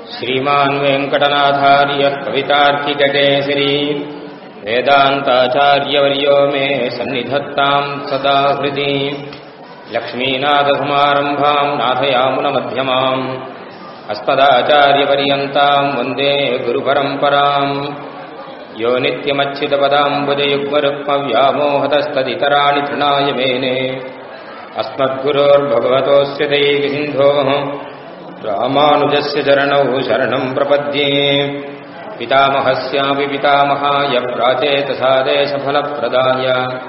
श्रीमान् वेङ्कटनाथार्यः कवितार्किककेसरी वेदान्ताचार्यवर्यो मे सन्निधत्ताम् सदा हृदि लक्ष्मीनाथसमारम्भाम् नाथयामुनमध्यमाम् अस्मदाचार्यपर्यन्ताम् वन्दे गुरुपरम्पराम् यो नित्यमच्युतपदाम्बुजयुग्मरुक्मव्यामोहतस्तदितराणि तृणाय मेने अस्मद्गुरोर्भगवतोऽस्य दैकसिन्धोः रामानुजस्य चरणौ शरणम् प्रपद्ये पितामहस्यापि पितामहाय प्राचेतसादेशफलप्रदाय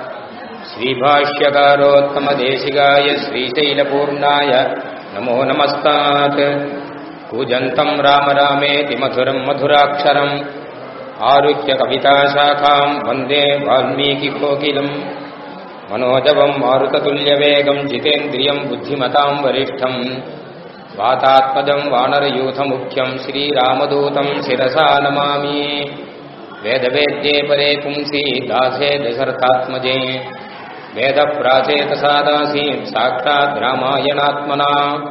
श्रीभाष्यकारोत्तमदेशिकाय श्रीशैलपूर्णाय नमो नमस्तात् कूजन्तम् राम रामेति मधुरम् मधुराक्षरम् आरुह्य कविताशाखाम् वन्दे वाल्मीकिकोकिलम् मनोजवम् मारुततुल्यवेगम् जितेन्द्रियम् बुद्धिमताम् वरिष्ठम् वातात्मजम् वानरयूथमुख्यम् श्रीरामदूतम् शिरसा नमामि वेदवेद्ये परे पुंसि दासे दशरथात्मजे वेदप्राचेतसादासीत् साक्षात् रामायणात्मना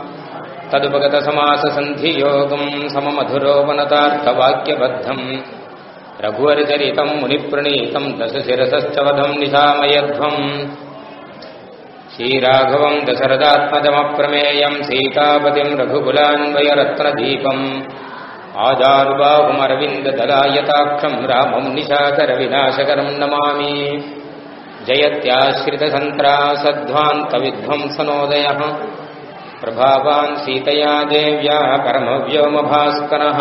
तदुपगतसमाससन्धियोगम् सममधुरोपनतार्थवाक्यबद्धम् रघुवरचरितम् मुनिप्रणीतम् दशशिरसश्च वधम् निशामयध्वम् श्रीराघवम् दशरथात्मजमप्रमेयम् सीतापतिम् रघुकुलान्वयरत्नदीपम् आजानुबाहुमरविन्ददलायताक्षम् रामम् निशाकरविनाशकरम् नमामि जयत्याश्रितसन्त्रासध्वान्तविध्वंसनोदयः प्रभावान् सीतया देव्या परमव्योमभास्करः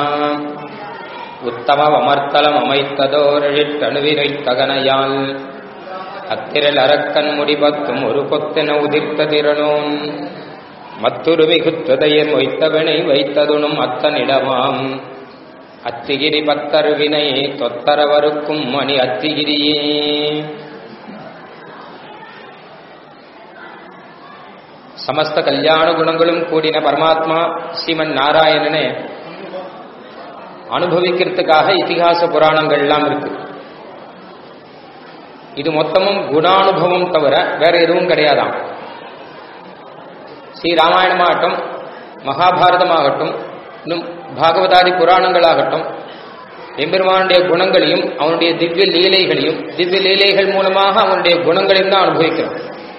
உத்தமவமர்த்தலமமைத்ததோரழிட்டணுவிரைத்தகனையால் அத்திரல் அரக்கன் முடிபத்தும் ஒரு கொத்தென உதிர்த்த திறனோன் மத்துரு மிகுத்துதையன் வைத்தவனை வைத்ததுனும் அத்தனிடமாம் அத்திகிரி பத்தருவினை தொத்தரவருக்கும் மணி அத்திகிரியே சமஸ்த கல்யாண குணங்களும் கூடின பரமாத்மா ஸ்ரீமன் நாராயணனே அனுபவிக்கிறதுக்காக இத்திகாச புராணங்கள் எல்லாம் இருக்கு இது மொத்தமும் குணானுபவம் தவிர வேற எதுவும் கிடையாதாம் ஸ்ரீ ராமாயணமாகட்டும் மகாபாரதமாகட்டும் இன்னும் பாகவதாதி புராணங்களாகட்டும் எம்பெருமானுடைய குணங்களையும் அவனுடைய திவ்ய லீலைகளையும் திவ்ய லீலைகள் மூலமாக அவனுடைய குணங்களையும் தான் அனுபவிக்கிறோம்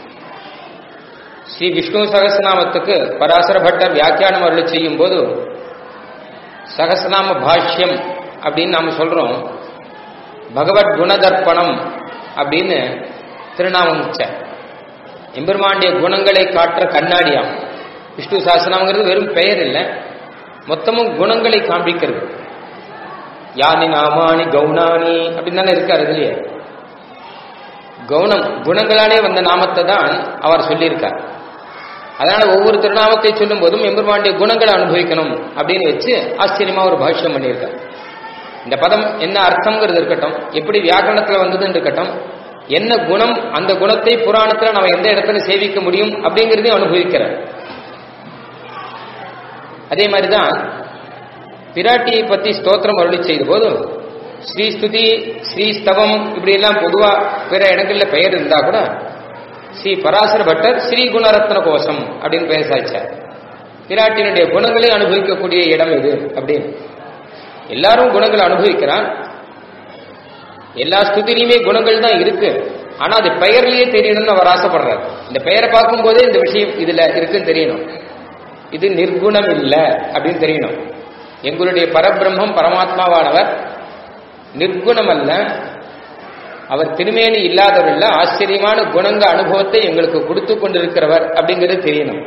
ஸ்ரீ விஷ்ணு சகசநாமத்துக்கு பராசர பட்டர் வியாக்கியானம் அருளி செய்யும் போது சகசநாம பாஷ்யம் அப்படின்னு நாம் சொல்றோம் பகவத் குணதர்ப்பணம் அப்படின்னு திருநாமம் எம்பெருமாண்டிய குணங்களை காட்டுற கண்ணாடியாம் விஷ்ணு சாசனம்ங்கிறது வெறும் பெயர் இல்லை மொத்தமும் குணங்களை காண்பிக்கிறது யானி நாமானி கவுனானி அப்படின்னு தானே இருக்கார் இதுலயே கவுனம் குணங்களாலே வந்த நாமத்தை தான் அவர் சொல்லியிருக்கார் அதனால ஒவ்வொரு திருநாமத்தை சொல்லும் போதும் எம்பெருமானுடைய குணங்களை அனுபவிக்கணும் அப்படின்னு வச்சு ஆச்சரியமா ஒரு பாஷ்யம் பண்ணியிருக்கார் இந்த பதம் என்ன அர்த்தம்ங்கிறது இருக்கட்டும் எப்படி வியாக்கரணத்துல வந்ததுன்னு இருக்கட்டும் என்ன குணம் அந்த குணத்தை புராணத்துல நம்ம எந்த இடத்துல சேவிக்க முடியும் அப்படிங்கிறதையும் அனுபவிக்கிறார் அதே மாதிரிதான் பிராட்டியை பத்தி ஸ்தோத்திரம் அருளி செய்த போது ஸ்ரீஸ்துதி ஸ்ரீஸ்தவம் இப்படி எல்லாம் பொதுவா பிற இடங்கள்ல பெயர் இருந்தா கூட ஸ்ரீ பராசர பட்டர் ஸ்ரீ குணரத்ன கோஷம் அப்படின்னு பெயர் சாய்ச்சார் பிராட்டியினுடைய குணங்களை அனுபவிக்கக்கூடிய இடம் இது அப்படின்னு எல்லாரும் குணங்களை அனுபவிக்கிறான் எல்லா ஸ்துதிலையுமே குணங்கள் தான் இருக்கு ஆனா அது பெயர்லயே தெரியணும்னு அவர் ஆசைப்படுறார் இந்த பெயரை பார்க்கும் போதே இந்த விஷயம் இதுல இருக்குன்னு தெரியணும் இது நிர்குணம் இல்லை அப்படின்னு தெரியணும் எங்களுடைய பரபிரம்மம் பரமாத்மாவானவர் நிர்குணம் அல்ல அவர் திருமேனி இல்லாதவர் இல்ல ஆச்சரியமான குணங்க அனுபவத்தை எங்களுக்கு கொடுத்து கொண்டிருக்கிறவர் அப்படிங்கிறது தெரியணும்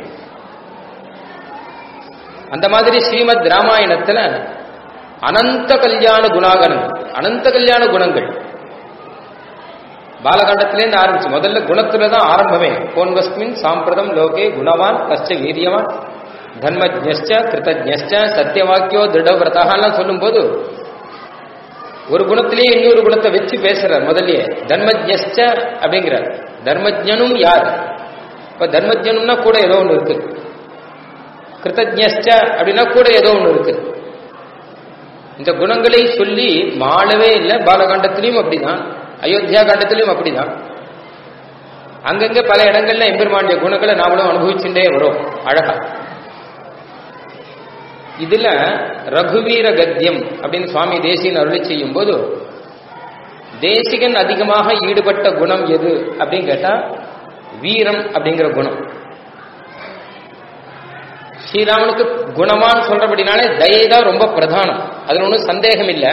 அந்த மாதிரி ஸ்ரீமத் ராமாயணத்துல அனந்த கல்யாண குணாகணம் அனந்த கல்யாண குணங்கள் பாலகாண்டத்திலேருந்து ஆரம்பிச்சு முதல்ல குணத்துல தான் ஆரம்பமே போன்வஸ்மின் சாம்பிரதம் லோகே குணவான் கஷ்ட வீரியவான் தர்மஜ்ஞ கிருத்தஜ்ஞ சத்தியவாக்கியோ திருடவிரதாலாம் சொல்லும் போது ஒரு குணத்திலேயே இன்னொரு குணத்தை வச்சு பேசுறார் முதல்லயே தர்மஜ்ஞ அப்படிங்கிறார் தர்மஜனும் யார் இப்ப தர்மஜனும்னா கூட ஏதோ ஒன்று இருக்கு கிருத்தஜ்ஞ அப்படின்னா கூட ஏதோ ஒன்று இருக்கு இந்த குணங்களை சொல்லி மாளவே இல்லை பாலகாண்டத்திலையும் அப்படிதான் அயோத்தியா காண்டத்திலையும் அப்படிதான் அங்கங்க பல இடங்கள்ல எம்பெருமாண்டிய குணங்களை நாமளும் அனுபவிச்சுட்டே வரும் அழகா இதுல ரகுவீர கத்தியம் அப்படின்னு சுவாமி தேசியன் அருளி செய்யும் போது தேசிகன் அதிகமாக ஈடுபட்ட குணம் எது அப்படின்னு கேட்டா வீரம் அப்படிங்கிற குணம் ஸ்ரீராமனுக்கு குணமான்னு சொல்றபடினாலே தயை தான் ரொம்ப பிரதானம் அதுல ஒன்றும் சந்தேகம் இல்லை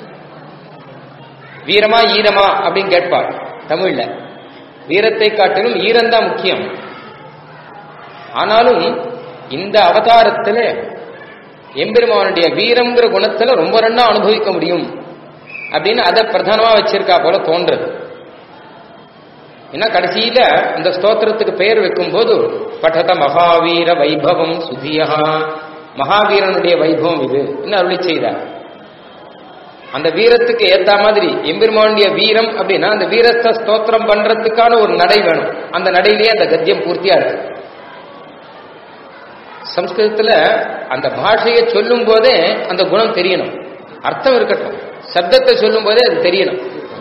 வீரமா ஈரமா அப்படின்னு கேட்பார் தமிழ்ல வீரத்தை காட்டிலும் ஈரம்தான் முக்கியம் ஆனாலும் இந்த அவதாரத்துல எம்பெருமானுடைய வீரம்ங்கிற குணத்துல ரொம்ப ரெண்டா அனுபவிக்க முடியும் அப்படின்னு அதை பிரதானமா வச்சிருக்கா போல தோன்றது ஏன்னா கடைசியில இந்த ஸ்தோத்திரத்துக்கு பெயர் வைக்கும் போது பட்டத மகாவீர வைபவம் சுதியா மகாவீரனுடைய வைபவம் இது என்ன அருளி செய்தார் அந்த வீரத்துக்கு ஏத்த மாதிரி எம்பெருமானுடைய வீரம் அப்படின்னா அந்த வீரத்தை ஸ்தோத்திரம் பண்றதுக்கான ஒரு நடை வேணும் அந்த நடையிலேயே அந்த கத்தியம் பூர்த்தியா இருக்கு சம்ஸ்கிருதத்துல அந்த பாஷையை சொல்லும் போதே அந்த குணம் தெரியணும் அர்த்தம் இருக்கட்டும் சப்தத்தை சொல்லும் போதே அது தெரியணும்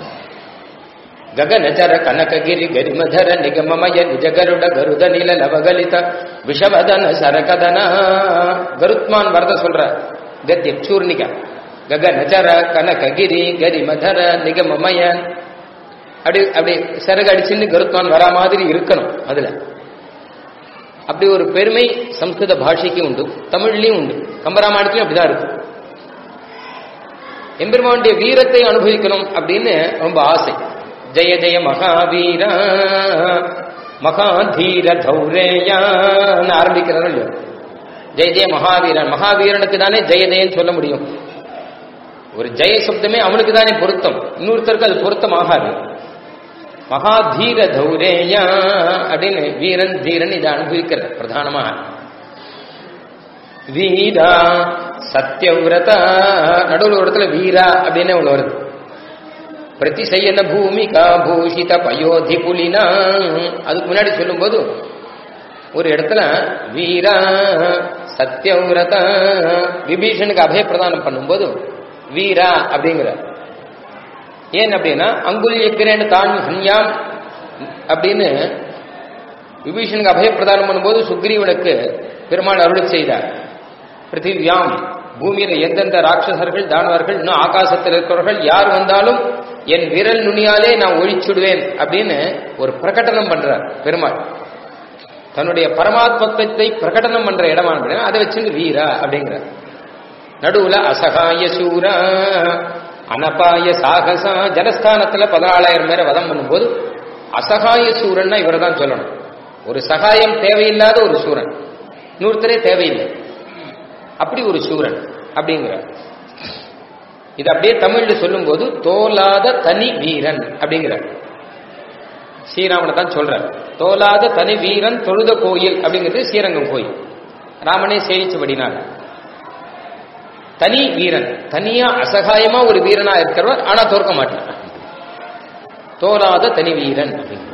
ಗಗನಚರ ಕನಕಗಿರಿ ಗರಿಮಧರ ನಿಗಮಮಯ ನಿಜಗರುಡ ಗರುದ ನೀಲ ಲವಗಲಿತ விஷவதன சரகதன கருத்மான் வரத சொல்ற கத்தியம் சூர்ணிகா ககனச்சர கனககிரி கரிமதர நிகமமயன் அப்படி அப்படி சரகு அடிச்சுன்னு கருத்மான் வரா மாதிரி இருக்கணும் அதுல அப்படி ஒரு பெருமை சம்ஸ்கிருத பாஷைக்கு உண்டு தமிழ்லயும் உண்டு கம்பராமாயணத்திலும் அப்படிதான் இருக்கு எம்பெருமானுடைய வீரத்தை அனுபவிக்கணும் அப்படின்னு ரொம்ப ஆசை ஜெய ஜெய மகாவீர மகாதீர தௌரேயான்னு ஆரம்பிக்கிறாரோ இல்லையோ ஜெய ஜெய மகாவீரன் மகாவீரனுக்கு தானே ஜெய ஜெயன்னு சொல்ல முடியும் ஒரு ஜெய சப்தமே அவனுக்கு தானே பொருத்தம் இன்னொருத்தருக்கு அது பொருத்தம் ஆகாது மகாதீர தௌரேயா அப்படின்னு வீரன் தீரன் இதை அனுபவிக்கிற பிரதானமா வீரா சத்தியவிரதா நடுவில் ஒரு இடத்துல வீரா அப்படின்னு ஒன்று வருது பிரதிசயன பூமிகா பூஷித பயோதி புலினா அதுக்கு முன்னாடி சொல்லும்போது ஒரு இடத்துல வீரா சத்தியவிரதா விபீஷனுக்கு அபய பிரதானம் பண்ணும்போது வீரா அப்படிங்கிற ஏன் அப்படின்னா அங்குல் எக்கிறேன்னு தான் ஹன்யாம் அப்படின்னு விபீஷனுக்கு அபய பிரதானம் பண்ணும்போது சுக்ரீவனுக்கு பெருமாள் அருள் செய்தார் பிருத்திவியாம் பூமியில எந்தெந்த ராட்சசர்கள் தானவர்கள் இன்னும் ஆகாசத்தில் இருக்கிறவர்கள் யார் வந்தாலும் என் விரல் நுனியாலே நான் ஒழிச்சுடுவேன் அப்படின்னு ஒரு பிரகடனம் பண்றார் பெருமாள் தன்னுடைய பரமாத்மத்தை பிரகடனம் பண்ற இடமான அதை வச்சுட்டு வீரா அப்படிங்கிற நடுவுல அசகாய சூரா அனபாய சாகசா ஜனஸ்தானத்துல பதினாலாயிரம் பேரை வதம் பண்ணும்போது அசகாய சூரன்னா இவரை தான் சொல்லணும் ஒரு சகாயம் தேவையில்லாத ஒரு சூரன் இன்னொருத்தரே தேவையில்லை அப்படி ஒரு சூரன் அப்படிங்கிற இது அப்படியே தமிழ்ல சொல்லும்போது தோலாத தனி வீரன் அப்படிங்கிற ஸ்ரீராமனை தான் சொல்ற தோலாத தனி வீரன் தொழுத கோயில் அப்படிங்கிறது ஸ்ரீரங்கம் கோயில் ராமனே சேவிச்சபடினார் தனி வீரன் தனியா அசகாயமா ஒரு வீரனா இருக்கிறவர் ஆனா தோற்க மாட்டார் தோலாத தனி வீரன் அப்படிங்கிற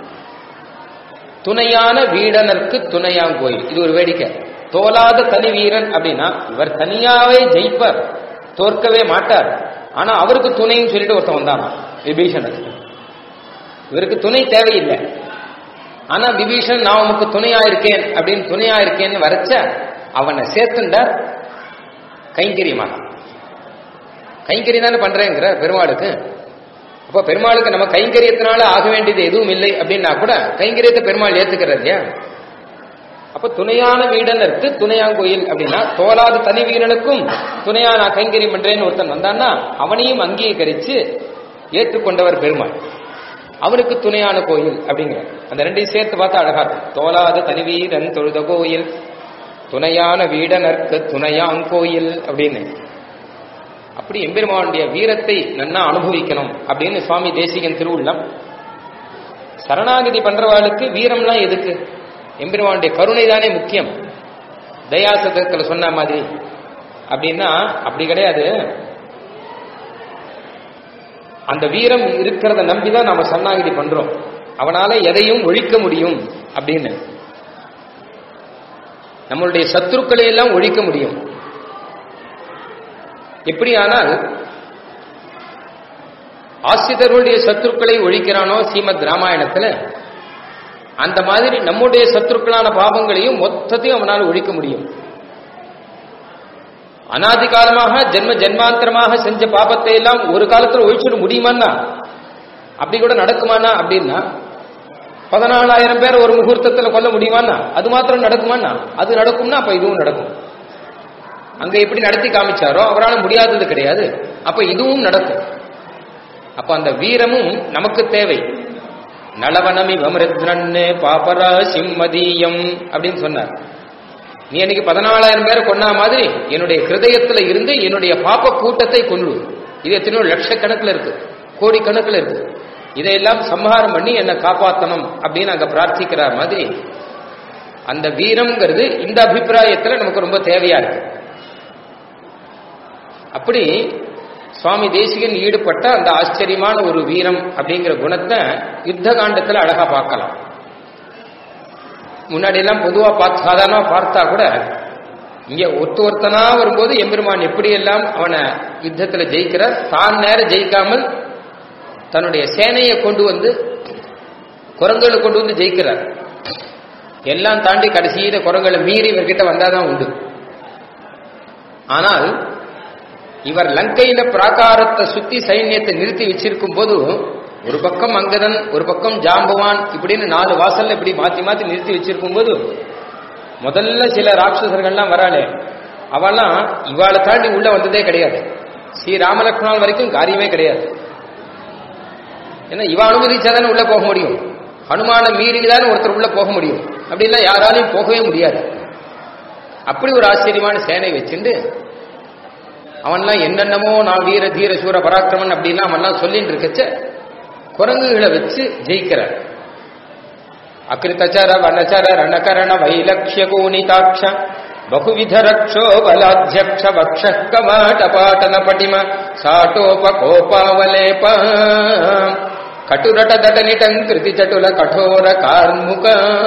துணையான வீடனருக்கு துணையாங்கோயில் இது ஒரு வேடிக்கை தோலாத தனி வீரன் அப்படின்னா இவர் தனியாவே ஜெயிப்பார் தோற்கவே மாட்டார் ஆனா அவருக்கு துணைன்னு சொல்லிட்டு ஒருத்தன் வந்தானா விபீஷணன் இவருக்கு துணை தேவையில்லை ஆனா விபீஷன் நான் உனக்கு துணையா இருக்கேன் அப்படின்னு துணையா இருக்கேன்னு வரைச்ச அவனை சேர்த்துண்டார் கைங்கரியமாக கைங்கரியம் தானே பண்றேங்கிற பெருமாளுக்கு அப்போ பெருமாளுக்கு நம்ம கைங்கரியத்தினால ஆக வேண்டியது எதுவும் இல்லை அப்படின்னா கூட கைங்கரியத்தை பெருமாள் ஏத்துக்கிறது இல்லையா அப்ப துணையான வீடனருக்கு துணையாங்கோயில் அப்படின்னா தோலாத தனி வீரனுக்கும் துணையா நான் கைங்கரியம் பண்றேன்னு ஒருத்தன் வந்தான்னா அவனையும் அங்கீகரிச்சு ஏற்றுக்கொண்டவர் பெருமாள் அவனுக்கு துணையான கோயில் அப்படிங்கிற அந்த ரெண்டையும் சேர்த்து பார்த்தா அழகா இருக்கும் தோலாத தனி வீரன் தொழுத கோயில் துணையான வீடனருக்கு துணையாங்கோயில் அப்படின்னு அப்படி எம்பெருமானுடைய வீரத்தை நன்னா அனுபவிக்கணும் அப்படின்னு சுவாமி தேசிகன் திருவுள்ளம் சரணாகதி பண்றவாளுக்கு வீரம்லாம் எதுக்கு எம்பெருமானுடைய கருணை தானே முக்கியம் தயாசதத்தில் சொன்ன மாதிரி அப்படின்னா அப்படி கிடையாது அந்த வீரம் இருக்கிறத நம்பிதான் நாம சரணாகதி பண்றோம் அவனால எதையும் ஒழிக்க முடியும் அப்படின்னு நம்மளுடைய சத்துருக்களை எல்லாம் ஒழிக்க முடியும் எப்படியானால் ஆசிரியர்களுடைய சத்துருக்களை ஒழிக்கிறானோ ஸ்ரீமத் ராமாயணத்துல அந்த மாதிரி நம்முடைய சத்துருக்களான பாவங்களையும் மொத்தத்தையும் அவனால் ஒழிக்க முடியும் அனாதி காலமாக ஜென்ம ஜென்மாந்தரமாக செஞ்ச பாபத்தை எல்லாம் ஒரு காலத்துல ஒழிச்சுட முடியுமான்னா அப்படி கூட நடக்குமானா அப்படின்னா பதினாலாயிரம் பேர் ஒரு முகூர்த்தத்துல கொல்ல முடியுமான்னா அது மாத்திரம் நடக்குமான்னா அது நடக்கும்னா அப்ப இதுவும் நடக்கும் அங்க எப்படி நடத்தி காமிச்சாரோ அவரால் முடியாதது கிடையாது அப்ப இதுவும் நடக்கும் அப்ப அந்த வீரமும் நமக்கு தேவை நலவனமி வமிருத்னன்னு பாபரா சிம்மதீயம் அப்படின்னு சொன்னார் நீ அன்னைக்கு பதினாலாயிரம் பேரை கொன்னா மாதிரி என்னுடைய ஹிருதயத்துல இருந்து என்னுடைய பாப்ப கூட்டத்தை கொண்டு இது எத்தனையோ லட்சக்கணக்கில் இருக்கு கோடிக்கணக்கில் இருக்கு இதையெல்லாம் சம்ஹாரம் பண்ணி என்னை காப்பாத்தணும் அப்படின்னு அங்க பிரார்த்திக்கிற மாதிரி அந்த வீரம்ங்கிறது இந்த அபிப்பிராயத்துல நமக்கு ரொம்ப தேவையா இருக்கு அப்படி சுவாமி தேசிகன் ஈடுபட்ட அந்த ஆச்சரியமான ஒரு வீரம் அப்படிங்கிற குணத்தை யுத்த காண்டத்துல அழகா பார்க்கலாம் முன்னாடி எல்லாம் பொதுவா பார்த்து சாதாரணமா பார்த்தா கூட இங்க ஒருத்த ஒருத்தனா வரும்போது எம்பெருமான் எப்படி எல்லாம் அவனை யுத்தத்துல ஜெயிக்கிறார் தான் நேரம் ஜெயிக்காமல் தன்னுடைய சேனையை கொண்டு வந்து குரங்களை கொண்டு வந்து ஜெயிக்கிறார் எல்லாம் தாண்டி கடைசியில குரங்களை மீறி இவர்கிட்ட வந்தாதான் உண்டு ஆனால் இவர் லங்கையில பிராகாரத்தை சுத்தி சைன்யத்தை நிறுத்தி வச்சிருக்கும் போது ஒரு பக்கம் அங்கதன் ஒரு பக்கம் ஜாம்பவான் இப்படின்னு நாலு வாசல்ல இப்படி மாத்தி மாத்தி நிறுத்தி வச்சிருக்கும் போது முதல்ல சில ராட்சசர்கள்லாம் வராளே அவெல்லாம் இவாளை தாண்டி உள்ள வந்ததே கிடையாது ஸ்ரீ ராமலக்ஷ்மணன் வரைக்கும் காரியமே கிடையாது ஏன்னா இவ அனுமதிச்சாதானே உள்ள போக முடியும் ஹனுமான மீறிதானே ஒருத்தர் உள்ள போக முடியும் அப்படின்னா யாராலையும் போகவே முடியாது அப்படி ஒரு ஆச்சரியமான சேனை வச்சுண்டு அவன்லாம் என்னென்னமோ நான் வீர தீர சூர பராக்கிரமன் அப்படின்னா அவன்லாம் சொல்லிட்டு இருக்கச்ச குரங்குகளை வச்சு ஜெயிக்கிறார் அகிருத்தச்சர வனச்சர ரணகரண வைலக்ஷ்ய கூனிதாட்ச பகுவித ரக்ஷோ பலாத்தியக்ஷ வக்ஷ கவாட பாட்டன பட்டிம சாட்டோப கோபாவலேப கட்டுரட தடனிடம் கிருதி சட்டுல கடோர கார்முக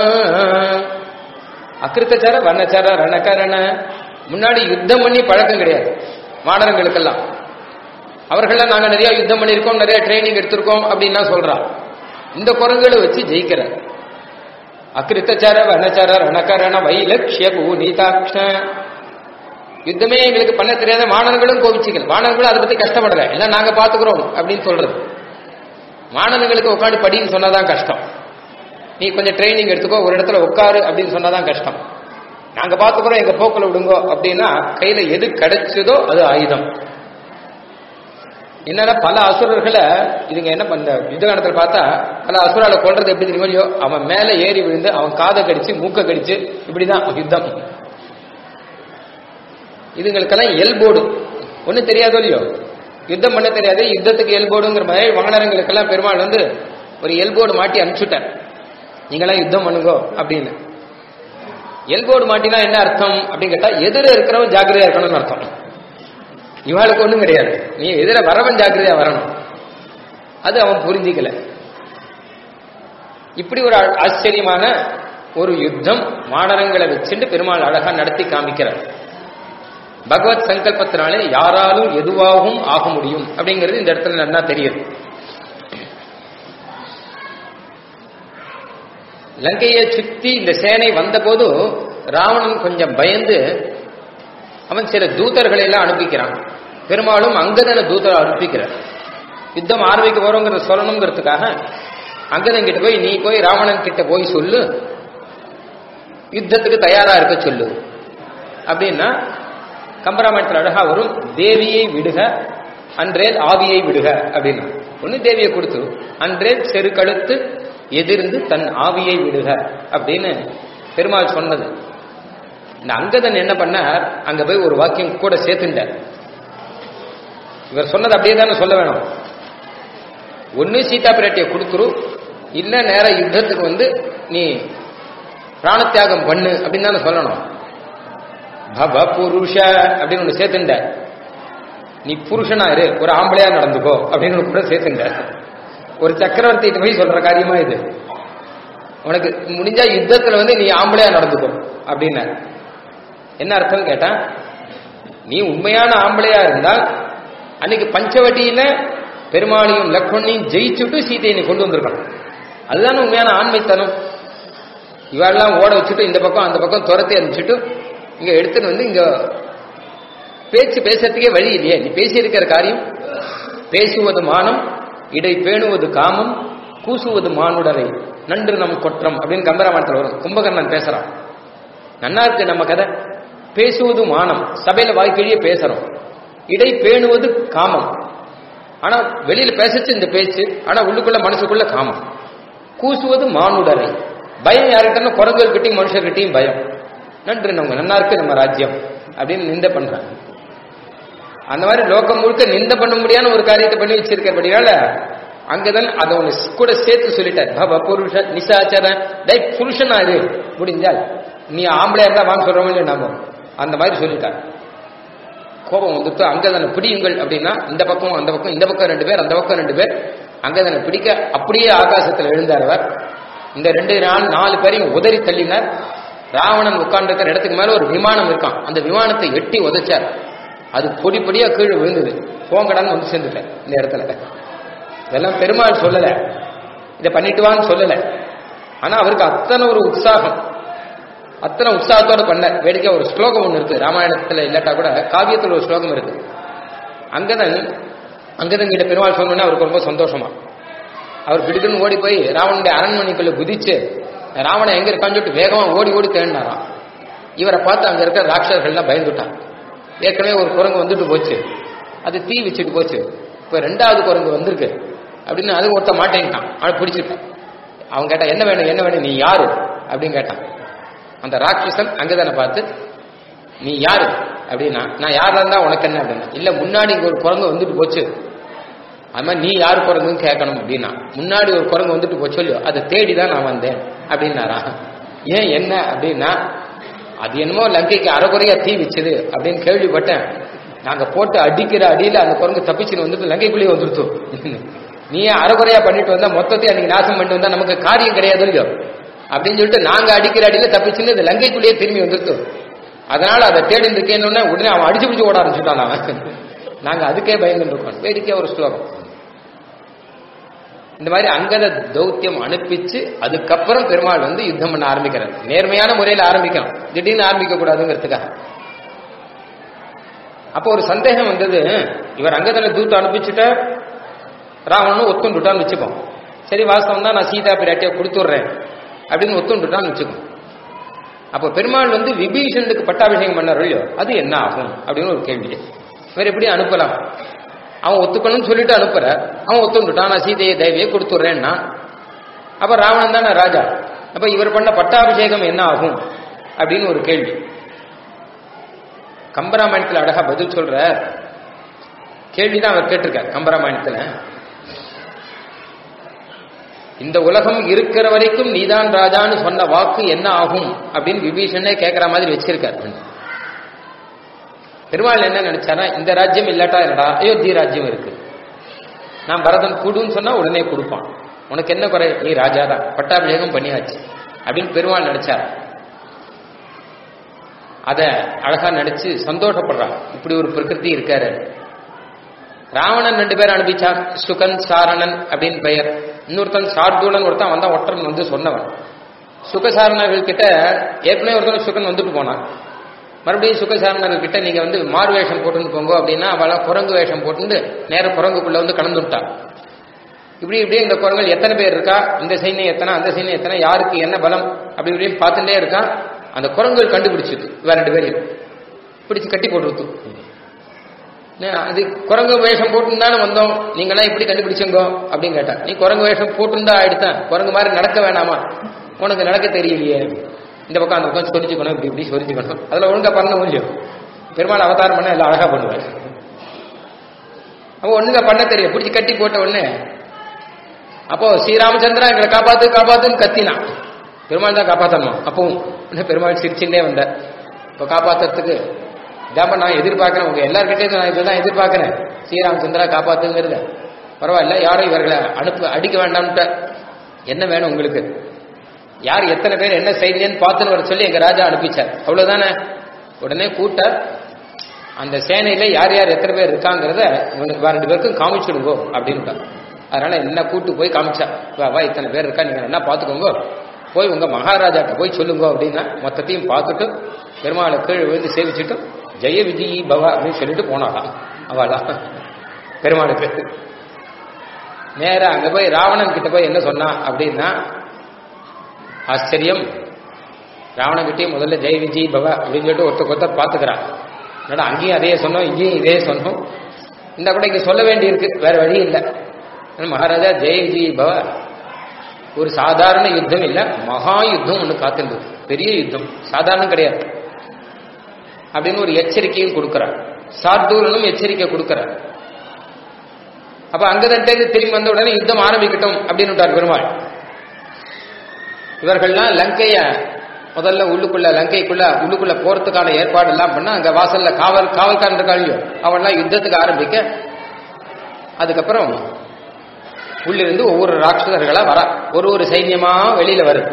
அகிருத்தச்சர வனச்சர ரணகரண முன்னாடி யுத்தம் பண்ணி பழக்கம் கிடையாது மாணவர்களுக்கெல்லாம் அவர்கள்லாம் நாங்க நிறைய யுத்தம் பண்ணியிருக்கோம் நிறைய ட்ரைனிங் எடுத்திருக்கோம் அப்படின்லாம் சொல்றா இந்த குரங்களை வச்சு ஜெயிக்கிற அகிருத்தச்சர வனச்சர ரணகரண வைலக்ஷ்ய பூனிதாட்ச யுத்தமே எங்களுக்கு பண்ண தெரியாத மாணவர்களும் கோபிச்சுக்கல மாணவர்களும் அதை பத்தி கஷ்டப்படல எல்லாம் நாங்க பாத்துக்கிறோம் அப்படின்னு சொல்றது மாணவர்களுக்கு உட்காந்து படின்னு சொன்னாதான் கஷ்டம் நீ கொஞ்சம் ட்ரைனிங் எடுத்துக்கோ ஒரு இடத்துல உட்காரு அப்படின்னு சொன்னாதான் கஷ்டம் நாங்க பாத்துக்கிறோம் எங்க போக்குல விடுங்கோ அப்படின்னா கையில எது கிடைச்சதோ அது ஆயுதம் என்னன்னா பல அசுரர்களை இதுங்க என்ன பண்ண யுத்தகாலத்தில் பார்த்தா பல அசுரால கொல்றது எப்படி தெரியுமோ இல்லையோ அவன் மேல ஏறி விழுந்து அவன் காதை கடிச்சு மூக்க கடிச்சு இப்படிதான் யுத்தம் இதுங்களுக்கெல்லாம் எல்போர்டு ஒன்றும் தெரியாதோ இல்லையோ யுத்தம் பண்ண தெரியாது யுத்தத்துக்கு எல்போர்டுங்கிற மாதிரி வானரங்களுக்கெல்லாம் பெருமாள் வந்து ஒரு எல்போர்டு மாட்டி அனுப்பிச்சுட்டேன் நீங்களாம் யுத்தம் பண்ணுங்கோ அப்படின்னு எல்போர்டு மாட்டினா என்ன அர்த்தம் அப்படின்னு கேட்டா எதிர இருக்கிறவன் ஜாக்கிரதையா இருக்கணும்னு அர்த்தம் இவாளுக்கு ஒண்ணும் கிடையாது நீ எதிர வரவன் ஜாக்கிரதையா வரணும் அது அவன் புரிஞ்சிக்கல இப்படி ஒரு ஆச்சரியமான ஒரு யுத்தம் மாடரங்களை வச்சுட்டு பெருமாள் அழகா நடத்தி காமிக்கிறார் பகவத் சங்கல்பத்தினாலே யாராலும் எதுவாகவும் ஆக முடியும் அப்படிங்கிறது இந்த இடத்துல நல்லா தெரியுது லங்கையை சுத்தி இந்த சேனை வந்தபோது ராவணன் கொஞ்சம் பயந்து அவன் சில தூதர்களை எல்லாம் அனுப்பிக்கிறான் பெரும்பாலும் அங்கதன தூதரை அனுப்பிக்கிறார் யுத்தம் ஆரம்பிக்க போறோங்கிறத சொல்லணுங்கிறதுக்காக அங்கதன் கிட்ட போய் நீ போய் ராவணன் கிட்ட போய் சொல்லு யுத்தத்துக்கு தயாரா இருக்க சொல்லு அப்படின்னா கம்பராமாயணத்தில் அழகா வரும் தேவியை விடுக அன்றேல் ஆவியை விடுக அப்படின்னா ஒன்னு தேவியை கொடுத்து அன்றேல் செரு கழுத்து எதிர்ந்து தன் ஆவியை விடுக அப்படின்னு பெருமாள் சொன்னது இந்த அங்கதன் என்ன பண்ணார் அங்க போய் ஒரு வாக்கியம் கூட சேர்த்துட்டார் இவர் சொன்னது அப்படியே தானே சொல்ல வேணும் ஒன்னு சீதா பிராட்டியை கொடுத்துரு இல்ல நேர யுத்தத்துக்கு வந்து நீ பிராணத்தியாகம் பண்ணு அப்படின்னு தானே சொல்லணும் பவ புருஷ அப்படின்னு ஒன்று சேர்த்துட்ட நீ புருஷனா இரு ஒரு ஆம்பளையா நடந்துக்கோ அப்படின்னு ஒண்ணு கூட சேர்த்துட்ட ஒரு சக்கரவர்த்தி போய் சொல்ற காரியமா இது உனக்கு முடிஞ்சா யுத்தத்துல வந்து நீ ஆம்பளையா நடந்துக்கோ அப்படின்னு என்ன அர்த்தம் கேட்டா நீ உண்மையான ஆம்பளையா இருந்தால் அன்னைக்கு பஞ்சவட்டியில பெருமாளையும் லக்ஷ்மணையும் ஜெயிச்சுட்டு சீதையை நீ கொண்டு வந்திருக்கணும் அதுதானே உண்மையான ஆண்மைத்தனம் இவாளெல்லாம் ஓட வச்சுட்டு இந்த பக்கம் அந்த பக்கம் துரத்தி அனுப்பிச்சுட்டு இங்க எடுத்துட்டு வந்து இங்க பேச்சு பேசுறதுக்கே வழி இல்லையே நீ பேசி இருக்கிற காரியம் பேசுவது மானம் இடை பேணுவது காமம் கூசுவது மானுடரை நன்று நம் கொற்றம் அப்படின்னு கம்பராமாயணத்தில் வரும் கும்பகர்ணன் பேசுறான் நன்னா இருக்கு நம்ம கதை பேசுவது மானம் சபையில வாய்க்கிழியே பேசுறோம் இடை பேணுவது காமம் ஆனா வெளியில பேசச்சு இந்த பேச்சு ஆனா உள்ளுக்குள்ள மனசுக்குள்ள காமம் கூசுவது மானுடரை பயம் யாருக்கிட்ட குரங்குகிட்டையும் மனுஷர்கிட்டையும் பயம் நன்று நம்ம நன்னா இருக்கு நம்ம ராஜ்யம் அப்படின்னு நிந்த பண்றாங்க அந்த மாதிரி லோகம் முழுக்க நிந்த பண்ண முடியாத ஒரு காரியத்தை பண்ணி வச்சிருக்கிறபடினால அங்கதான் அதை ஒண்ணு கூட சேர்த்து சொல்லிட்டார் பவ புருஷ நிசாச்சர டை புருஷனா இது முடிஞ்சால் நீ ஆம்பளையா இருந்தா வாங்க சொல்றவங்க நாம அந்த மாதிரி சொல்லிட்டார் கோபம் வந்துட்டு அங்கதனை பிடியுங்கள் அப்படின்னா இந்த பக்கம் அந்த பக்கம் இந்த பக்கம் ரெண்டு பேர் அந்த பக்கம் ரெண்டு பேர் அங்கதனை பிடிக்க அப்படியே ஆகாசத்தில் எழுந்தார் அவர் இந்த ரெண்டு நாள் நாலு பேரையும் உதறி தள்ளினார் ராவணன் உட்கார்ந்துருக்கிற இடத்துக்கு மேல ஒரு விமானம் இருக்கான் அந்த விமானத்தை எட்டி உதைச்சார் அது பொடி பொடியா கீழே விழுந்தது போங்கடான்னு வந்து சேர்ந்துட்டேன் இந்த இடத்துல இதெல்லாம் பெருமாள் சொல்லல இதை பண்ணிட்டு வான்னு சொல்லல ஆனா அவருக்கு அத்தனை ஒரு உற்சாகம் அத்தனை உற்சாகத்தோட பண்ண வேடிக்கை ஒரு ஸ்லோகம் ஒன்று இருக்கு ராமாயணத்துல இல்லாட்டா கூட காவியத்தில் ஒரு ஸ்லோகம் இருக்கு அங்கதான் அங்கதான் கிட்ட பெருமாள் சொன்னோன்னே அவருக்கு ரொம்ப சந்தோஷமா அவர் பிடிக்குன்னு ஓடி போய் ராவனுடைய அரண்மனைக்குள்ள குதிச்சு ராவணன் எங்க இருக்கான்னு சொல்லிட்டு வேகமா ஓடி ஓடி தேடினாராம் இவரை பார்த்து அங்க இருக்கிற ராட்சர்கள்லாம் பயந்துட்டான் ஏற்கனவே ஒரு குரங்கு வந்துட்டு போச்சு அது தீ வச்சுட்டு போச்சு இப்ப ரெண்டாவது குரங்கு வந்திருக்கு அப்படின்னு அது ஒருத்த மாட்டேங்கிட்டான் அவனை பிடிச்சிட்டான் அவன் கேட்டான் என்ன வேணும் என்ன வேணும் நீ யாரு அப்படின்னு கேட்டான் அந்த ராட்சசன் அங்கதானே பார்த்து நீ யாரு அப்படின்னா நான் யாரா இருந்தா உனக்கு என்ன அப்படின்னா இல்ல முன்னாடி இங்க ஒரு குரங்கு வந்துட்டு போச்சு அது மாதிரி நீ யாரு குரங்குன்னு கேட்கணும் அப்படின்னா முன்னாடி ஒரு குரங்கு வந்துட்டு போச்சு இல்லையோ அதை தேடி தான் நான் வந்தேன் அப்படின்னாரா ஏன் என்ன அப்படின்னா அது என்னமோ லங்கைக்கு அறகுறையா தீ வச்சுது அப்படின்னு கேள்விப்பட்டேன் நாங்க போட்டு அடிக்கிற அடியில அந்த குரங்கு தப்பிச்சுன்னு வந்துட்டு லங்கைக்குள்ளேயே வந்துருத்தோம் நீ அறகுறையா பண்ணிட்டு வந்தா மொத்தத்தையும் அன்னைக்கு நாசம் பண்ணிட்டு வந்தா நமக்கு காரியம் கிடையாது இல்லையோ அப்படின்னு சொல்லிட்டு நாங்க அடிக்கிற அடியில தப்பிச்சுன்னு இந்த லங்கைக்குள்ளேயே திரும்பி வந்துருத்தோம் அதனால அதை தேடி இருக்கேன்னு உடனே அவன் அடிச்சு பிடிச்சு ஓட ஆரம்பிச்சுட்டான் அவன் நாங்க அதுக்கே பயந்துட்டு இருக்கோம் வேடிக்கையா ஒரு ஸ்லோகம் இந்த மாதிரி அங்கத தௌத்தியம் அனுப்பிச்சு அதுக்கப்புறம் பெருமாள் வந்து யுத்தம் பண்ண ஆரம்பிக்கிறார் நேர்மையான முறையில் ஆரம்பிக்கணும் திடீர்னு ஆரம்பிக்க கூடாதுங்கிறதுக்காக அப்போ ஒரு சந்தேகம் வந்தது இவர் அங்கதனை தூத்து அனுப்பிச்சுட்டா ராவணனும் ஒத்துண்டுட்டான்னு வச்சுப்போம் சரி வாஸ்தவம் தான் நான் சீதா பிராட்டியை கொடுத்துட்றேன் அப்படின்னு ஒத்துண்டுட்டான்னு வச்சுக்கோம் அப்போ பெருமாள் வந்து விபீஷனுக்கு பட்டாபிஷேகம் பண்ணார் இல்லையோ அது என்ன ஆகும் அப்படின்னு ஒரு கேள்வி வேற எப்படி அனுப்பலாம் அவன் ஒத்துக்கணும்னு சொல்லிட்டு அனுப்புற அவன் ஒத்துண்டுட்டான் நான் சீதையை தேவியை கொடுத்துட்றேன்னா அப்ப ராவணன் தானே ராஜா அப்ப இவர் பண்ண பட்டாபிஷேகம் என்ன ஆகும் அப்படின்னு ஒரு கேள்வி கம்பராமாயணத்தில் அழகா பதில் சொல்ற கேள்விதான் அவர் கேட்டிருக்கார் கம்பராமாயணத்துல இந்த உலகம் இருக்கிற வரைக்கும் நீதான் ராஜான்னு சொன்ன வாக்கு என்ன ஆகும் அப்படின்னு விபீஷனே கேட்கிற மாதிரி வச்சிருக்கார் பெருமாள் என்ன நினைச்சாரா இந்த ராஜ்யம் இல்லாட்டா என்னடா அயோத்தி ராஜ்யம் இருக்கு நான் பரதன் குடுன்னு சொன்னா உடனே கொடுப்பான் உனக்கு என்ன குறை நீ ராஜா தான் பட்டாபிஷேகம் பண்ணியாச்சு அப்படின்னு பெருமாள் நினைச்சார் அத அழகா நினைச்சு சந்தோஷப்படுறான் இப்படி ஒரு பிரகிருதி இருக்காரு ராவணன் ரெண்டு பேர் அனுப்பிச்சான் சுகன் சாரணன் அப்படின்னு பெயர் இன்னொருத்தன் சார்தூலன் ஒருத்தன் வந்தான் ஒற்றன் வந்து சொன்னவன் சுகசாரணர்கள் கிட்ட ஏற்கனவே ஒருத்தன் சுகன் வந்துட்டு போனான் மறுபடியும் சுகசாரணர்கள் கிட்ட நீங்க வந்து மாறு வேஷம் போட்டுன்னு போங்க அப்படின்னா அவளை குரங்கு வேஷம் போட்டு நேர குரங்குக்குள்ள வந்து கலந்து விட்டான் இப்படி இப்படி இந்த குரங்கள் எத்தனை பேர் இருக்கா இந்த சைன்யம் எத்தனை அந்த சைன்யம் எத்தனை யாருக்கு என்ன பலம் அப்படி இப்படின்னு பார்த்துட்டே இருக்கான் அந்த குரங்குகள் கண்டுபிடிச்சிது வேற ரெண்டு பேரையும் பிடிச்சு கட்டி போட்டு அது குரங்கு வேஷம் போட்டுருந்தானே வந்தோம் நீங்களாம் எப்படி கண்டுபிடிச்சங்கோ அப்படின்னு கேட்டா நீ குரங்கு வேஷம் போட்டுருந்தா ஆயிடுத்தான் குரங்கு மாதிரி நடக்க வேணாமா உனக்கு நடக்க தெரியலையே இந்த பக்கம் அந்த பக்கம் சொரிச்சுக்கணும் இப்படி இப்படி சொரிச்சுக்கணும் அதுல ஒழுங்கா பண்ண முடியும் பெருமாள் அவதாரம் பண்ண எல்லாம் அழகா பண்ணுவார் அவன் ஒண்ணுங்க பண்ண தெரியும் பிடிச்சி கட்டி போட்ட உடனே அப்போ ஸ்ரீராமச்சந்திரா எங்களை காப்பாத்து காப்பாத்துன்னு கத்தினான் பெருமாள் தான் காப்பாத்தணும் அப்பவும் பெருமாள் சிரிச்சுட்டே வந்தார் இப்போ காப்பாத்துறதுக்கு இதாப்ப நான் எதிர்பார்க்கிறேன் உங்க எல்லார்கிட்டையும் நான் இதுதான் எதிர்பார்க்கிறேன் ஸ்ரீராமச்சந்திரா காப்பாத்துங்கிறத பரவாயில்ல யாரும் இவர்களை அனுப்பு அடிக்க வேண்டாம்ட்ட என்ன வேணும் உங்களுக்கு யார் எத்தனை பேர் என்ன செய்தியன்னு பார்த்துன்னு வர சொல்லி எங்க ராஜா அனுப்பிச்சார் அவ்வளவுதானே உடனே கூட்டார் அந்த சேனையில யார் யார் எத்தனை பேர் இருக்காங்கிறத இவனுக்கு ரெண்டு பேருக்கும் காமிச்சிடுங்கோ அப்படின்னு அதனால என்ன கூட்டு போய் காமிச்சா வா வா இத்தனை பேர் இருக்கா நீங்க என்ன பாத்துக்கோங்க போய் உங்க மகாராஜாட்ட போய் சொல்லுங்க அப்படின்னா மொத்தத்தையும் பார்த்துட்டு பெருமாளை கீழே விழுந்து சேவிச்சுட்டு ஜெய விஜயி பவ அப்படின்னு சொல்லிட்டு போனாலாம் அவளா பெருமாளுக்கு நேரா அங்க போய் ராவணன் கிட்ட போய் என்ன சொன்னா அப்படின்னா ஆச்சரியம் ராவணன் கிட்டே முதல்ல ஜெய் விஜய் பவ அப்படின்னு சொல்லிட்டு ஒருத்தர் ஒருத்தர் பாத்துக்கிறான் என்னடா அங்கேயும் அதே சொன்னோம் இங்கேயும் இதே சொன்னோம் இந்த கூட இங்க சொல்ல வேண்டி இருக்கு வேற வழி இல்லை மகாராஜா ஜெய் விஜய் பவ ஒரு சாதாரண யுத்தம் இல்ல மகா யுத்தம் ஒண்ணு காத்திருந்தது பெரிய யுத்தம் சாதாரணம் கிடையாது அப்படின்னு ஒரு எச்சரிக்கையும் கொடுக்கிறார் சார்தூரனும் எச்சரிக்கை கொடுக்கிறார் அப்ப அங்கதண்டேந்து திரும்பி வந்த உடனே யுத்தம் ஆரம்பிக்கட்டும் அப்படின்னு விட்டார் பெருமாள் இவர்கள்லாம் லங்கைய முதல்ல உள்ளுக்குள்ள லங்கைக்குள்ள உள்ளுக்குள்ள போறதுக்கான ஏற்பாடு எல்லாம் பண்ணா அங்க வாசல்ல காவல் காவல்காரன் இருக்காங்க அவன்லாம் யுத்தத்துக்கு ஆரம்பிக்க அதுக்கப்புறம் உள்ளிருந்து ஒவ்வொரு ராட்சசர்களா வர ஒரு ஒரு சைன்யமா வெளியில வருது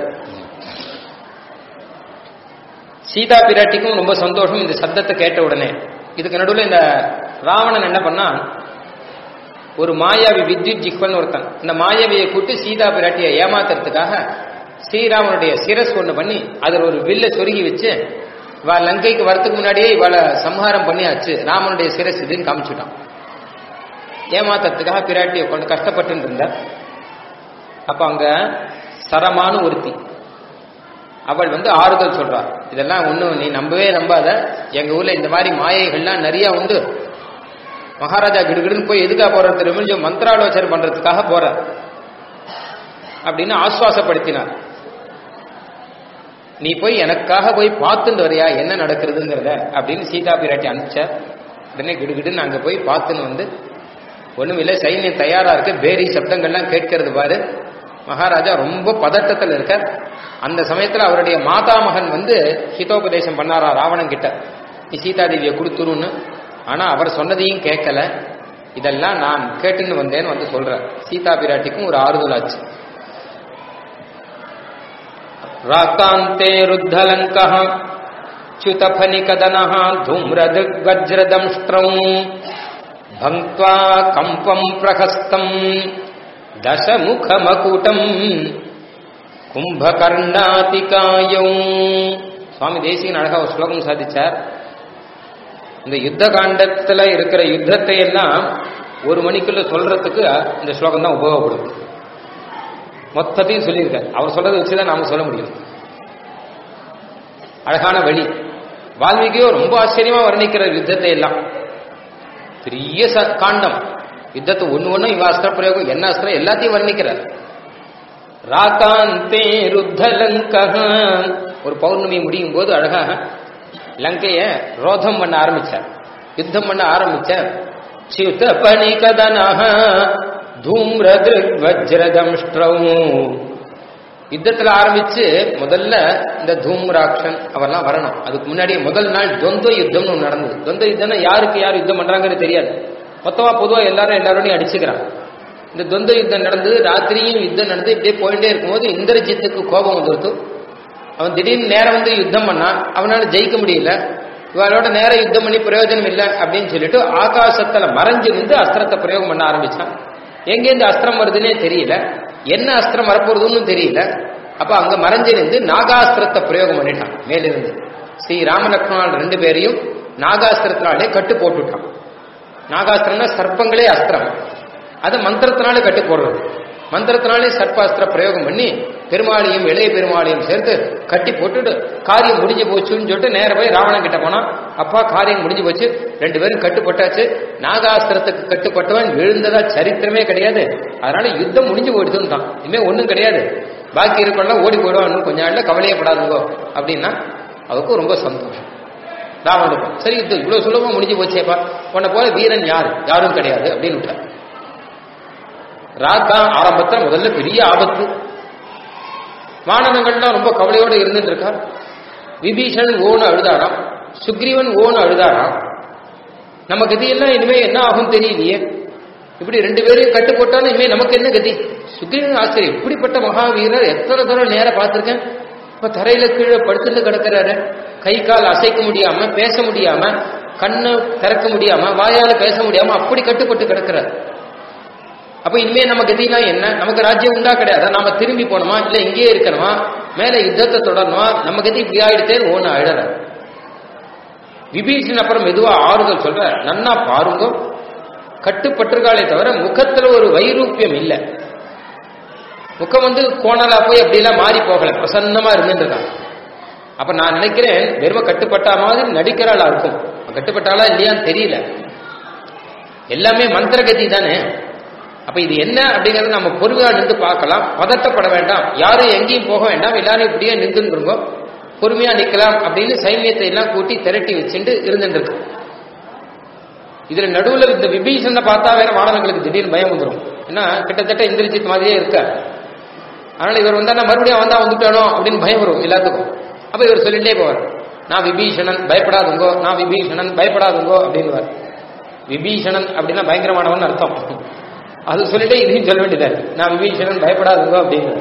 சீதா பிராட்டிக்கும் ரொம்ப சந்தோஷம் இந்த சப்தத்தை கேட்ட உடனே இதுக்கு நடுவில் இந்த ராவணன் என்ன பண்ணா ஒரு மாயாவி வித்யுத் ஜிஹ்வன் ஒருத்தன் இந்த மாயாவியை கூட்டு சீதா பிராட்டியை ஏமாத்துறதுக்காக ஸ்ரீராமனுடைய சிரஸ் ஒண்ணு பண்ணி அதில் ஒரு வில்ல சொருகி வச்சு இவ லங்கைக்கு வரத்துக்கு முன்னாடியே இவளை சம்ஹாரம் பண்ணியாச்சு ராமனுடைய சிரஸ் இதுன்னு காமிச்சுட்டான் ஏமாத்துறதுக்காக பிராட்டியை கொண்டு கஷ்டப்பட்டு இருந்தார் அப்ப அங்க சரமான ஒருத்தி அவள் வந்து ஆறுதல் சொல்றா இதெல்லாம் ஒன்றும் நீ நம்பவே நம்பாத எங்க ஊர்ல இந்த மாதிரி மாயைகள்லாம் நிறைய உண்டு மகாராஜா கிடுகிடுன்னு போய் எதுக்காக போற தெரியுமா மந்திராலோசனை பண்றதுக்காக போற அப்படின்னு ஆஸ்வாசப்படுத்தினார் நீ போய் எனக்காக போய் பார்த்துட்டு வரியா என்ன நடக்கிறதுங்கிறத அப்படின்னு சீதா பிராட்டி அனுப்பிச்சார் உடனே கிடுகிடுன்னு அங்க போய் பார்த்துன்னு வந்து ஒண்ணுமில்லை சைன்யம் தயாரா இருக்கு பேரி சப்தங்கள்லாம் கேட்கறது பாரு மகாராஜா ரொம்ப பதட்டத்தில் இருக்க அந்த சமயத்துல அவருடைய மாதா மகன் வந்து ஹிதோபதேசம் பண்ணாரா ராவணன் கிட்ட நீ சீதாதேவியை கொடுத்துருன்னு ஆனா அவர் சொன்னதையும் கேட்கல இதெல்லாம் நான் கேட்டுன்னு வந்தேன்னு வந்து சொல்ற சீதா பிராட்டிக்கும் ஒரு ஆறுதல் ஆச்சு ராக்காந்தே ருத்தலங்க च्युतफनिकदन धूम्रदृग्वज्रदंष्ट्रौ भङ्क्त्वा कम्पम् प्रहस्तम् दशमुखमकुटम् கும்பகர்ணாதிகாயௌ சுவாமி தேசிகன் அழகா ஒரு ஸ்லோகம் சாதிச்சார் இந்த யுத்த காண்டத்துல இருக்கிற யுத்தத்தை எல்லாம் ஒரு மணிக்குள்ள சொல்றதுக்கு இந்த ஸ்லோகம் தான் உபயோகப்படும் மொத்தத்தையும் சொல்லியிருக்கார் அவர் சொல்றதை வச்சுதான் நாம சொல்ல முடியும் அழகான வழி வால்மீகியோ ரொம்ப ஆச்சரியமா வர்ணிக்கிற யுத்தத்தை எல்லாம் பெரிய ச- காண்டம் யுத்தத்தை ஒண்ணு ஒண்ணும் இவ அஸ்திர பிரயோகம் என்ன அஸ்திரம் எல்லாத்தையும் வர்ணிக்கிறார் ராகாந்தே ருத்தலங்க ஒரு பௌர்ணமி முடியும் போது அழகாக லங்கைய ரோதம் பண்ண ஆரம்பிச்சார் யுத்தம் பண்ண ஆரம்பிச்சார் சியுத பணிகதனஹ தூம்ரதிருக் வஜ்ரதம்ஷ்ட்ரௌ யுத்தத்துல ஆரம்பிச்சு முதல்ல இந்த தூம்ராக்ஷன் அவெல்லாம் வரணும் அதுக்கு முன்னாடியே முதல் நாள் துவந்த யுத்தம்னு ஒண்ணு நடந்தது துவந்த யுத்தம்னா யாருக்கு யார் யுத்தம் பண்றாங்கன்னு தெரியாது மொத்தமா பொதுவா எல்லாரும் எல்லாரோடையும் அடிச்சுக்கிறான் இந்த துவந்த யுத்தம் நடந்தது ராத்திரியும் யுத்தம் நடந்து இப்படியே போயிட்டே இருக்கும்போது இந்திரஜித்துக்கு கோபம் வந்துருத்து அவன் திடீர்னு நேரம் வந்து யுத்தம் பண்ணான் அவனால ஜெயிக்க முடியல இவளோட நேரம் யுத்தம் பண்ணி பிரயோஜனம் இல்லை அப்படின்னு சொல்லிட்டு ஆகாசத்துல மறைஞ்சு நின்று அஸ்திரத்தை பிரயோகம் பண்ண ஆரம்பிச்சான் எங்கேருந்து அஸ்திரம் வருதுன்னே தெரியல என்ன அஸ்திரம் வரப்போறதுன்னு தெரியல அப்ப அங்க மறைஞ்சு நின்று நாகாஸ்திரத்தை பிரயோகம் பண்ணிட்டான் மேலிருந்து ஸ்ரீ ராமலக்ஷ்மணன் ரெண்டு பேரையும் நாகாஸ்திரத்தினாலே கட்டு போட்டுட்டான் நாகாஸ்திரம்னா சர்ப்பங்களே அஸ்திரம் அது மந்திரத்தினாலே கட்டு போடுறது மந்திரத்தினாலே சர்ப்பாஸ்திர பிரயோகம் பண்ணி பெருமாளையும் இளைய பெருமாளையும் சேர்த்து கட்டி போட்டுட்டு காரியம் முடிஞ்சு போச்சுன்னு சொல்லிட்டு நேர போய் ராவணன் கிட்ட போனான் அப்பா காரியம் முடிஞ்சு போச்சு ரெண்டு பேரும் கட்டுப்பட்டாச்சு நாகாஸ்திரத்துக்கு கட்டுப்பட்டவன் எழுந்ததா சரித்திரமே கிடையாது அதனால யுத்தம் முடிஞ்சு போயிடுதுன்னு தான் இனிமே ஒண்ணும் கிடையாது பாக்கி இருக்கவங்க ஓடி போயிடுவான் இன்னும் கொஞ்ச நாள்ல கவலையப்படாதுங்கோ அப்படின்னா அவருக்கும் ரொம்ப சந்தோஷம் ராவனுக்கும் சரி யுத்தம் இவ்வளவு சுலபமா முடிஞ்சு போச்சேப்பா உன்னை போல வீரன் யாரு யாரும் கிடையாது அப்படின்னு விட்டார் ராக்கா ஆரம்பத்துல முதல்ல பெரிய ஆபத்து வானவங்கள்லாம் ரொம்ப கவலையோட இருந்துட்டு இருக்கார் விபீஷணன் ஓன்னு அழுதாராம் சுக்ரீவன் ஓன்னு அழுதாராம் நம்ம கதியெல்லாம் இனிமே என்ன ஆகும் தெரியலையே இப்படி ரெண்டு பேரையும் கட்டு போட்டாலும் இனிமே நமக்கு என்ன கதி சுக்ரீவன் ஆச்சரியம் இப்படிப்பட்ட மகாவீரர் எத்தனை தூரம் நேரம் பார்த்திருக்கேன் இப்ப தரையில கீழே படுத்துட்டு கிடக்கிறாரு கை கால் அசைக்க முடியாம பேச முடியாம கண்ணு திறக்க முடியாம வாயால பேச முடியாம அப்படி கட்டுப்பட்டு கிடக்கிறார் அப்ப இனிமே நம்ம கதிலாம் என்ன நமக்கு ராஜ்யம் உண்டா கிடையாது நாம திரும்பி போனோமா இல்ல இங்கேயே இருக்கணுமா மேல யுத்தத்தை தொடரணுமா நம்ம கதி இப்படி ஆயிடுத்தேன்னு ஒண்ணு அழற விபீஷன் அப்புறம் மெதுவா ஆறுதல் சொல்ற நன்னா பாருங்க கட்டுப்பட்டிருக்காளே தவிர முகத்துல ஒரு வைரூப்பியம் இல்லை முகம் வந்து கோணலா போய் அப்படியெல்லாம் மாறி போகல பிரசன்னமா இருந்துருக்கான் அப்ப நான் நினைக்கிறேன் வெறும கட்டுப்பட்டா மாதிரி நடிக்கிறாளா இருக்கும் கட்டுப்பட்டாளா இல்லையான்னு தெரியல எல்லாமே மந்திரகதி தானே அப்ப இது என்ன அப்படிங்கறத நம்ம பொறுமையா நின்று பார்க்கலாம் பதட்டப்பட வேண்டாம் யாரும் எங்கேயும் போக வேண்டாம் எல்லாரும் இப்படியே நின்றுருங்க பொறுமையா நிக்கலாம் அப்படின்னு சைன்யத்தை எல்லாம் கூட்டி திரட்டி வச்சுட்டு இருந்துட்டு இருக்கு இதுல நடுவுல இந்த விபீஷனை பார்த்தா வேற மாணவர்களுக்கு திடீர்னு பயம் வந்துடும் ஏன்னா கிட்டத்தட்ட இந்திரஜித் மாதிரியே இருக்க அதனால இவர் வந்தா மறுபடியும் வந்தா வந்துட்டானோ அப்படின்னு பயம் வரும் எல்லாத்துக்கும் அப்ப இவர் சொல்லிட்டே போவார் நான் விபீஷணன் பயப்படாதுங்கோ நான் விபீஷணன் பயப்படாதுங்கோ அப்படின்னு விபீஷணன் அப்படின்னா பயங்கரமானவன் அர்த்தம் அது சொல்லிட்டு இதையும் சொல்ல வேண்டியதா இருக்கு நான் விபீஷணன் பயப்படாதுங்கோ அப்படின்னு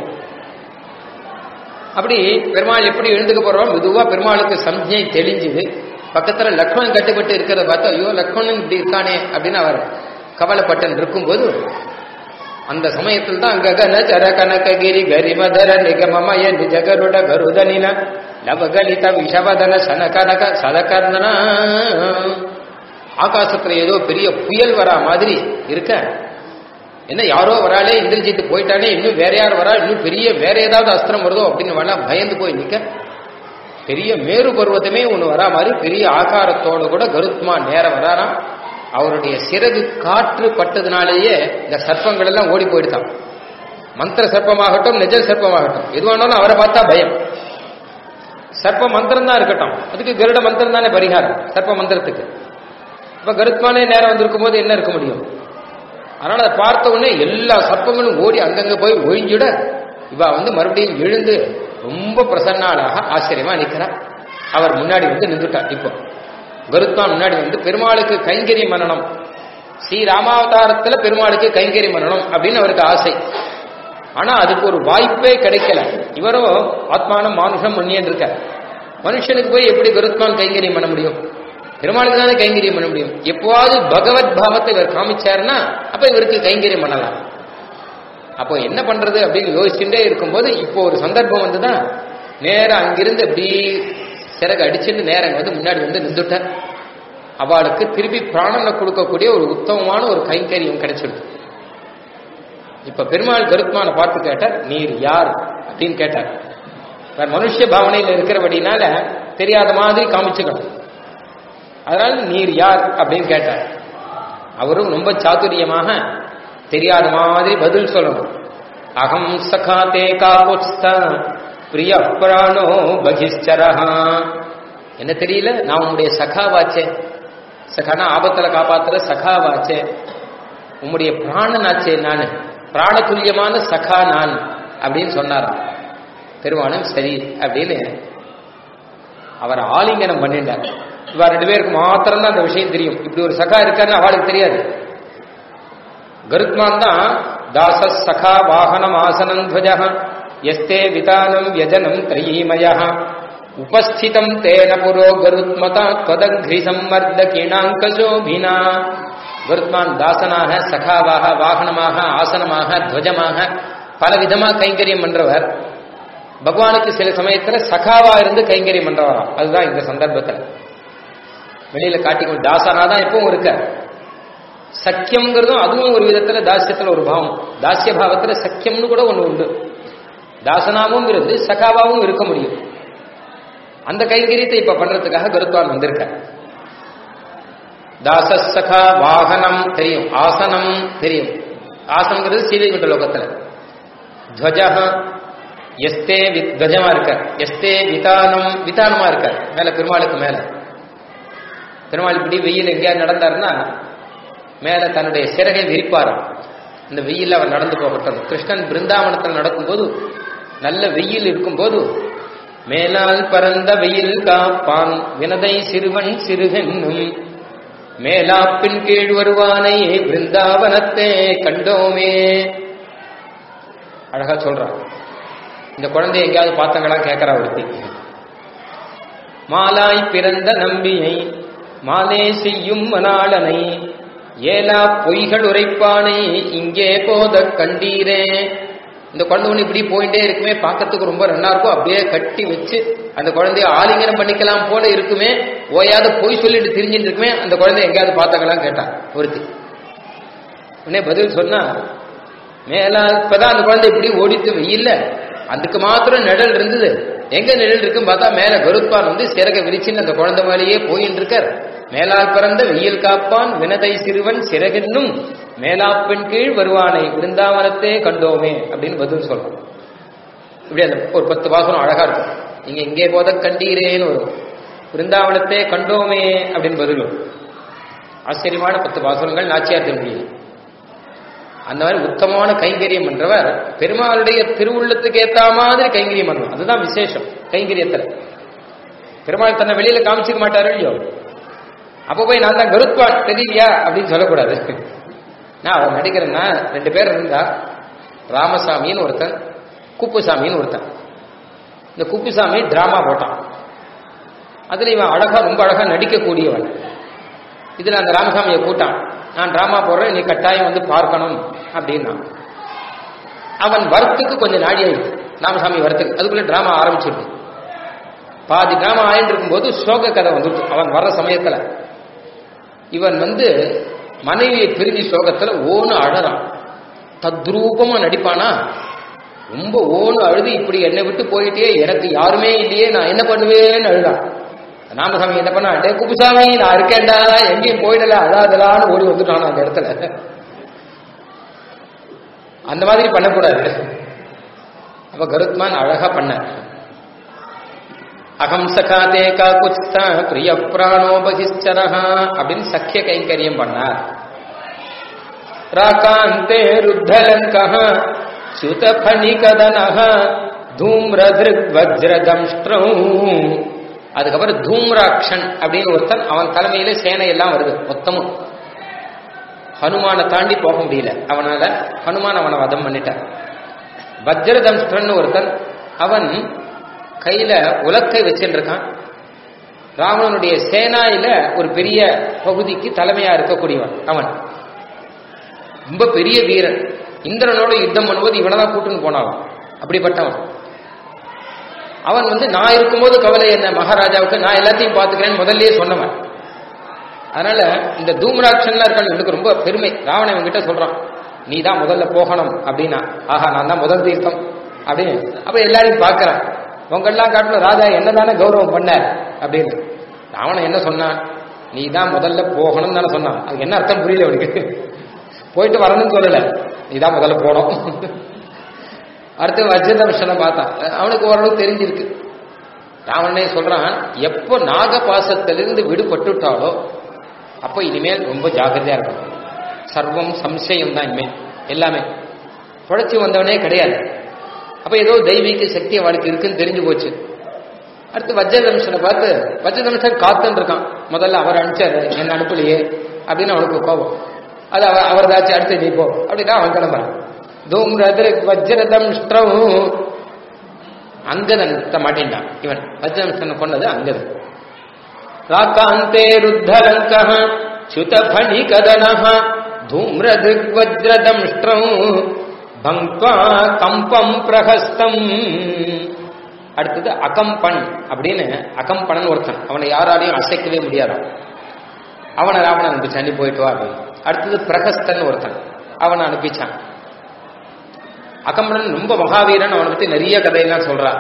அப்படி பெருமாள் எப்படி எழுந்துக்க போறோம் மெதுவா பெருமாளுக்கு சம்ஜை தெளிஞ்சுது பக்கத்துல லக்ஷ்மணன் கட்டுப்பட்டு இருக்கிறத பார்த்தா ஐயோ லக்ஷ்மணன் இப்படி இருக்கானே அப்படின்னு அவர் கவலைப்பட்டன் இருக்கும்போது அந்த சமயத்தில் தான் ககன சர கனககிரி கரிமதர நிகமமய நிஜகருட கருதனின நவகலித விஷவதன சனகனக சதகர்ணன ஆகாசத்துல ஏதோ பெரிய புயல் வரா மாதிரி இருக்க என்ன யாரோ வராளே இந்திரஜித்து போயிட்டானே இன்னும் வேற யார் வரா இன்னும் பெரிய வேற ஏதாவது அஸ்திரம் வருதோ அப்படின்னு வேணா பயந்து போய் நிக்க பெரிய மேரு பருவத்தமே ஒண்ணு வரா மாதிரி பெரிய ஆகாரத்தோட கூட கருத்மா நேரம் வராராம் அவருடைய சிறகு காற்று பட்டதுனாலேயே இந்த சர்ப்பங்கள் எல்லாம் ஓடி போயிடுதான் மந்திர சர்ப்பமாகட்டும் நிஜ சர்ப்பமாகட்டும் எதுவானாலும் அவரை பார்த்தா பயம் சர்ப்ப மந்திரம் தான் இருக்கட்டும் அதுக்கு கருட மந்திரம் தானே பரிகாரம் சர்ப்ப மந்திரத்துக்கு இப்ப கருத்மானே நேரம் வந்திருக்கும் போது என்ன இருக்க முடியும் அதனால அதை பார்த்த உடனே எல்லா சர்ப்பங்களும் ஓடி அங்கங்க போய் ஒழிஞ்சுட இவ வந்து மறுபடியும் எழுந்து ரொம்ப பிரசன்னாளாக ஆச்சரியமா நிக்கிறார் அவர் முன்னாடி வந்து நின்றுட்டார் இப்போ கருத்தான் முன்னாடி வந்து பெருமாளுக்கு கைங்கரி மன்னனம் ஸ்ரீ ராமாவதாரத்துல பெருமாளுக்கு கைங்கரி மன்னனம் அப்படின்னு அவருக்கு ஆசை ஆனா அதுக்கு ஒரு வாய்ப்பே கிடைக்கல இவரோ ஆத்மானம் மானுஷம் மன்னியன் இருக்க மனுஷனுக்கு போய் எப்படி கருத்மான் கைங்கரியம் பண்ண முடியும் பெருமாளுக்கு தானே கைங்கரியம் பண்ண முடியும் எப்போவாவது பகவத் பாவத்தை இவர் காமிச்சாருன்னா அப்ப இவருக்கு கைங்கரியம் பண்ணலாம் அப்போ என்ன பண்றது அப்படின்னு யோசிச்சுட்டே இருக்கும்போது இப்போ ஒரு சந்தர்ப்பம் வந்துதான் நேரம் அங்கிருந்து அப்படி சிறகு அடிச்சுட்டு நேரம் வந்து முன்னாடி வந்து நின்றுட்டார் அவளுக்கு திருப்பி பிராணனை கொடுக்கக்கூடிய ஒரு உத்தமமான ஒரு கைங்கரியம் கிடைச்சிருக்கு இப்ப பெருமாள் கருத்மான பார்த்து கேட்டார் நீர் யார் அப்படின்னு கேட்டார் வேற மனுஷ பாவனையில் இருக்கிறபடினால தெரியாத மாதிரி காமிச்சுக்கணும் அதனால நீர் யார் அப்படின்னு கேட்டார் அவரும் ரொம்ப சாதுரியமாக தெரியாத மாதிரி பதில் சொல்லணும் அகம் சகா தே காபுஸ்த பிரிய பிராணோ பகிஷ்சரஹா என்ன தெரியல நான் உன்னுடைய சகாவாச்சே சகானா ஆபத்துல காப்பாத்துற சகாவாச்சே உம்முடைய பிராணனாச்சே நான் பிராணதுல்யமான சகா நான் அப்படின்னு சொன்னாராம் பெருமானும் சரி அப்படின்னு அவர் ஆலிங்கனம் பண்ணிட்டார் இவா ரெண்டு பேருக்கு மாத்திரம் தான் அந்த விஷயம் தெரியும் இப்படி ஒரு சகா இருக்காருன்னு அவளுக்கு தெரியாது கருத்மான் தான் தாச சகா வாகனம் ஆசனம் துவஜ எஸ்தே விதானம் யஜனம் திரயீமய உபஸ்திதம் தேன புரோ கருத்மதா त्वदघ्रि சம்மர்த கிணாங்கசோபினா கருத்மான் தாசனாக சகாவாக வாகனமாக ஆசனமாக துவஜமாக பல விதமா கைங்கரியம் பண்றவர் பகவானுக்கு சில சமயத்துல சகாவா இருந்து கைங்கரியம் பண்றவராம் அதுதான் இந்த சந்தர்ப்பத்தில் வெளியில காட்டிக்கொண்டு தாசனா தான் எப்பவும் இருக்க சக்கியம்ங்கிறதும் அதுவும் ஒரு விதத்துல தாசியத்துல ஒரு பாவம் தாசிய பாவத்துல சக்கியம்னு கூட ஒண்ணு உண்டு தாசனாவும் இருந்து சகாவாவும் இருக்க முடியும் அந்த கைங்கரியத்தை இப்ப பண்றதுக்காக கருத்வான் வந்திருக்க தாச சகா வாகனம் தெரியும் ஆசனம் தெரியும் ஆசனங்கிறது சீதைகுண்ட லோகத்துல துவஜ எஸ்தே துவஜமா இருக்க எஸ்தே விதானம் விதானமா இருக்க மேல பெருமாளுக்கு மேல பெருமாள் இப்படி வெயில் எங்கேயா நடந்தாருன்னா மேல தன்னுடைய சிறகை விரிப்பாராம் இந்த வெயில் அவர் நடந்து போகப்பட்டது கிருஷ்ணன் பிருந்தாவனத்தில் நடக்கும்போது நல்ல வெயில் இருக்கும்போது மேலால் பரந்த வெயில் காப்பான் வினதை சிறுவன் சிறுகென்னும் மேலாப்பின் கீழ் வருவானை பிருந்தாவனத்தே கண்டோமே அழகா சொல்றான் இந்த குழந்தை எங்கேயாவது பார்த்தங்களா கேட்கறா ஒருத்தி மாலாய் பிறந்த நம்பியை மாலே செய்யும் மணாளனை ஏலா பொய்கள் உரைப்பானை இங்கே போத கண்டீரே இந்த குழந்தை ஒண்ணு இப்படி போயிட்டே இருக்குமே பார்க்கறதுக்கு ரொம்ப நல்லா இருக்கும் அப்படியே கட்டி வச்சு அந்த குழந்தைய ஆலிங்கனம் பண்ணிக்கலாம் போல இருக்குமே ஓயாத போய் சொல்லிட்டு திரிஞ்சுட்டு இருக்குமே அந்த குழந்தை எங்கேயாவது பார்த்தாங்களாம் கேட்டான் ஒருத்தி உடனே பதில் சொன்னா மேலா இப்பதான் அந்த குழந்தை இப்படி ஓடித்து வெயில்ல அதுக்கு மாத்திரம் நிழல் இருந்தது எங்க நிழல் இருக்குன்னு பார்த்தா மேல கருப்பான் வந்து சிறக விரிச்சுன்னு அந்த குழந்தை மேலேயே போயின்னு இருக்கார் மேலால் பிறந்த வெயில் காப்பான் வினதை சிறுவன் சிறகென்னும் மேலாப்பெண் கீழ் வருவானை விருந்தாவனத்தே கண்டோமே அப்படின்னு பதில் சொல்றோம் இப்படி அந்த ஒரு பத்து வாசனம் அழகா இருக்கும் நீங்க இங்கே போத கண்டீரேன்னு வரும் விருந்தாவனத்தே கண்டோமே அப்படின்னு பதில் வரும் ஆச்சரியமான பத்து வாசனங்கள் நாச்சியார் திருமொழியில் அந்த மாதிரி உத்தமமான கைங்கரியம் பண்றவர் பெருமாளுடைய திருவுள்ளத்துக்கு ஏத்த மாதிரி கைங்கரியம் பண்ணுவார் அதுதான் விசேஷம் கைங்கரியத்துல பெருமாள் தன்னை வெளியில காமிச்சிக்க மாட்டாரு இல்லையோ அப்ப போய் நான் தான் கருத்வான் தெரியலையா அப்படின்னு சொல்லக்கூடாது நான் அவன் நடிக்கிறேன்னா ரெண்டு பேர் இருந்தா ராமசாமின்னு ஒருத்தன் குப்புசாமின்னு ஒருத்தன் இந்த குப்புசாமி டிராமா போட்டான் அதுல இவன் அழகா ரொம்ப அழகா நடிக்கக்கூடியவன் இதுல அந்த ராமசாமியை கூட்டான் நான் டிராமா போடுறேன் நீ கட்டாயம் வந்து பார்க்கணும் அப்படின்னா அவன் வரத்துக்கு கொஞ்சம் நாடி ஆயிடுச்சு ராமசாமி வரத்துக்கு அதுக்குள்ள டிராமா ஆரம்பிச்சிருக்கு பாதி டிராமா ஆயிட்டு இருக்கும்போது சோக கதை வந்துட்டு அவன் வர்ற சமயத்துல இவன் வந்து மனைவியை பிரிஞ்சு சோகத்துல ஓன்னு அழறான் தத்ரூபமா நடிப்பானா ரொம்ப ஓன்னு அழுது இப்படி என்னை விட்டு போயிட்டே எனக்கு யாருமே இல்லையே நான் என்ன பண்ணுவேன்னு அழுதான் ராமசாமி என்ன பண்ணா டே குப்புசாமி நான் இருக்கேன்டா எங்கேயும் போயிடல அழாதலான்னு ஓடி வந்துட்டான் அந்த இடத்துல அந்த மாதிரி பண்ணக்கூடாது அப்ப கருத்மான் அழகா பண்ண அகம் சகாதே கா குச்தா பிரிய பிராணோபகிச்சரஹா அப்படின்னு சக்கிய கைங்கரியம் பண்ணார் ராகாந்தே ருத்தலங்கः சுதபணிகதனः தூம்ரதிருக் வஜ்ரதம்ஷ்ட்ரௌ அதுக்கப்புறம் தூம்ராக்ஷன் அப்படின்னு ஒருத்தன் அவன் தலைமையில சேனை எல்லாம் வருது மொத்தமும் ஹனுமானை தாண்டி போக முடியல அவனால ஹனுமான் அவனை வதம் பண்ணிட்டான் வஜ்ரதம்ஷ்டன் ஒருத்தன் அவன் கையில உலக்கை வச்சுருக்கான் ராவணனுடைய சேனாயில ஒரு பெரிய பகுதிக்கு தலைமையா இருக்கக்கூடியவன் அவன் ரொம்ப பெரிய வீரன் இந்திரனோட யுத்தம் பண்ணும்போது இவனதான் கூட்டுன்னு போனான் அப்படிப்பட்டவன் அவன் வந்து நான் இருக்கும்போது கவலை என்ன மகாராஜாவுக்கு நான் எல்லாத்தையும் பார்த்துக்கிறேன்னு முதல்லயே சொன்னவன் அதனால இந்த தூம்ராட்சன்லாம் இருக்காங்க எனக்கு ரொம்ப பெருமை ராவணன் இவங்கிட்ட சொல்றான் நீ தான் முதல்ல போகணும் அப்படின்னா ஆஹா நான் தான் முதல் தீர்த்தம் அப்படின்னு அப்ப எல்லாரையும் பார்க்கறான் உங்கெல்லாம் காட்டணும் ராஜா என்னதானே கௌரவம் பண்ணார் அப்படின்னு ராவணன் என்ன சொன்னான் நீ தான் முதல்ல போகணும்னு தானே சொன்னான் அதுக்கு என்ன அர்த்தம் புரியல அவனுக்கு போயிட்டு வரணும்னு சொல்லல நீ தான் முதல்ல போனோம் அடுத்து வஜ்ரதம்ஷனை பார்த்தான் அவனுக்கு ஓரளவு தெரிஞ்சிருக்கு ராவணனே சொல்றான் எப்போ நாகபாசத்திலிருந்து விடுபட்டுட்டாலோ அப்போ இனிமேல் ரொம்ப ஜாக்கிரதையா இருக்கணும் சர்வம் சம்சயம் தான் இனிமேல் எல்லாமே புழைச்சி வந்தவனே கிடையாது அப்ப ஏதோ தெய்வீக சக்தி அவளுக்கு இருக்குன்னு தெரிஞ்சு போச்சு அடுத்து வஜ்ரதம்சனை பார்த்து வஜ்ரதம்சன் காத்துன்னு இருக்கான் முதல்ல அவர் அனுப்பிச்சாரு என்ன அனுப்பலையே அப்படின்னு அவனுக்கு கோபம் அது அவர் அவர் தாச்சு அடுத்து நீ போ அப்படின்னா அவன் கிளம்புறான் தூம்ரதிருக் வஜ்ரதம் அங்கதன் மாட்டேன்டான் இவன் வஜ்ரதம்சனை கொண்டது அங்கதன் ராக்காந்தே ருத்தலங்க சுதபணி கதன தூம்ரதிருக் வஜ்ரதம் பங்க்வா கம்பம் பிரகஸ்தம் அடுத்தது அகம்பன் அப்படின்னு அகம்பனன் ஒருத்தன் அவனை யாராலையும் அசைக்கவே முடியாதான் அவனை ராவணன் அனுப்பிச்சான் நீ போயிட்டு வா அப்படின்னு அடுத்தது பிரகஸ்தன் ஒருத்தன் அவனை அனுப்பிச்சான் அகம்பனன் ரொம்ப மகாவீரன் அவனை பத்தி நிறைய கதையெல்லாம் சொல்றான்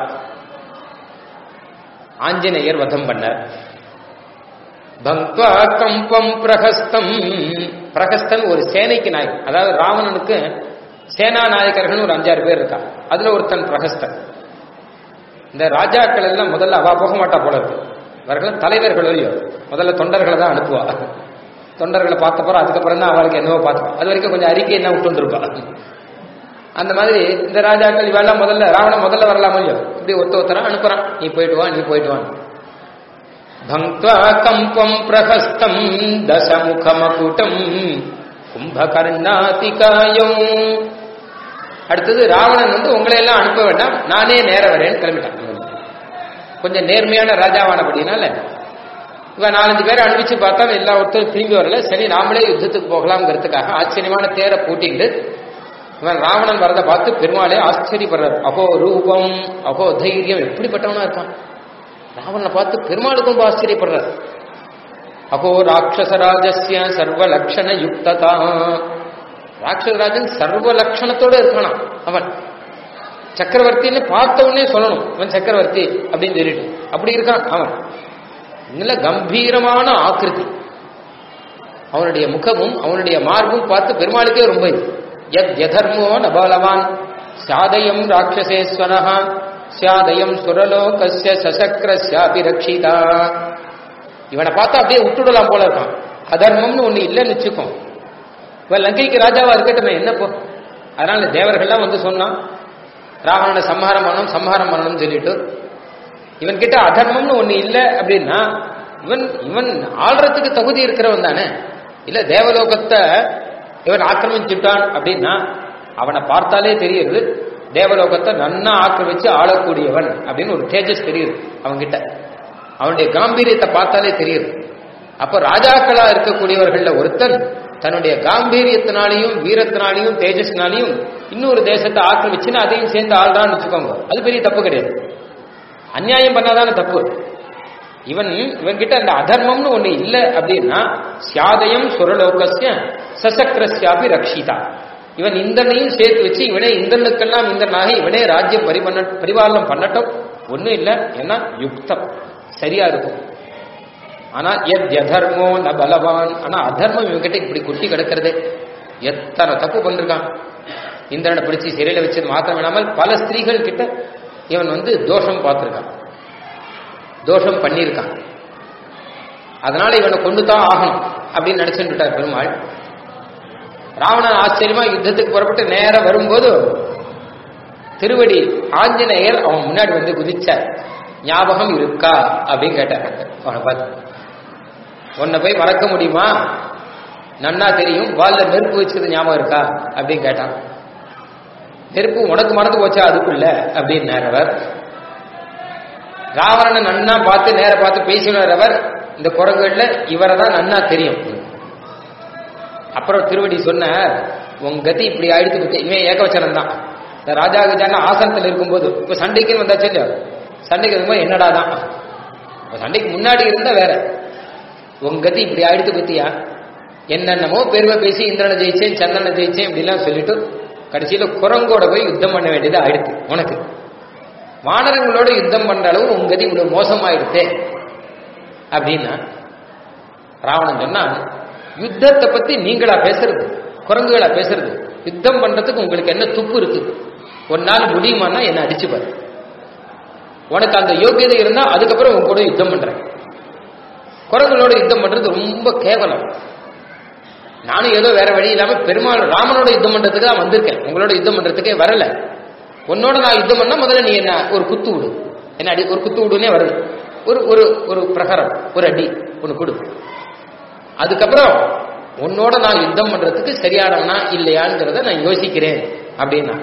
ஆஞ்சநேயர் வதம் பண்ணார் பங்க்வா கம்பம் பிரகஸ்தம் பிரகஸ்தன் ஒரு சேனைக்கு நாயக் அதாவது ராவணனுக்கு சேனா நாயக்கர்கள் ஒரு அஞ்சாறு பேர் இருக்கா அதுல ஒருத்தன் பிரகஸ்தன் இந்த ராஜாக்கள் எல்லாம் முதல்ல அவா போக மாட்டா போல இருக்கு இவர்கள் தலைவர்கள் இல்லையோ முதல்ல தொண்டர்களை தான் அனுப்புவா தொண்டர்களை பார்த்த போறோம் அதுக்கப்புறம் தான் அவளுக்கு என்னவோ பார்த்துப்பா அது வரைக்கும் கொஞ்சம் அறிக்கை என்ன விட்டுருப்பா அந்த மாதிரி இந்த ராஜாக்கள் இவெல்லாம் முதல்ல ராவணன் முதல்ல வரலாம் இல்லையோ இப்படி ஒருத்த ஒருத்தரா அனுப்புறான் நீ போயிட்டு வா நீ போயிட்டு வான் பங்க்வா கம்பம் பிரகஸ்தம் தசமுகமகுட்டம் கும்பகர்ணாதிகாயம் அடுத்தது ராவணன் வந்து உங்களை எல்லாம் அனுப்ப வேண்டாம் நானே நேர வரேன்னு கிளம்பிட்டான் கொஞ்சம் நேர்மையான ராஜாவானபடினால இவன் நாலஞ்சு பேரை அனுப்பிச்சு பார்த்தா எல்லா ஒருத்தரும் திரும்பி வரல சரி நாமளே யுத்தத்துக்கு போகலாம்ங்கிறதுக்காக ஆச்சரியமான தேரை பூட்டிட்டு இவன் ராவணன் வரதை பார்த்து பெருமாளே ஆச்சரியப்படுறார் அகோ ரூபம் அகோ தைரியம் எப்படிப்பட்டவனா இருக்கான் ராவணனை பார்த்து பெருமாளுக்கு ரொம்ப ஆச்சரியப்படுறார் அகோ ராட்சசராஜஸ்ய சர்வ லட்சண யுக்ததா ராட்சசராஜன் சர்வ லட்சணத்தோட இருக்கானா அவன் சக்கரவர்த்தின்னு பார்த்த உடனே சொல்லணும் இவன் சக்கரவர்த்தி அப்படின்னு சொல்லிட்டு அப்படி இருக்கான் அவன் நல்ல கம்பீரமான ஆக்கிருதி அவனுடைய முகமும் அவனுடைய மார்பும் பார்த்து பெருமாளுக்கே ரொம்ப இது யத் யதர்மோ நபலவான் சாதயம் ராட்சசேஸ்வரஹா சாதயம் சுரலோகஸ்ய சசக்கரஸ்யாபி ரக்ஷிதா இவனை பார்த்தா அப்படியே விட்டுடலாம் போல இருக்கான் அதர்மம்னு ஒண்ணு இல்லைன்னு வச்சுக்கோ இவன் லங்கைக்கு ராஜாவா இருக்கட்டுமே என்னப்போ அதனால தேவர்கள்லாம் வந்து சொன்னான் ராவணனை சம்ஹாரம் பண்ணணும் சம்ஹாரம் பண்ணணும்னு சொல்லிட்டு இவன் கிட்ட அதர்மம்னு ஒண்ணு இல்லை அப்படின்னா இவன் இவன் ஆள்றதுக்கு தகுதி இருக்கிறவன் தானே இல்ல தேவலோகத்தை இவன் ஆக்கிரமிச்சுட்டான் அப்படின்னா அவனை பார்த்தாலே தெரியுது தேவலோகத்தை நன்னா ஆக்கிரமிச்சு ஆளக்கூடியவன் அப்படின்னு ஒரு தேஜஸ் தெரியுது அவன்கிட்ட அவனுடைய காம்பீரியத்தை பார்த்தாலே தெரியுது அப்ப ராஜாக்களா இருக்கக்கூடியவர்கள்ல ஒருத்தன் தன்னுடைய காம்பீரியத்தினாலையும் வீரத்தினாலையும் தேஜஸ்னாலையும் இன்னொரு தேசத்தை ஆக்கிரமிச்சுன்னு அதையும் சேர்ந்து ஆள்றான்னு வச்சுக்கோங்க அது பெரிய தப்பு கிடையாது அநியாயம் பண்ணாதான தப்பு இவன் இவன்கிட்ட அந்த அதர்மம்னு ஒண்ணு இல்லை அப்படின்னா சியாதயம் சுரலோகசிய சசக்கரஸ்யாபி ரக்ஷிதா இவன் இந்தனையும் சேர்த்து வச்சு இவனே இந்தனுக்கெல்லாம் இந்தனாக இவனே ராஜ்யம் பரிபண்ண பரிபாலனம் பண்ணட்டும் ஒண்ணும் இல்லை ஏன்னா யுக்தம் சரியா இருக்கும் ஆனா எத் யதர்மோ ந பலவான் ஆனா அதர்மம் இவன்கிட்ட இப்படி குட்டி கிடக்கிறதே எத்தனை தப்பு பண்ணிருக்கான் இந்திரனை பிடிச்சி சிறையில வச்சது மாத்திரம் இல்லாமல் பல ஸ்திரீகள் கிட்ட இவன் வந்து தோஷம் பார்த்திருக்கான் தோஷம் பண்ணியிருக்கான் அதனால இவனை கொண்டு தான் ஆகணும் அப்படின்னு நினைச்சுட்டார் பெருமாள் ராவணன் ஆச்சரியமா யுத்தத்துக்கு புறப்பட்டு நேரம் வரும்போது திருவடி ஆஞ்சநேயர் அவன் முன்னாடி வந்து குதிச்சார் ஞாபகம் இருக்கா அப்படின்னு கேட்டார் அவனை பார்த்து உன்னை போய் மறக்க முடியுமா நன்னா தெரியும் வால்ல நெருப்பு வச்சது ஞாபகம் இருக்கா அப்படின்னு கேட்டான் நெருப்பு உனக்கு மறந்து போச்சா அதுக்குள்ள அப்படின்னார் அவர் ராவணனை நன்னா பார்த்து நேர பார்த்து பேசினார் அவர் இந்த குரங்குகள்ல இவரை தான் நன்னா தெரியும் அப்புறம் திருவடி சொன்ன உன் கதி இப்படி ஆயிடுத்து பத்தி இவன் ஏகவச்சனம் தான் இந்த ராஜா கஜான ஆசனத்தில் இருக்கும்போது இப்ப சண்டைக்குன்னு வந்தாச்சு இல்லையா சண்டைக்கு இருக்கும்போது என்னடா தான் இப்ப சண்டைக்கு முன்னாடி இருந்தா வேற உன் கதி இப்படி ஆயிடுத்து பத்தியா என்னென்னமோ பெருமை பேசி இந்திரனை ஜெயிச்சேன் சந்திரனை ஜெயிச்சேன் இப்படிலாம் சொல்லிட்டு கடைசியில குரங்கோட போய் யுத்தம் பண்ண வேண்டியது ஆயிடுத்து உனக்கு வானரங்களோட யுத்தம் பண்ற அளவு உங்க கதி இவ்வளவு மோசமாயிடுத்தே அப்படின்னா ராவணன் சொன்னா யுத்தத்தை பத்தி நீங்களா பேசுறது குரங்குகளா பேசுறது யுத்தம் பண்றதுக்கு உங்களுக்கு என்ன துப்பு இருக்கு ஒரு நாள் முடியுமான்னா என்ன அடிச்சுப்பாரு உனக்கு அந்த யோகியதை இருந்தா அதுக்கப்புறம் உங்க கூட யுத்தம் பண்றேன் குரங்குகளோட யுத்தம் பண்றது ரொம்ப கேவலம் நானும் ஏதோ வேற வழி இல்லாம பெருமாள் ராமனோட யுத்தம் பண்றதுக்கு தான் வந்திருக்கேன் உங்களோட யுத்தம் பண்றதுக்கே வரல உன்னோட நான் யுத்தம் பண்ணா முதல்ல நீ என்ன ஒரு குத்து விடு என்ன அடி ஒரு குத்து விடுனே வருது ஒரு ஒரு ஒரு பிரகரம் ஒரு அடி ஒன்று கொடு அதுக்கப்புறம் உன்னோட நான் யுத்தம் பண்றதுக்கு சரியானவனா இல்லையாங்கிறத நான் யோசிக்கிறேன் அப்படின்னா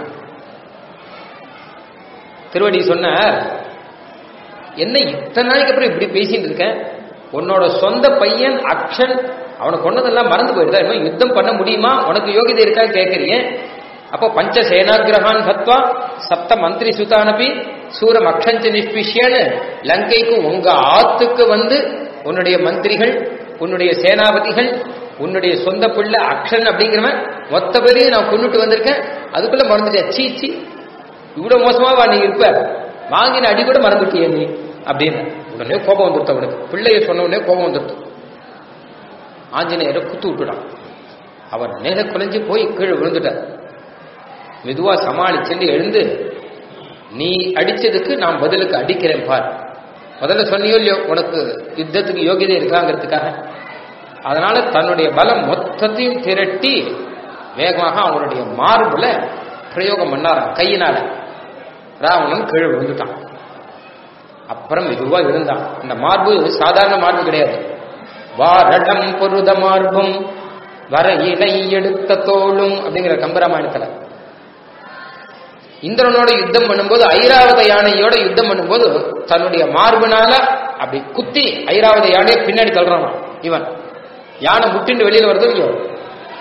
திருவடி சொன்ன என்ன இத்தனை நாளைக்கு அப்புறம் இப்படி பேசிட்டு இருக்கேன் உன்னோட சொந்த பையன் அக்ஷன் அவனை கொண்டதெல்லாம் மறந்து போயிடுதா இன்னும் யுத்தம் பண்ண முடியுமா உனக்கு யோகிதை இருக்கா கேட்கறீங்க அப்போ பஞ்ச சேனாகிரகான் ஹத்வா சப்த மந்திரி சுதானபி சூரம் அக்ஷஞ்ச நிஷ்பிஷ்யன்னு லங்கைக்கு உங்க ஆத்துக்கு வந்து உன்னுடைய மந்திரிகள் உன்னுடைய சேனாபதிகள் உன்னுடைய சொந்த பிள்ளை அக்ஷன் அப்படிங்கிறவன் மொத்த பேரையும் நான் கொண்டுட்டு வந்திருக்கேன் அதுக்குள்ள மறந்துட்டேன் சீ சீ இவ்வளவு மோசமாவா நீ இருப்ப வாங்கின அடி கூட மறந்துட்டியே நீ அப்படின்னு உடனே கோபம் வந்துருத்த அவனுக்கு பிள்ளைய சொன்ன உடனே கோபம் வந்துருத்து ஆஞ்சநேயரை குத்து விட்டுடான் அவர் நேர குலைஞ்சு போய் கீழே விழுந்துட்டார் மெதுவா சமாளிச்சுட்டு எழுந்து நீ அடிச்சதுக்கு நான் பதிலுக்கு அடிக்கிறேன் பார் முதல்ல சொன்னியோ இல்லையோ உனக்கு யுத்தத்துக்கு யோகியதை இருக்காங்கிறதுக்காக அதனால தன்னுடைய பலம் மொத்தத்தையும் திரட்டி வேகமாக அவனுடைய மார்புல பிரயோகம் பண்ணாராம் கையினால ராவணன் கீழே விழுந்துட்டான் அப்புறம் மெதுவா இருந்தான் இந்த மார்பு சாதாரண மார்பு கிடையாது வாரடம் பொருத மார்பும் வர இலை எடுத்த தோளும் அப்படிங்கிற கம்பராமாயணத்துல இந்திரனோட யுத்தம் பண்ணும்போது ஐராவத யானையோட யுத்தம் பண்ணும்போது தன்னுடைய மார்புனால அப்படி குத்தி ஐராவத யானையை பின்னாடி தள்ளுறான் இவன் யானை முட்டிண்டு வெளியில வருது இல்லையோ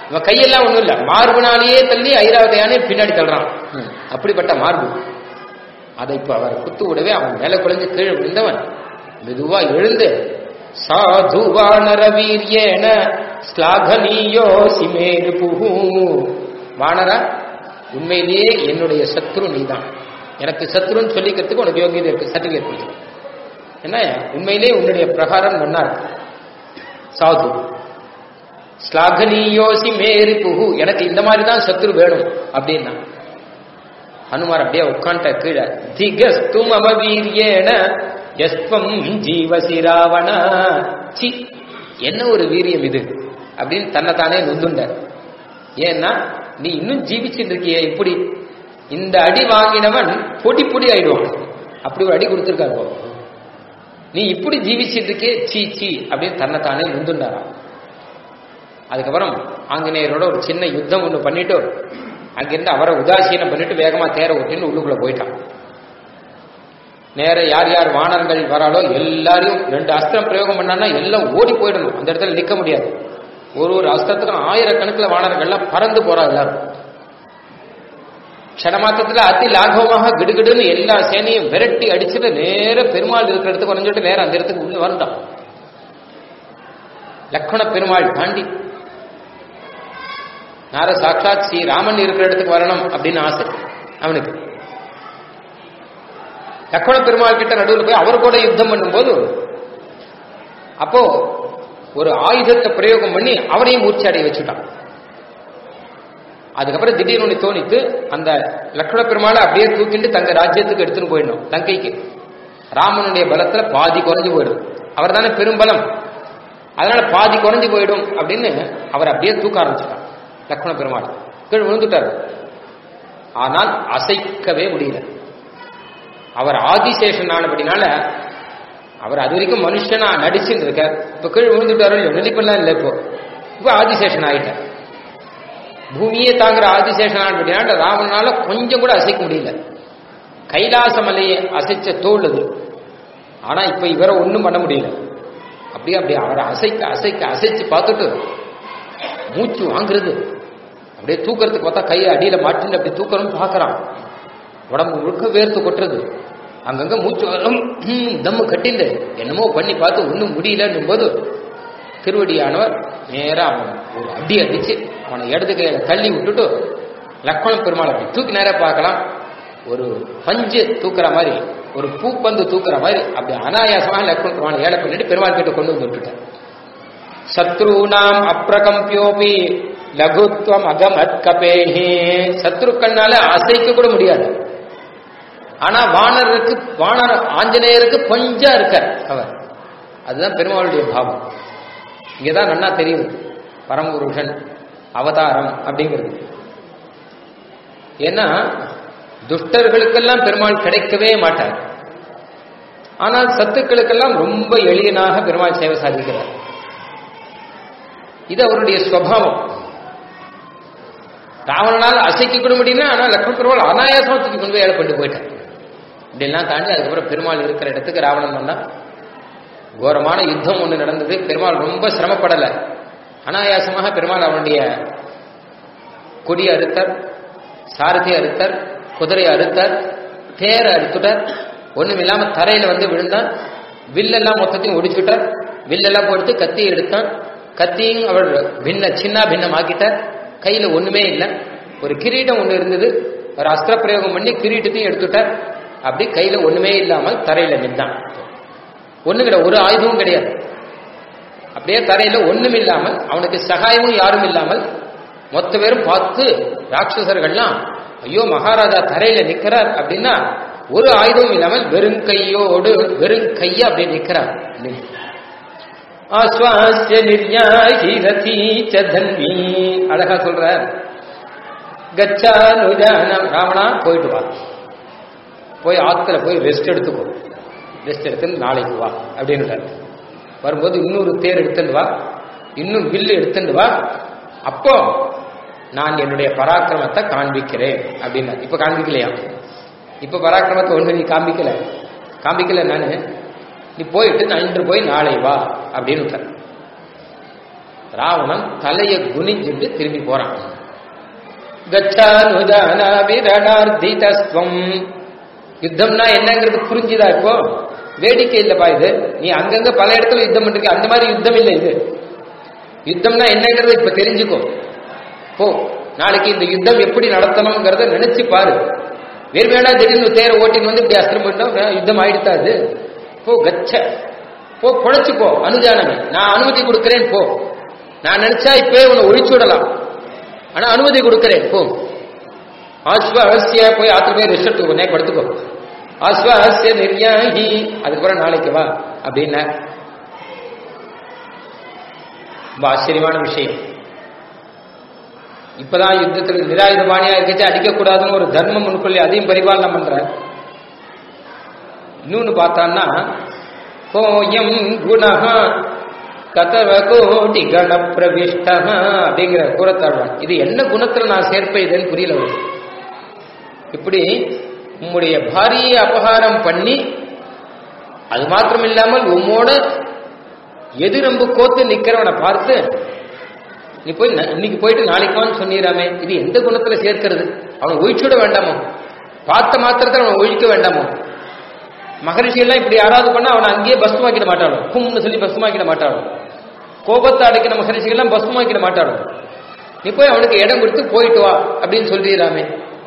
இவன் கையெல்லாம் ஒண்ணும் இல்ல மார்புனாலேயே தள்ளி ஐராவதையானே பின்னாடி தள்ளுறான் அப்படிப்பட்ட மார்பு அதை இப்ப அவர் குத்து விடவே அவன் மேல குழஞ்சு கீழே விழுந்தவன் மெதுவா எழுந்து சாதுவானர வீரியேன ஸ்லாகனீயோ சிமேரு புகு வானரா உண்மையிலேயே என்னுடைய சத்ரு நீதான் எனக்கு சத்ருன்னு சொல்லிக்கிறதுக்கு உனக்கு யோகியதை இருக்கு சர்டிபிகேட் கொடுத்து என்ன உண்மையிலே உன்னுடைய பிரகாரம் நன்னா இருக்கு சாது ஸ்லாகனீயோசி மேரி புகு எனக்கு இந்த மாதிரி தான் சத்ரு வேணும் அப்படின்னா ஹனுமார் அப்படியே உட்காண்ட கீழே திகஸ்தும் அவவீரியேன எஸ்வம் ஜீவசி ராவண சி என்ன ஒரு வீரியம் இது அப்படின்னு தன்னைத்தானே நொந்துண்ட ஏன்னா நீ இன்னும் ஜீவிச்சுட்டு இருக்கியே இப்படி இந்த அடி வாங்கினவன் பொடி பொடி ஆயிடுவான் அப்படி ஒரு அடி கொடுத்துருக்காரு போ. நீ இப்படி ஜீவிச்சுட்டு இருக்கே சீ சீ அப்படின்னு தன்னைத்தானே நொந்துண்டாராம் அதுக்கப்புறம் ஆஞ்சநேயரோட ஒரு சின்ன யுத்தம் ஒன்று பண்ணிட்டு அங்கிருந்து அவரை உதாசீனம் பண்ணிட்டு வேகமா தேர ஓட்டின்னு உள்ளுக்குள்ள போயிட்டான் நேர யார் யார் வானர்கள் வராளோ எல்லாரையும் ரெண்டு அஸ்திரம் பிரயோகம் பண்ணான்னா எல்லாம் ஓடி போயிடணும் அந்த இடத்துல நிக்க முடியாது ஒரு ஒரு அஸ்திரத்துக்கும் ஆயிரக்கணக்கில் வானர்கள்லாம் பறந்து போறா எல்லாரும் க்ஷணமாத்திரத்துல அதி லாகவமாக கிடுகிடுன்னு எல்லா சேனையும் விரட்டி அடிச்சுட்டு நேர பெருமாள் இருக்கிற இடத்துக்கு குறைஞ்சிட்டு நேரம் அந்த இடத்துக்கு உள்ள வந்தான் லக்ஷ்மண பெருமாள் தாண்டி நார சாட்சாத் ஸ்ரீ ராமன் இருக்கிற இடத்துக்கு வரணும் அப்படின்னு ஆசை அவனுக்கு லக்ஷ்மண பெருமாள் கிட்ட நடுவில் போய் அவர் கூட யுத்தம் பண்ணும்போது அப்போ ஒரு ஆயுதத்தை பிரயோகம் பண்ணி அவரையும் மூர்ச்சாடைய வச்சுட்டான் அதுக்கப்புறம் திடீர்னு ஒண்ணு தோணித்து அந்த லக்ஷ்மண பெருமாளை அப்படியே தூக்கிட்டு தங்க ராஜ்யத்துக்கு எடுத்துன்னு போயிடணும் தங்கைக்கு ராமனுடைய பலத்துல பாதி குறைஞ்சு போயிடும் அவர் தானே பெரும்பலம் அதனால பாதி குறைஞ்சு போயிடும் அப்படின்னு அவர் அப்படியே தூக்க ஆரம்பிச்சிட்டான் லக்ஷ்மண பெருமாள் கீழ் விழுந்துட்டார் ஆனால் அசைக்கவே முடியல அவர் ஆதிசேஷன் ஆனபடினால அவர் அது வரைக்கும் மனுஷனா நடிச்சுட்டு இருக்கார் இப்ப கீழ் விழுந்துட்டாரோ இல்லையோ நடிப்பெல்லாம் இல்லை இப்போ இப்ப ஆதிசேஷன் ஆயிட்டார் பூமியே தாங்குற ஆதிசேஷன் ஆனபடினால ராவணனால கொஞ்சம் கூட அசைக்க முடியல கைலாச மலையை அசைச்ச தோல் அது ஆனா இப்ப இவரை ஒண்ணும் பண்ண முடியல அப்படியே அப்படியே அவரை அசைக்க அசைக்க அசைச்சு பார்த்துட்டு மூச்சு வாங்குறது அப்படியே தூக்கறதுக்கு பார்த்தா கையை அடியில மாட்டின்னு அப்படி தூக்கணும்னு பார்க்கறான் உடம்பு முழுக்க வேர்த்து கொட்டுறது அங்கங்க மூச்சு வரும் ஹம், தம்மு கட்டிண்டு என்னமோ பண்ணி பார்த்து ஒன்றும் முடியலன்னும் போது திருவடியானவர் நேரா அவன் ஒரு அடி அடிச்சு அவனை இடது கையில தள்ளி விட்டுட்டு லக்ஷ்மண பெருமாள் அப்படி தூக்கி நேரா பார்க்கலாம் ஒரு பஞ்சு தூக்குற மாதிரி ஒரு பூப்பந்து தூக்குற மாதிரி அப்படி அனாயாசமாக லக்ஷ்மண பெருமாள் ஏழை பண்ணிட்டு பெருமாள் கிட்ட கொண்டு வந்து விட்டுட்டார் சத்ருனாம் அப்பிரகம்பியோபி லகுத்வம் அகமத் கபேஹி சத்ருக்கள்னால அசைக்க கூட முடியாது ஆனா வானருக்கு வானர் ஆஞ்சநேயருக்கு பஞ்சா இருக்கார் அவர் அதுதான் பெருமாளுடைய பாவம் இங்கதான் நன்னா தெரியும் பரமபுருஷன் அவதாரம் அப்படிங்கிறது ஏன்னா துஷ்டர்களுக்கெல்லாம் பெருமாள் கிடைக்கவே மாட்டார் ஆனால் சத்துக்களுக்கெல்லாம் ரொம்ப எளியனாக பெருமாள் சேவை சாதிக்கிறார் இது அவருடைய ஸ்வபாவம் ராவணனால் அசைக்க கூட முடியல ஆனால் லக்ஷ்மண பெருமாள் அனாயாசமா தூக்கி கொண்டு போய் ஏழை கொண்டு போயிட்டார் இப்படிலாம் தாண்டி அதுக்கப்புறம் பெருமாள் இருக்கிற இடத்துக்கு ராவணன் வந்தா கோரமான யுத்தம் ஒன்று நடந்தது பெருமாள் ரொம்ப சிரமப்படலை அனாயாசமாக பெருமாள் அவனுடைய கொடியை அறுத்தார் சாரதி அறுத்தார் குதிரையை அறுத்தார் தேரை அறுத்துட்டார் ஒண்ணும் இல்லாம தரையில வந்து விழுந்தான் வில்லெல்லாம் மொத்தத்தையும் ஒடிச்சுட்டார் வில்லெல்லாம் போட்டு கத்தியை எடுத்தான் கத்தியும் அவர் பின்ன சின்ன பின்னமாக்கிட்டார் கையில ஒண்ணுமே இல்லை ஒரு கிரீடம் ஒண்ணு இருந்தது ஒரு அஸ்திர பிரயோகம் பண்ணி கிரீட்டத்தையும் எடுத்துட்டார் அப்படி கையில ஒண்ணுமே இல்லாமல் தரையில நின்றான் ஒண்ணு கிடையாது ஒரு ஆயுதமும் கிடையாது அப்படியே தரையில ஒண்ணும் இல்லாமல் அவனுக்கு சகாயமும் யாரும் இல்லாமல் மொத்த பேரும் பார்த்து ராட்சசர்கள்லாம் ஐயோ மகாராஜா தரையில நிக்கிறார் அப்படின்னா ஒரு ஆயுதமும் இல்லாமல் வெறும் கையோடு வெறும் கையா அப்படியே நிக்கிறார் ஆஸ்வாசிய நிர்யாஹி ரதி ச தன்வி அழகா சொல்றார் கச்சானுஜானம் ராவணா போயிட்டு வா போய் ஆத்துல போய் ரெஸ்ட் எடுத்துக்கோ ரெஸ்ட் எடுத்து நாளைக்கு வா அப்படின்றார் வரும்போது இன்னொரு தேர் எடுத்துட்டு வா இன்னும் வில்லு எடுத்துட்டு வா அப்போ நான் என்னுடைய பராக்கிரமத்தை காண்பிக்கிறேன் அப்படின்னா இப்ப காண்பிக்கலையா இப்ப பராக்கிரமத்தை ஒண்ணு நீ காண்பிக்கல காண்பிக்கல நானு நீ போயிட்டு நான் இன்று போய் நாளை வா அப்படின்னு விட்டார். ராவணன் தலையை குனிஞ்சிட்டு திரும்பி போறான் கச்சானுஜானாபிரணார்த்திதஸ்வம் யுத்தம்னா என்னங்கிறது புரிஞ்சுதா இப்போ வேடிக்கை இல்லப்பா இது நீ அங்கங்க பல இடத்துல யுத்தம் பண்ணிருக்க அந்த மாதிரி யுத்தம் இல்லை இது யுத்தம்னா என்னங்கிறத இப்ப தெரிஞ்சுக்கோ போ நாளைக்கு இந்த யுத்தம் எப்படி நடத்தணுங்கிறத நினைச்சு பாரு வேறு வேணா திடீர்னு தேர ஓட்டின்னு வந்து இப்படி அஸ்திரம் பண்ணோம் யுத்தம் ஆயிடுத்தா அது போ கச்ச போ பொழைச்சுக்கோ அனுஜானமே நான் அனுமதி கொடுக்கிறேன் போ நான் நினைச்சா இப்பவே உன்னை ஒழிச்சு விடலாம் ஆனா அனுமதி கொடுக்கிறேன் போ ஆஸ்வாசிய போய் ஆத்திர போய் ரெஸ்ட் எடுத்துக்கோ நே படுத்துக்கோ ஆஸ்வாசிய நிர்யாகி அதுக்கப்புறம் நாளைக்கு வா அப்படின்னா ரொம்ப ஆச்சரியமான விஷயம் இப்பதான் யுத்தத்துக்கு நிராயுதபாணியா இருக்கச்சு அடிக்கக்கூடாதுன்னு ஒரு தர்மம் முன்கொள்ளி அதையும் பரிபாலனம் பண்ற இன்னொன்னு பார்த்தான்னா கோயம் குணஹ கதவ கோடி கண பிரவிஷ்ட அப்படிங்கிற கூறத்தாழ்வான் இது என்ன குணத்துல நான் சேர்ப்பேன் இதுன்னு புரியல அவருக்கு. இப்படி உம்முடைய பாரியை அபகாரம் பண்ணி அது மாத்திரம் இல்லாமல் உம்மோட எதிரம்பு கோத்து நிக்கிறவனை பார்த்து நீ போய் ந- இன்னைக்கு போயிட்டு நாளைக்கு வான்னு சொன்னீராமே இது எந்த குணத்துல சேர்க்கிறது அவனை ஒழிச்சுட வேண்டாமோ பார்த்த மாத்திரத்தில் அவனை ஒழிக்க வேண்டாமோ மகரிஷி எல்லாம் இப்படி யாராவது பண்ணா அவனை அங்கேயே பஸ்மாக்கிட மாட்டாளோ கும்னு சொல்லி பஸ்மாக்கிட மாட்டாளோ கோபத்தை அடைக்கிற மகரிஷிகள்லாம் பஸ்மாக்கிட மாட்டாளோ நீ போய் அவனுக்கு இடம் கொடுத்து போயிட்டு வா அப்படின்னு சொல்றீராமே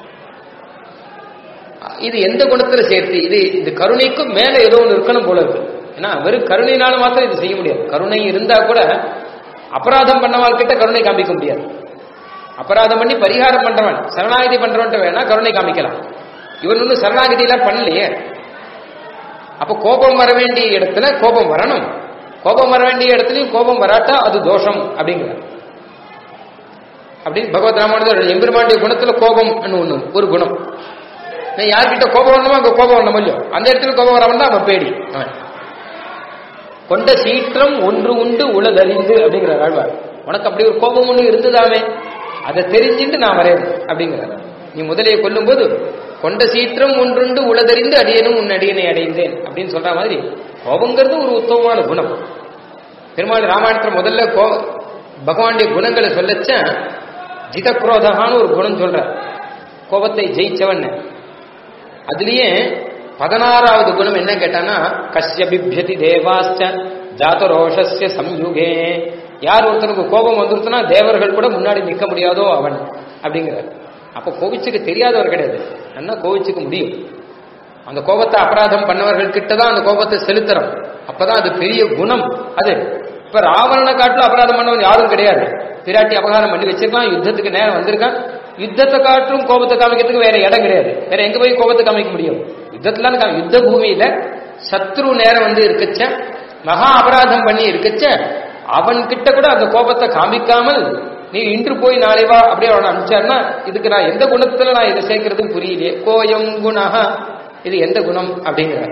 இது எந்த குணத்துல சேர்த்து இது இது கருணைக்கும் மேல ஏதோ ஒன்று இருக்கணும் போல இருக்கு ஏன்னா வெறும் கருணையினால மாத்திரம் இது செய்ய முடியாது கருணை இருந்தா கூட அபராதம் பண்ணவன் கிட்ட கருணை காமிக்க முடியாது அபராதம் பண்ணி பரிகாரம் பண்றவன் சரணாகதி பண்றவன்ட்ட வேணா கருணை காமிக்கலாம் இவன் ஒன்றும் சரணாகதி எல்லாம் பண்ணலையே அப்ப கோபம் வர வேண்டிய இடத்துல கோபம் வரணும் கோபம் வர வேண்டிய இடத்துலயும் கோபம் வராட்டா அது தோஷம் அப்படிங்கிற அப்படின்னு பகவத் ராமானுஜர் எம்பெருமாண்டிய குணத்துல கோபம் ஒண்ணு ஒரு குணம் நான் யார்கிட்ட கோபம் வரணுமோ அங்க கோபம் வரணும் இல்லையோ அந்த இடத்துல கோபம் வராமல் தான் அவன் பேடி அவன் கொண்ட சீற்றம் ஒன்று உண்டு உளதறிந்து அப்படிங்கிற ஆழ்வார் உனக்கு அப்படி ஒரு கோபம் ஒன்று இருந்ததாமே அதை தெரிஞ்சுட்டு நான் வரேன் அப்படிங்கிறார் நீ முதலையை கொல்லும்போது கொண்ட சீற்றம் ஒன்றுண்டு உளதறிந்து அடியனும் உன் அடியனை அடைந்தேன் அப்படின்னு சொல்ற மாதிரி கோபங்கிறது ஒரு உத்தமமான குணம் பெருமாள் ராமாயணத்துல முதல்ல கோ பகவானுடைய குணங்களை சொல்லச்ச ஜிதக்ரோதகான்னு ஒரு குணம் சொல்ற கோபத்தை ஜெயிச்சவன் அதுலயே பதினாறாவது குணம் என்ன கேட்டானா கஸ்ய பிப்யதி தேவாஸ்ட ஜாதரோஷஸ்ய சம்யுகே யார் ஒருத்தனுக்கு கோபம் வந்துருச்சுன்னா தேவர்கள் கூட முன்னாடி நிற்க முடியாதோ அவன் அப்படிங்கிறார் அப்ப கோவிச்சுக்க தெரியாதவர் கிடையாது என்ன கோவிச்சுக்க முடியும் அந்த கோபத்தை அபராதம் பண்ணவர்கள் கிட்ட தான் அந்த கோபத்தை செலுத்துறோம் அப்பதான் அது பெரிய குணம் அது இப்ப ராவணனை காட்டிலும் அபராதம் பண்ணவன் யாரும் கிடையாது பிராட்டி அபகாரம் பண்ணி வச்சிருக்கான் யுத்தத்துக்கு நேரம் வந்திருக்கான் யுத்தத்தை காட்டிலும் கோபத்தை காமிக்கிறதுக்கு வேற இடம் கிடையாது வேற எங்க போய் கோபத்தை காமிக்க முடியும் யுத்தத்துல காமி- யுத்த பூமியில சத்ரு நேரம் வந்து இருக்கச்ச மகா அபராதம் பண்ணி இருக்கச்ச அவன் கிட்ட கூட அந்த கோபத்தை காமிக்காமல் நீ இன்று போய் நாளை வா அப்படியே அவனை அனுப்பிச்சாருன்னா இதுக்கு நான் எந்த குணத்துல நான் இதை சேர்க்கறதுன்னு புரியலையே கோயம் குணஹா இது எந்த குணம் அப்படிங்கிற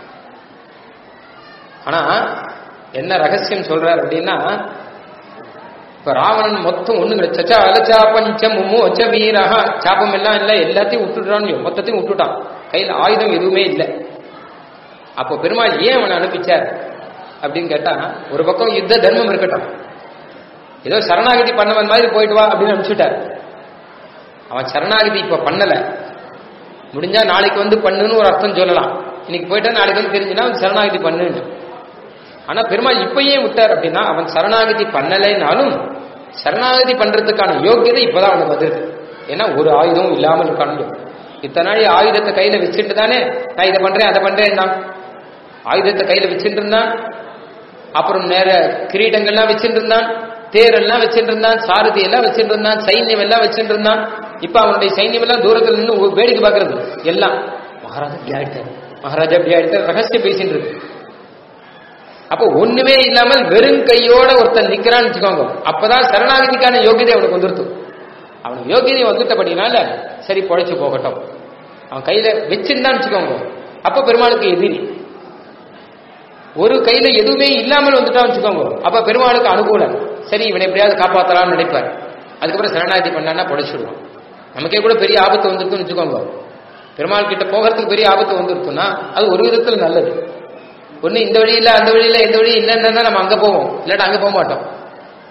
ஆனா என்ன ரகசியம் சொல்றார் அப்படின்னா இப்ப ராவணன் மொத்தம் ஒண்ணு சச்சா அலச்சா பஞ்ச மும்மு வச்ச வீரஹா சாப்பம் எல்லாம் இல்ல எல்லாத்தையும் விட்டுட்டான்னு மொத்தத்தையும் விட்டுட்டான் கையில ஆயுதம் எதுவுமே இல்லை அப்போ பெருமாள் ஏன் அவனை அனுப்பிச்சார் அப்படின்னு கேட்டா ஒரு பக்கம் யுத்த தர்மம் இருக்கட்டும் ஏதோ சரணாகதி பண்ணவன் மாதிரி போயிட்டு வா அப்படின்னு அனுப்பிச்சுட்டார் அவன் சரணாகதி இப்ப பண்ணல முடிஞ்சா நாளைக்கு வந்து பண்ணுன்னு ஒரு அர்த்தம் சொல்லலாம் இன்னைக்கு போயிட்டா நாளைக்கு வந்து தெரிஞ்சுன்னா அவன் சரணாகதி பண்ணுன்னு ஆனா பெருமாள் இப்ப ஏன் விட்டார் அப்படின்னா அவன் சரணாகதி பண்ணலைனாலும் சரணாகதி பண்றதுக்கான யோக்கியதை இப்பதான் அவனுக்கு வந்திருக்கு ஏன்னா ஒரு ஆயுதமும் இல்லாமல் இருக்கானு இத்தனை நாள் ஆயுதத்தை கையில வச்சுட்டு தானே நான் இதை பண்றேன் அதை பண்றேன் தான் ஆயுதத்தை கையில வச்சுட்டு இருந்தான் அப்புறம் நேர கிரீடங்கள்லாம் வச்சுட்டு இருந்தான் தேரெல்லாம் வச்சுட்டு இருந்தான் சாரதி எல்லாம் வச்சுட்டு இருந்தான் சைன்யம் எல்லாம் வச்சுட்டு இருந்தான் இப்ப அவனுடைய சைன்யம் எல்லாம் தூரத்துல நின்று ஒரு வேடிக்கை பாக்குறது எல்லாம் மகாராஜா இப்படி ஆயிட்டார் மகாராஜா இப்படி ஆயிட்டார் ரகசியம் பேசிட்டு இருக்கு அப்ப ஒண்ணுமே இல்லாமல் வெறும் கையோட ஒருத்தன் நிக்கிறான்னு வச்சுக்கோங்க அப்பதான் சரணாகதிக்கான யோகியதை அவனுக்கு வந்துருத்து அவனுக்கு யோகியதை வந்துட்டபடினால சரி பொழைச்சு போகட்டும் அவன் கையில வச்சிருந்தான்னு வச்சுக்கோங்க அப்ப பெருமாளுக்கு எதிரி ஒரு கையில எதுவுமே இல்லாமல் வந்துட்டான்னு வச்சுக்கோங்க அப்ப பெருமாளுக்கு அனுகூலம் சரி இவனை எப்படியாவது காப்பாத்தலாம்னு நினைப்பார் அதுக்கப்புறம் சரணாகதி பண்ணான்னா பொழைச்சிடுவான் நமக்கே கூட பெரிய ஆபத்து வந்துருக்குன்னு வச்சுக்கோங்க பெருமாள் கிட்ட போகிறதுக்கு பெரிய ஆபத்து வந்துருக்குன்னா அது ஒரு விதத்துல நல்லது ஒண்ணு இந்த வழி இல்ல அந்த வழி இல்ல இந்த வழி இல்லைன்னா நம்ம அங்க போவோம் இல்லாட்டா அங்க போக மாட்டோம்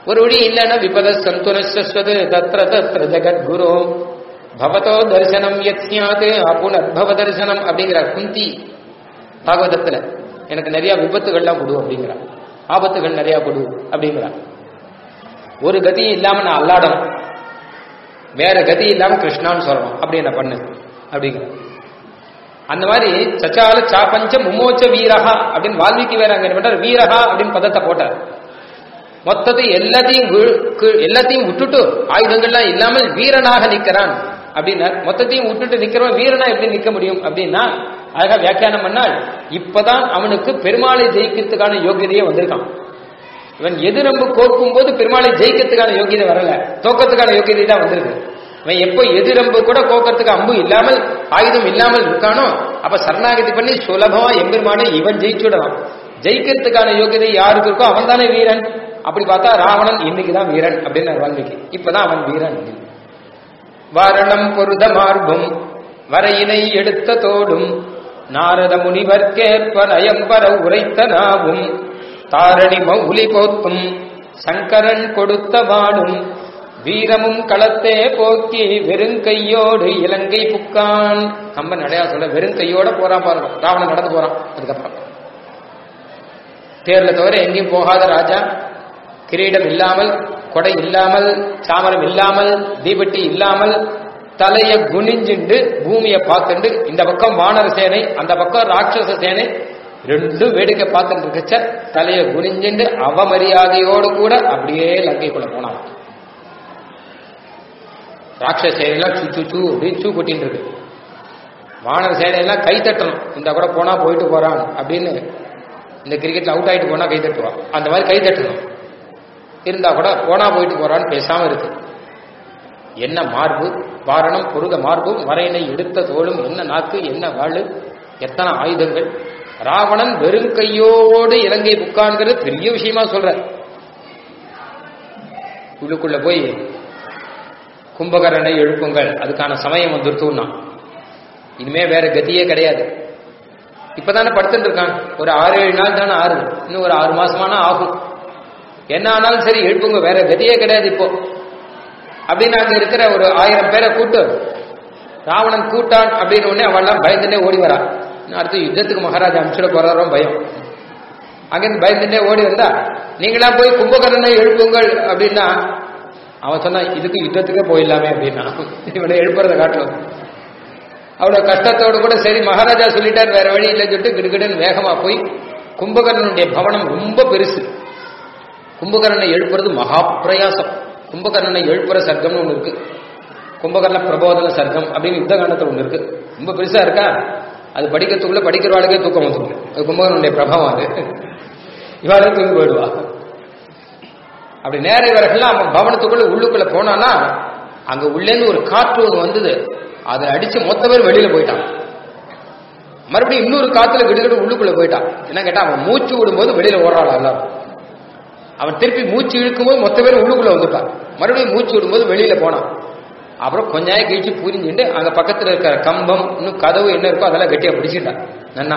ஒரு வழி இல்லைன்னா விபத சந்துனஸ்வது தத்ர தத்ர ஜெகத்குரு பவதோ தரிசனம் யத்யாத் அப்புனர்பவ தரிசனம் அப்படிங்கிறார் குந்தி பாகவதத்துல எனக்கு நிறைய விபத்துகள்லாம் கொடு அப்படிங்கிறார் ஆபத்துகள் நிறைய கொடு அப்படிங்கிறார் ஒரு கதியும் இல்லாம நான் அல்லாடணும் வேற கதி இல்லாம கிருஷ்ணான்னு சொல்லணும் அப்படி என்ன பண்ணு அப்படிங்கிற அந்த மாதிரி சச்சால சாப்பஞ்ச மும்மோச்ச வீரகா அப்படின்னு வால்மீகி வேற அங்க என்ன பண்றார் வீரகா அப்படின்னு பதத்தை போட்டார் மொத்தத்தை எல்லாத்தையும் வி- கி- எல்லாத்தையும் விட்டுட்டு ஆயுதங்கள்லாம் இல்லாமல் வீரனாக நிக்கிறான் அப்படின்னார் மொத்தத்தையும் விட்டுட்டு நிக்கிறவன் வீரனா எப்படி நிக்க முடியும் அப்படின்னா அழகா வியாக்கியானம் பண்ணால் இப்பதான் அவனுக்கு பெருமாளை ஜெயிக்கிறதுக்கான யோகியதையே வந்திருக்கான் இவன் எதிரம்பு கோர்க்கும் போது பெருமாளை ஜெயிக்கிறதுக்கான யோகியதை வரல தோக்கத்துக்கான யோகியதை தான் வந்திருக்கு இவன் எப்போ எதிரம்பு கூட கோக்கறதுக்கு அம்பு இல்லாமல் ஆயுதம் இல்லாமல் இருக்கானோ அப்ப சரணாகதி பண்ணி சுலபமா எம்பெருமானை இவன் ஜெயிச்சுடலாம் ஜெயிக்கிறதுக்கான யோகியதை யாருக்கு இருக்கோ அவன் தானே வீரன் அப்படி பார்த்தா ராவணன் இன்னைக்கு தான் வீரன் அப்படின்னு வால்மீகி இப்பதான் அவன் வீரன் வாரணம் பொருத மார்பும் வரையினை எடுத்த தோடும் நாரத முனிவர்க்கேற்ப நயம்பர உரைத்த நாவும் தாரணி மௌலி போத்தும் சங்கரன் கொடுத்த வாடும் வீரமும் களத்தே போக்கி வெறுங்கையோடு இலங்கை புக்கான் கம்பன் நடையா சொல்ல வெறுங்கையோட போறான் பாருங்க ராவணன் நடந்து போறான் அதுக்கப்புறம் தேர்ல தவிர எங்கேயும் போகாத ராஜா கிரீடம் இல்லாமல் கொடை இல்லாமல் சாமரம் இல்லாமல் தீபட்டி இல்லாமல் தலைய குனிஞ்சுண்டு பூமியை பார்த்துண்டு இந்த பக்கம் வானர சேனை அந்த பக்கம் ராட்சச சேனை ரெண்டும் வேடிக்கை பார்த்துட்டு இருக்கச்ச தலைய குனிஞ்சுண்டு அவமரியாதையோடு கூட அப்படியே லங்கைக்குள்ள போனான் ராட்சச சேனையெல்லாம் சு சு சு அப்படின்னு சூ கொட்டின்னு இருக்கு வானர சேனையெல்லாம் கை தட்டணும் இந்த கூட போனா போயிட்டு போறான் அப்படின்னு இந்த கிரிக்கெட்ல அவுட் ஆயிட்டு போனா கை தட்டுவான் அந்த மாதிரி கை தட்டணும் இருந்தா கூட போனா போயிட்டு போறான்னு பேசாம இருக்கு என்ன மார்பு வாரணம் பொருத மார்பும் மறையினை எடுத்த தோளும் என்ன நாக்கு என்ன வாழு எத்தனை ஆயுதங்கள் ராவணன் வெறும் கையோடு இலங்கை புக்கான்கிறது பெரிய விஷயமா சொல்ற உள்ளுக்குள்ள போய் கும்பகரனை எழுப்புங்கள் அதுக்கான சமயம் வந்துருத்துன்னா இனிமே வேற கதியே கிடையாது இப்பதானே படுத்துட்டு இருக்கான் ஒரு ஆறு ஏழு நாள் தானே ஆறுது இன்னும் ஒரு ஆறு மாசமானா ஆகும் என்ன ஆனாலும் சரி எழுப்புங்க வேற கதியே கிடையாது இப்போ அப்படின்னு அங்க இருக்கிற ஒரு ஆயிரம் பேரை கூட்டு ராவணன் கூட்டான் அப்படின்னு உடனே அவள்லாம் பயந்துட்டே ஓடி வரா இன்னும் அடுத்து யுத்தத்துக்கு மகாராஜா அனுப்பிச்சுட போறாரோ பயம் அங்கிருந்து பயந்துட்டே ஓடி வந்தா நீங்களா போய் கும்பகரனை எழுப்புங்கள் அப்படின்னா அவன் சொன்னான் இதுக்கு யுத்தத்துக்கே போயிடலாமே அப்படின்னா இவனை எழுப்புறதை காட்டலாம் அவ்வளவு கஷ்டத்தோடு கூட சரி மகாராஜா சொல்லிட்டார் வேற வழி இல்லைன்னு சொல்லிட்டு கிடுகிடுன்னு வேகமா போய் கும்பகர்ணனுடைய பவனம் ரொம்ப பெருசு கும்பகர்ணனை எழுப்புறது மகா பிரயாசம் கும்பகர்ணனை எழுப்புற சர்க்கம்னு ஒன்று இருக்கு கும்பகர்ண பிரபோதன சர்க்கம் அப்படின்னு யுத்த காண்டத்தில் ஒன்று இருக்கு ரொம்ப பெருசா இருக்கா அது படிக்கிறதுக்குள்ள படிக்கிறவாளுக்கே தூக்கம் வந்துடும் அது கும்பகர்ணனுடைய பிரபாவம் அது இவாளே தூங்கி போயிடுவா அப்படி நேர இவர்கள்லாம் அவன் பவனத்துக்குள்ள உள்ளுக்குள்ள போனானா அங்க உள்ளேந்து ஒரு காற்று ஒன்று வந்தது அதை அடிச்சு மொத்த பேர் வெளியில போயிட்டான் மறுபடியும் இன்னொரு காத்துல கிடுகிடு உள்ளுக்குள்ள போயிட்டான் என்ன கேட்டா அவன் மூச்சு விடும்போது வெளியில ஓடுறாள் எல்லாரும் அவன் திருப்பி மூச்சு இழுக்கும்போது மொத்த பேர் உள்ளுக்குள்ள வந்துட்டான் மறுபடியும் மூச்சு விடும்போது வெளியில போனான் அப்புறம் கொஞ்ச நேரம் கழிச்சு புரிஞ்சுட்டு அங்க பக்கத்துல இருக்கிற கம்பம் இன்னும் கதவு என்ன இருக்கோ அதெல்லாம் கட்டியா பிடிச்சிட்டான் நன்னா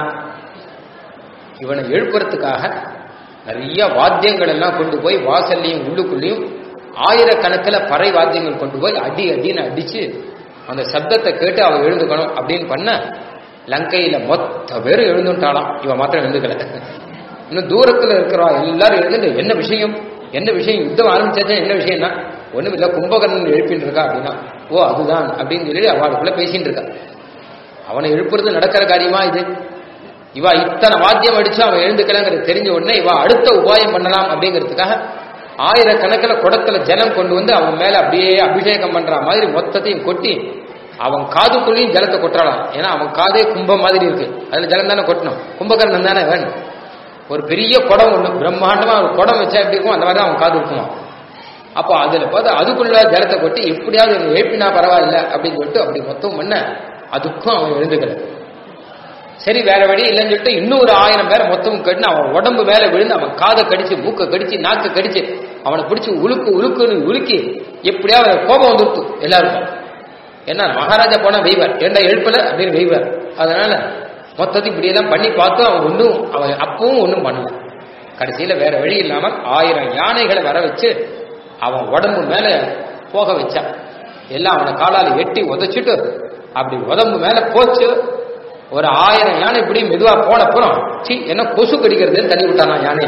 இவனை எழுப்புறதுக்காக நிறைய வாத்தியங்கள் எல்லாம் கொண்டு போய் வாசல்லையும் உள்ளுக்குள்ளேயும் ஆயிரக்கணக்கில் பறை வாத்தியங்கள் கொண்டு போய் அடி அடின்னு அடிச்சு அந்த சப்தத்தை கேட்டு அவன் எழுந்துக்கணும் அப்படின்னு பண்ண லங்கையில மொத்த பேரும் எழுந்துட்டாளாம் இவன் மாத்திரம் எழுந்துக்கல இன்னும் தூரத்துல இருக்கிறவா எல்லாரும் எழுந்துட்டு என்ன விஷயம் என்ன விஷயம் யுத்தம் ஆரம்பிச்சாச்சா என்ன விஷயம்னா ஒண்ணும் இல்ல கும்பகர்ணன் எழுப்பின்னு இருக்கா அப்படின்னா ஓ அதுதான் அப்படின்னு சொல்லி அவளுக்குள்ள பேசிட்டு இருக்கா அவனை எழுப்புறது நடக்கிற காரியமா இது இவா இத்தனை வாத்தியம் அடிச்சு அவன் எழுந்துக்கலங்கிறது தெரிஞ்ச உடனே இவா அடுத்த உபாயம் பண்ணலாம் அப்படிங்கிறதுக்காக ஆயிரக்கணக்கில் குடத்துல ஜலம் கொண்டு வந்து அவன் மேல அப்படியே அபிஷேகம் பண்ற மாதிரி மொத்தத்தையும் கொட்டி அவன் காதுக்குள்ளேயும் ஜலத்தை கொட்டுறாளாம் ஏன்னா அவன் காதே கும்பம் மாதிரி இருக்கு அதுல ஜலம் தானே கொட்டணும் கும்பகர்ணன் தானே வேணும் ஒரு பெரிய குடம் ஒண்ணு பிரம்மாண்டமா ஒரு குடம் வச்சா எப்படி இருக்கும் அந்த மாதிரி தான் அவன் காது இருக்குமா அப்போ அதுல பார்த்து அதுக்குள்ள ஜலத்தை கொட்டி எப்படியாவது இவனை எழுப்பினா பரவாயில்ல அப்படின்னு சொல்லிட்டு அப்படி மொத்தம் பண்ண அதுக்கும் அவன் எழுந்துக்கல சரி வேற வழி இல்லைன்னு சொல்லிட்டு இன்னும் ஒரு ஆயிரம் பேரை மொத்தமும் கட்டினு அவன் உடம்பு மேல விழுந்து அவன் காதை கடிச்சு மூக்கை கடிச்சு நாக்கை கடிச்சு அவனை பிடிச்சி உழுக்கு உழுக்குன்னு உலுக்கி எப்படியாவது அவனுக்கு கோபம் வந்துருத்து எல்லாருக்கும் என்ன மகாராஜா போனா வெய்வார் ஏண்டா எழுப்பல அப்படின்னு வெய்வார் அதனால மொத்தத்தை இப்படியெல்லாம் பண்ணி பார்த்தும் அவன் ஒன்றும் அவன் அப்பவும் ஒன்றும் பண்ணல கடைசியில வேற வழி இல்லாமல் ஆயிரம் யானைகளை வர வச்சு அவன் உடம்பு மேல போக வச்சான் எல்லாம் அவனை காலால எட்டி உதைச்சிட்டு அப்படி உடம்பு மேல போச்சு ஒரு ஆயிரம் யானை இப்படி மெதுவா போன அப்புறம் சி என்ன கொசு கடிக்கிறதுன்னு தள்ளி விட்டானா யானை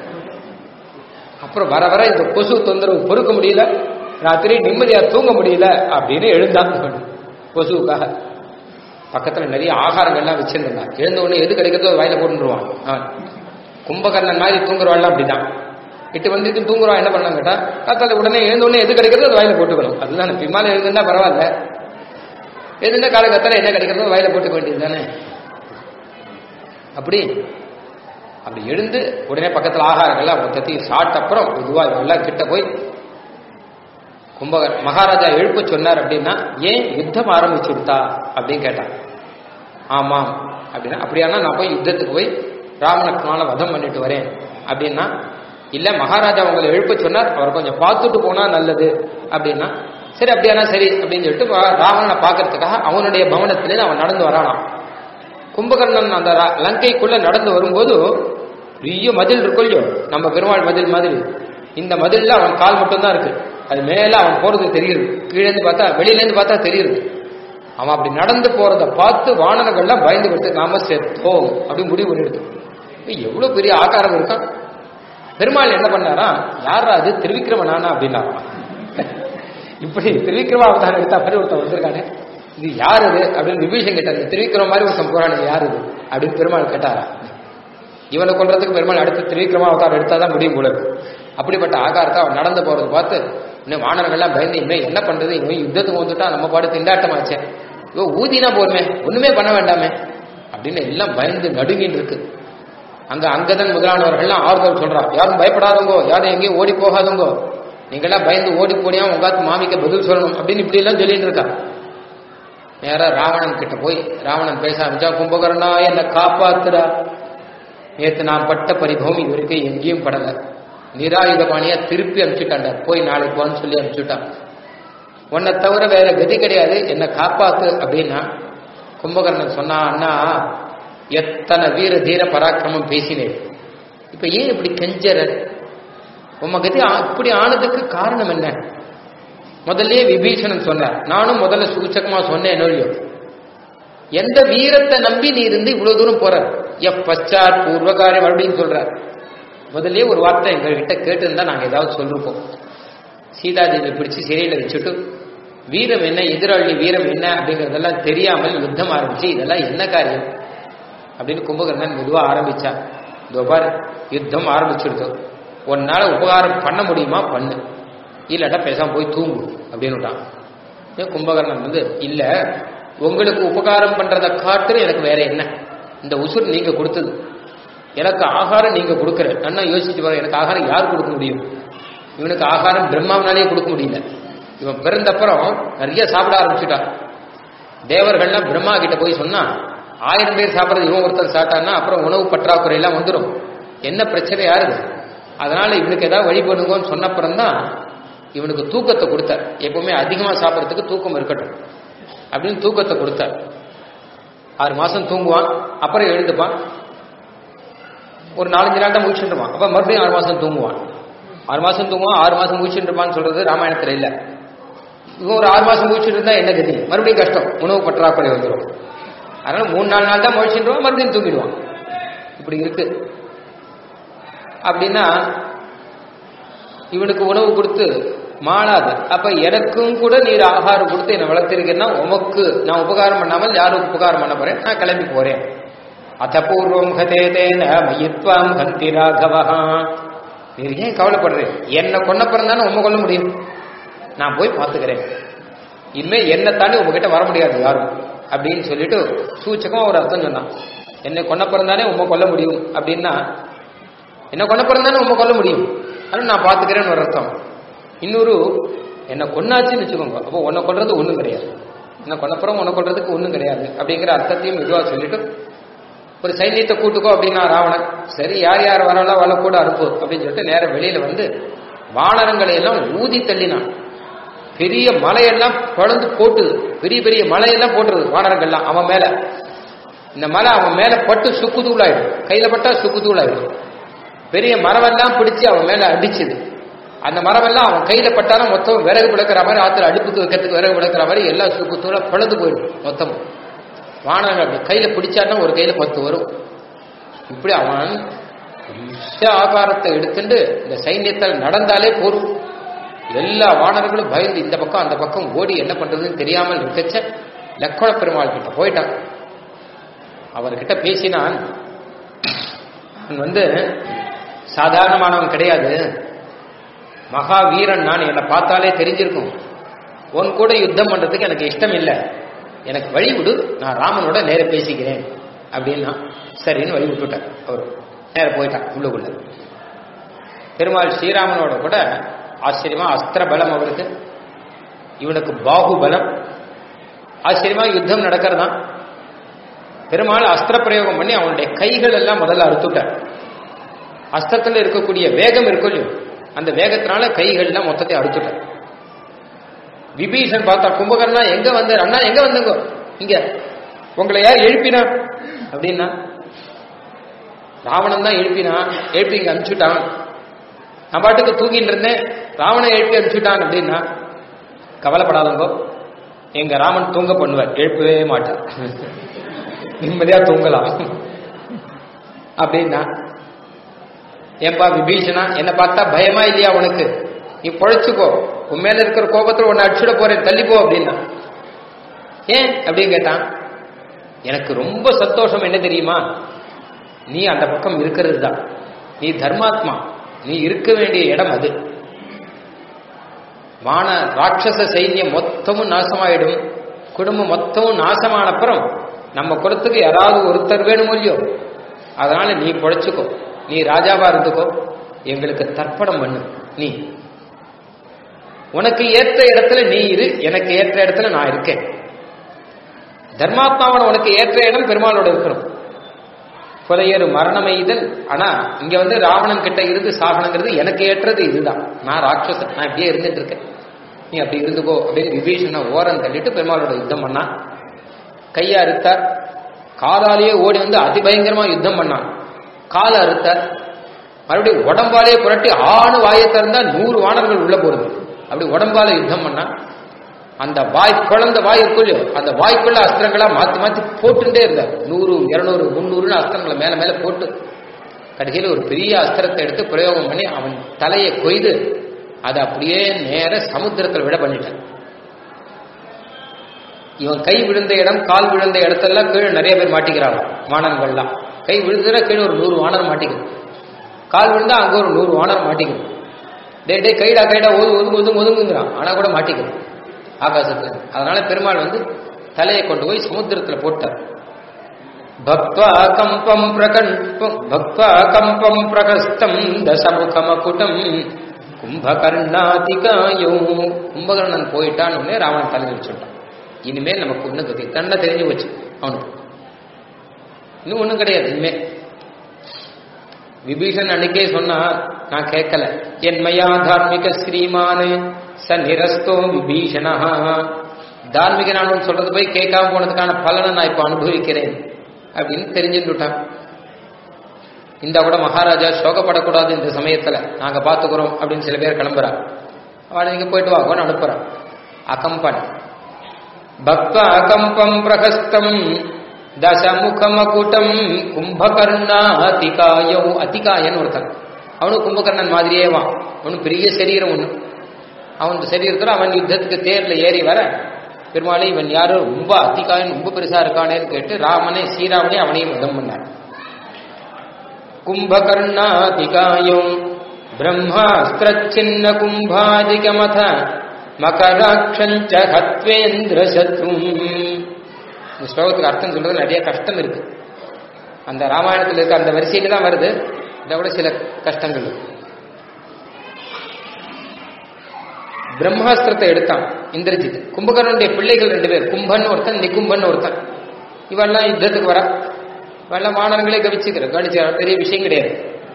அப்புறம் வர வர இந்த கொசு தொந்தரவு பொறுக்க முடியல ராத்திரி நிம்மதியா தூங்க முடியல அப்படின்னு எழுந்தான் கொசுவுக்காக பக்கத்துல நிறைய ஆகாரங்கள்லாம் வச்சிருந்தான் எழுந்த உடனே எது கிடைக்கிறதோ அது வாயில போட்டுருவான் அவன் கும்பகர்ணன் மாதிரி தூங்குறவாள்லாம் அப்படிதான் எட்டு வந்து தூங்குறவன் என்ன பண்ணலாம் கேட்டா காத்தால உடனே எழுந்த உடனே எது கிடைக்கிறதோ அது வாயில போட்டுக்கணும் அதுதான் பிமால எழுதுனா பரவாயில்ல எழுதுனா காலை கத்தால என்ன கிடைக்கிறதோ வாயில போட்டுக்க வேண்டியது தானே அப்படி அப்படி எழுந்து உடனே பக்கத்துல ஆகாரங்கள்லாம் மொத்தத்தையும் சாப்பிட்ட அப்புறம் இதுவா எல்லாம் கிட்ட போய் கும்பகர் மகாராஜா எழுப்ப சொன்னார் அப்படின்னா ஏன் யுத்தம் ஆரம்பிச்சுடுதா அப்படின்னு கேட்டான் ஆமாம் அப்படின்னா அப்படியானா நான் போய் யுத்தத்துக்கு போய் ராமலக்ஷ்மணால வதம் பண்ணிட்டு வரேன் அப்படின்னா இல்ல மகாராஜா உங்களை எழுப்ப சொன்னார் அவர் கொஞ்சம் பார்த்துட்டு போனா நல்லது அப்படின்னா சரி அப்படியானா சரி அப்படின்னு சொல்லிட்டு வா- ராவணனை பார்க்கறதுக்காக அவனுடைய பவனத்திலேருந்து அவன் நடந்து வரானாம் கும்பகர்ணன் அந்த ர- லங்கைக்குள்ள நடந்து வரும்போது பெரிய மதில் இருக்கும் இல்லையோ நம்ம பெருமாள் மதில் மாதிரி இந்த மதில்ல அவன் கால் மட்டும் தான் இருக்கு அது மேல அவன் போறது தெரியுது கீழே இருந்து பார்த்தா வெளியில இருந்து பார்த்தா தெரியுது அவன் அப்படி நடந்து போறத பார்த்து வானரங்கள்லாம் பயந்து விட்டு நாம செத்தோம் அப்படி முடிவு பண்ணிடுது ஏய், எவ்வளவு பெரிய ஆகாரம் இருக்கான் பெருமாள் என்ன பண்ணாரா யாரா அது திருவிக்கிரமனானா அப்படின்னாராம் இப்படி திருவிக்கிரம அவதாரம் எடுத்தா மாதிரி ஒருத்தன் வந்திருக்கானே இது யார் இது அப்படின்னு விபீஷன் கேட்டார் இந்த திருவிக்கிரம மாதிரி ஒருத்தன் போறானே யார் இது அப்படின்னு பெருமாள் கேட்டாரா இவனை கொல்றதுக்கு பெருமாள் அடுத்து திரிவிக்ரமா அவதாரம் எடுத்தாதான் முடியும் போல இருக்கு அப்படிப்பட்ட ஆகாரத்தை அவன் நடந்து போறது பார்த்து இன்னும் வானர்கள்லாம் பயந்து இனிமே என்ன பண்றது இவன் யுத்தத்துக்கு வந்துட்டா நம்ம பாடு திண்டாட்டமாச்சே இவன் ஊதினா போருமே ஒண்ணுமே பண்ண வேண்டாமே அப்படின்னு எல்லாம் பயந்து நடுங்கின்னு இருக்கு அங்க அங்கதன் முதலானவர்கள்லாம் ஆறுதல் சொல்றான் யாரும் பயப்படாதவங்கோ யாரும் எங்கேயும் ஓடி போகாதவங்கோ நீங்களாம் பயந்து ஓடி போனியா உங்காத்து மாமிக்க பதில் சொல்லணும் அப்படின்னு இப்படி எல்லாம் சொல்லிட்டு இருக்கா நேரா ராவணன் கிட்ட போய் ராவணன் பேச ஆரம்பிச்சா கும்பகர்ணா என்ன காப்பாத்துடா நேத்து நான் பட்ட பரிபவம் இது வரைக்கும் எங்கேயும் படல நிராயுதபாணியா திருப்பி அனுப்பிச்சுட்டான்டா போய் நாளைக்கு வான்னு சொல்லி அனுப்பிச்சுட்டான் உன்னை தவிர வேற கதி கிடையாது என்னை காப்பாத்து அப்படின்னா கும்பகர்ணன் சொன்னா அண்ணா எத்தனை வீர தீர பராக்கிரமம் பேசினேன் இப்ப ஏன் இப்படி கெஞ்சற உம்ம கதி ஆ- இப்படி ஆனதுக்கு காரணம் என்ன முதல்லயே விபீஷணன் சொன்னார் நானும் முதல்ல சூச்சகமா சொன்னேன் இல்லையோ எந்த வீரத்தை நம்பி நீ இருந்து இவ்வளவு தூரம் போற எப் பச்சாத் பூர்வகாரியம் அப்படின்னு சொல்றார் முதல்லயே ஒரு வார்த்தை எங்ககிட்ட கேட்டிருந்தா நாங்க ஏதாவது சொல்லிருப்போம் சீதாதேவி பிடிச்சு சிறையில வச்சுட்டு வீரம் என்ன எதிராளி வீரம் என்ன அப்படிங்கறதெல்லாம் தெரியாமல் யுத்தம் ஆரம்பிச்சு இதெல்லாம் என்ன காரியம் அப்படின்னு கும்பகர்ணன் மெதுவா ஆரம்பிச்சா இதோ பாரு யுத்தம் ஆரம்பிச்சிருது உன்னால உபகாரம் பண்ண முடியுமா பண்ணு இல்லாட்டா பேசாம போய் தூங்கு அப்படின்னுட்டான் ஏன் கும்பகர்ணன் வந்து இல்ல உங்களுக்கு உபகாரம் பண்றதை காட்டுற எனக்கு வேற என்ன இந்த உசுர் நீங்க கொடுத்தது எனக்கு ஆகாரம் நீங்க கொடுக்கற நல்லா யோசிச்சு பாருங்க எனக்கு ஆகாரம் யார் கொடுக்க முடியும் இவனுக்கு ஆகாரம் பிரம்மாவனாலே கொடுக்க முடியல இவன் பிறந்தப்புறம் நிறைய சாப்பிட ஆரம்பிச்சுட்டான் தேவர்கள்லாம் பிரம்மா கிட்ட போய் சொன்னா ஆயிரம் பேர் சாப்பிட்றது இவன் ஒருத்தன் சாப்பிட்டான்னா அப்புறம் உணவு பற்றாக்குறை எல்லாம் வந்துடும் என்ன பிரச்சனை யாருது அதனால இவனுக்கு ஏதாவது வழி பண்ணுங்கன்னு சொன்னப்புறம் தான் இவனுக்கு தூக்கத்தை கொடுத்தார் எப்பவுமே அதிகமா சாப்பிட்றதுக்கு தூக்கம் இருக்கட்டும் அப்படின்னு தூக்கத்தை கொடுத்தார் ஆறு மாசம் தூங்குவான் அப்புறம் எழுந்துப்பான் ஒரு நாலஞ்சு நாள் தான் முடிச்சுட்டு இருப்பான் அப்ப மறுபடியும் ஆறு மாசம் தூங்குவான் ஆறு மாசம் தூங்குவான் ஆறு மாசம் முடிச்சுட்டு இருப்பான்னு சொல்றது ராமாயணத்துல இல்ல இவன் ஒரு ஆறு மாசம் முடிச்சுட்டு இருந்தா என்ன கதி மறுபடியும் கஷ்டம் உணவு பற்றாக்குறை வந்துடும் அதனால மூணு நாலு நாள் தான் முடிச்சுட்டுருவான் மறுபடியும் தூங்கிடுவான் இப்படி இருக்கு அப்படின்னா இவனுக்கு உணவு கொடுத்து மாளாது அப்ப எனக்கும் கூட நீர் ஆகாரம் கொடுத்து என்னை வளர்த்திருக்கேன்னா உமக்கு நான் உபகாரம் பண்ணாமல் யாரும் உபகாரம் பண்ண போறேன் நான் கிளம்பி போறேன் அத்தபூர்வம் ஹதேதேன மயித்வாம் ஹந்தி ராகவஹா நீர் ஏன் கவலைப்படுறேன் என்னை கொன்னப்புறம் தானே உண்மை கொல்ல முடியும் நான் போய் பார்த்துக்கிறேன் இனிமே என்னை தாண்டி உங்ககிட்ட வர முடியாது யாரும் அப்படின்னு சொல்லிட்டு சூச்சகமா ஒரு அர்த்தம் சொன்னான் என்னை கொன்னப்புறம் தானே உண்மை கொல்ல முடியும் அப்படின்னா என்ன கொன்னப்புறம் தானே உண்மை கொல்ல முடியும் ஆனால் நான் பார்த்துக்கிறேன்னு ஒரு அர்த்தம் இன்னொரு என்னை கொன்னாச்சுன்னு வச்சுக்கோங்க அப்போ உன்னை கொல்றது ஒன்றும் கிடையாது என்ன கொன்னப்புறம் உன்னை கொல்றதுக்கு ஒன்றும் கிடையாது அப்படிங்கிற அர்த்தத்தையும் மெதுவாக சொல்லிட்டு ஒரு சைன்யத்தை கூட்டுக்கோ அப்படின்னா ராவணன் சரி யார் யார் வராலோ அவளை கூட அனுப்பு அப்படின்னு சொல்லிட்டு நேரம் வெளியில வந்து வானரங்களை எல்லாம் ஊதி தள்ளினான் பெரிய மலையெல்லாம் குழந்து போட்டுது பெரிய பெரிய மலையெல்லாம் போட்டுருது வானரங்கள்லாம் அவன் மேல இந்த மலை அவன் மேல பட்டு சுக்கு தூளாயிடும் கையில பட்டா சுக்கு தூளாயிடும் பெரிய மரமெல்லாம் பிடிச்சு அவன் மேல அடிச்சுது அந்த மரமெல்லாம் அவன் கையில பட்டாலும் மொத்தம் விறகு விளக்குற மாதிரி ஆத்துல அடுப்புக்கு வைக்கிறதுக்கு விறகு விளக்குற மாதிரி எல்லா சுக்கு தூள பழுது போயிடும் மொத்தம் வானவன் அப்படி கையில பிடிச்சாருன்னா ஒரு கையில பத்து வரும் இப்படி அவன் விஷ ஆகாரத்தை எடுத்துட்டு இந்த சைன்யத்தில் நடந்தாலே போரும் எல்லா வானர்களும் பயந்து இந்த பக்கம் அந்த பக்கம் ஓடி என்ன பண்றதுன்னு தெரியாமல் இருக்கச்ச லக்ஷ்மண பெருமாள் கிட்ட போயிட்டான் அவர்கிட்ட பேசினான் அவன் வந்து சாதாரணமானவன் கிடையாது மகா வீரன் நான் என்னை பார்த்தாலே தெரிஞ்சிருக்கும் உன் கூட யுத்தம் பண்றதுக்கு எனக்கு இஷ்டம் இல்லை எனக்கு வழி விடு நான் ராமனோட நேர பேசிக்கிறேன் அப்படின்னா சரின்னு வழி விட்டுட்டார் அவர் நேர போயிட்டான் உள்ளுக்குள்ள பெருமாள் ஸ்ரீராமனோட கூட ஆச்சரியமா அஸ்திர பலம் அவருக்கு இவனுக்கு பாகு பலம் ஆச்சரியமா யுத்தம் நடக்கிறதான் பெருமாள் அஸ்திர பிரயோகம் பண்ணி அவனுடைய கைகள் எல்லாம் முதல்ல அறுத்துட்டார் அஸ்திரத்தில் இருக்கக்கூடிய வேகம் இருக்கும் இல்லையோ அந்த வேகத்தினால கைகள்லாம் மொத்தத்தை அறுத்துட்டார் விபீஷன் பார்த்தா கும்பகர்ணா எங்க வந்தார் அண்ணா எங்க வந்தங்க இங்க உங்களை யார் எழுப்பினா அப்படின்னா ராவணன் தான் எழுப்பினா எழுப்பி இங்க அனுப்பிச்சுட்டான் நான் பாட்டுக்கு தூங்கிட்டு இருந்தேன் ராவணன் எழுப்பி அனுப்பிச்சுட்டான் அப்படின்னா கவலைப்படாதங்கோ எங்க ராமன் தூங்க பண்ணுவார் எழுப்பவே மாட்டார் நிம்மதியா தூங்கலாம் அப்படின்னா ஏன்பா விபீஷணா என்ன பார்த்தா பயமா இல்லையா உனக்கு நீ பொழைச்சுக்கோ உன் மேல இருக்கிற கோபத்துல உன்னை அடிச்சுட போறேன் தள்ளிப்போ அப்படின்னா ஏன் அப்படின்னு கேட்டான் எனக்கு ரொம்ப சந்தோஷம் என்ன தெரியுமா நீ அந்த பக்கம் இருக்கிறது தான் நீ தர்மாத்மா நீ இருக்க வேண்டிய இடம் அது வான ராட்சச சைன்யம் மொத்தமும் நாசமாயிடும் குடும்பம் மொத்தமும் நாசமான அப்புறம் நம்ம குலத்துக்கு யாராவது ஒருத்தர் வேணும் இல்லையோ அதனால நீ பொழைச்சுக்கோ நீ ராஜாவா இருந்துக்கோ எங்களுக்கு தர்ப்பணம் பண்ணு நீ உனக்கு ஏற்ற இடத்துல நீ இரு எனக்கு ஏற்ற இடத்துல நான் இருக்கேன் தர்மாத்மாவோட உனக்கு ஏற்ற இடம் பெருமாளோட இருக்கணும் புலையரு மரணம் எய்தல் ஆனா இங்க வந்து ராவணன் கிட்ட இருந்து சாகனங்கிறது எனக்கு ஏற்றது இதுதான் நான் ராட்சசன் நான் இப்படியே இருந்துட்டு இருக்கேன் நீ அப்படி இருந்துக்கோ அப்படின்னு விபீஷனை ஓரம் தள்ளிட்டு பெருமாளோட யுத்தம் பண்ணான் கையை அறுத்தார் காலாலேயே ஓடி வந்து அதிபயங்கரமா யுத்தம் பண்ணான் காலை அறுத்தார் மறுபடியும் உடம்பாலே புரட்டி ஆணு வாயை திறந்தா நூறு வானர்கள் உள்ள போறது அப்படி உடம்பால யுத்தம் பண்ணா அந்த வாய் குழந்த வாய் இருக்குள்ளோ அந்த வாய்க்குள்ள அஸ்திரங்களா மாத்தி மாத்தி போட்டுட்டே இருந்தார் நூறு இருநூறு முந்நூறுன்னு அஸ்திரங்களை மேல மேல போட்டு கடைசியில் ஒரு பெரிய அஸ்திரத்தை எடுத்து பிரயோகம் பண்ணி அவன் தலையை கொய்து அதை அப்படியே நேர சமுத்திரத்தில் விட பண்ணிட்டான் இவன் கை விழுந்த இடம் கால் விழுந்த இடத்தெல்லாம் கீழே நிறைய பேர் மாட்டிக்கிறாங்க வானங்கள்லாம் கை விழுந்ததுல கீழே ஒரு நூறு வானர் மாட்டிக்குது கால் விழுந்தா அங்க ஒரு நூறு வானர் மாட்டிக்குது டே டே கைடா கைடா ஒது ஒதுங்கு ஒதுங்கு ஒதுங்குங்கிறான் ஆனா கூட மாட்டிக்குது ஆகாசத்துல அதனால பெருமாள் வந்து தலையை கொண்டு போய் சமுத்திரத்துல போட்டார் பக்வா கம்பம் பிரகல்பம் பக்வா கம்பம் பிரகஸ்தம் தசமுகமகுட்டம் கும்பகர்ணாதிகாயோ கும்பகர்ணன் போயிட்டான்னு உடனே ராவணன் தலையில் வச்சுட்டான் இனிமேல் நமக்கு ஒண்ணு கதி கண்ணை தெரிஞ்சு போச்சு அவனுக்கு இன்னும் ஒண்ணும் கிடையாது இனிமே விபீஷன் அன்னைக்கே சொன்னா நான் கேட்கல என்மையா தார்மிக ஸ்ரீமானு ச நிரஸ்தோ விபீஷணா தார்மிக நான் சொல்றது போய் கேட்காம போனதுக்கான பலனை நான் இப்ப அனுபவிக்கிறேன் அப்படின்னு தெரிஞ்சுட்டான் இந்த கூட மகாராஜா சோகப்படக்கூடாது இந்த சமயத்துல நாங்க பாத்துக்கிறோம் அப்படின்னு சில பேர் கிளம்புறா அவனை நீங்க போயிட்டு வாங்கன்னு அனுப்புறான் அகம்பன் பக்த அகம்பம் பிரகஸ்தம் தசமுகமகுட்டம் கும்பகர்ணா அதிகாயோ அதிகாயன் ஒருத்தன் அவனும் கும்பகர்ணன் மாதிரியே வான் அவனும் பெரிய சரீரம் ஒண்ணு அவன் சரீரத்தில் அவன் யுத்தத்துக்கு தேர்ல ஏறி வர பெருமாளை இவன் யாரோ ரொம்ப அதிகாயன் ரொம்ப பெருசா இருக்கானேன்னு கேட்டு ராமனே ஸ்ரீராமனே அவனையும் வதம் பண்ணார் கும்பகர்ணாதிகாயோ பிரம்மாஸ்திரச்சின்ன கும்பாதிகமத மகராட்சஞ்ச ஹத்வேந்திர சத்ரும் இந்த ஸ்லோகத்துக்கு அர்த்தம் சொல்றது நிறைய கஷ்டம் இருக்கு அந்த ராமாயணத்தில் இருக்க அந்த வரிசையில தான் வருது இதை விட சில கஷ்டங்கள் இருக்கு பிரம்மாஸ்திரத்தை எடுத்தான் இந்திரஜித் கும்பகர்ணனுடைய பிள்ளைகள் ரெண்டு பேர் கும்பன் ஒருத்தன் நிகும்பன் ஒருத்தன் இவெல்லாம் யுத்தத்துக்கு வர இவெல்லாம் வானரங்களே கவிச்சுக்கிற கவனிச்சு பெரிய விஷயம் கிடையாது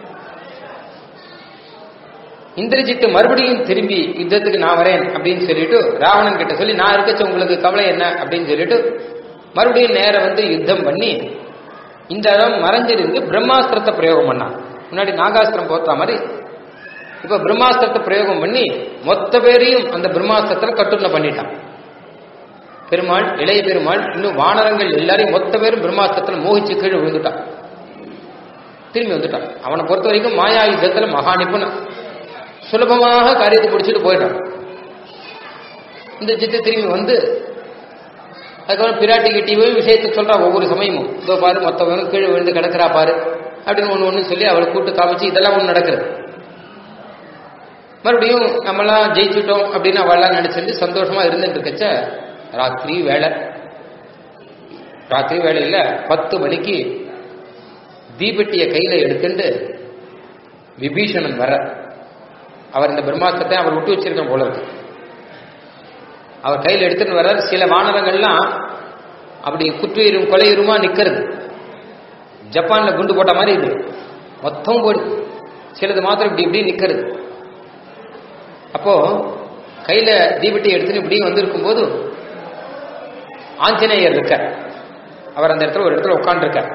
இந்திரஜித்து மறுபடியும் திரும்பி யுத்தத்துக்கு நான் வரேன் அப்படின்னு சொல்லிட்டு ராவணன் கிட்ட சொல்லி நான் இருக்கச்ச உங்களுக்கு கவலை என்ன அப்படின்னு சொல்லிட்டு மறுபடியும் நேரம் வந்து யுத்தம் பண்ணி இந்த இடம் மறைஞ்சிருந்து பிரம்மாஸ்திரத்தை பிரயோகம் பண்ணான் முன்னாடி நாகாஸ்திரம் போட்ட மாதிரி இப்ப பிரம்மாஸ்திரத்தை பிரயோகம் பண்ணி மொத்த பேரையும் அந்த பிரம்மாஸ்திரத்துல கட்டுண்ண பண்ணிட்டான் பெருமாள் இளைய பெருமாள் இன்னும் வானரங்கள் எல்லாரையும் மொத்த பேரும் பிரம்மாஸ்திரத்துல மோகிச்சு கீழே விழுந்துட்டான் திரும்பி வந்துட்டான் அவனை பொறுத்த வரைக்கும் மாயா யுத்தத்துல மகா நிபுணன் சுலபமாக காரியத்தை பிடிச்சிட்டு போயிட்டான் இந்த சித்து திரும்பி வந்து அதுக்கப்புறம் பிராட்டி கிட்டி போய் விஷயத்தை சொல்றா ஒவ்வொரு சமயமும் இதோ பாரு மொத்தவனும் கீழே விழுந்து கிடக்கிறா பாரு அப்படின்னு ஒன்று ஒன்று சொல்லி அவளை கூட்டு காமிச்சு இதெல்லாம் ஒன்று நடக்குது மறுபடியும் நம்மலாம் ஜெயிச்சுட்டோம் அப்படின்னு அவள்லாம் நினைச்சிருந்து சந்தோஷமா இருந்துட்டு இருக்கச்ச ராத்திரி வேலை ராத்திரி வேலையில பத்து மணிக்கு தீபெட்டிய கையில எடுத்துட்டு விபீஷணன் வர அவர் இந்த பிரம்மாஸ்திரத்தை அவர் விட்டு வச்சிருக்க போல இருக்கு அவர் கையில் எடுத்துட்டு வர்றார் சில வானரங்கள்லாம் அப்படி குற்றுயிரும் கொலையுருமா நிக்கிறது ஜப்பான்ல குண்டு போட்ட மாதிரி இது மொத்தம் போடு சிலது மாத்திரம் இப்படி இப்படி நிக்கிறது அப்போ கையில தீபெட்டி எடுத்துன்னு இப்படி வந்திருக்கும் போது ஆஞ்சநேயர் இருக்கார் அவர் அந்த இடத்துல ஒரு இடத்துல உட்காந்துருக்கார்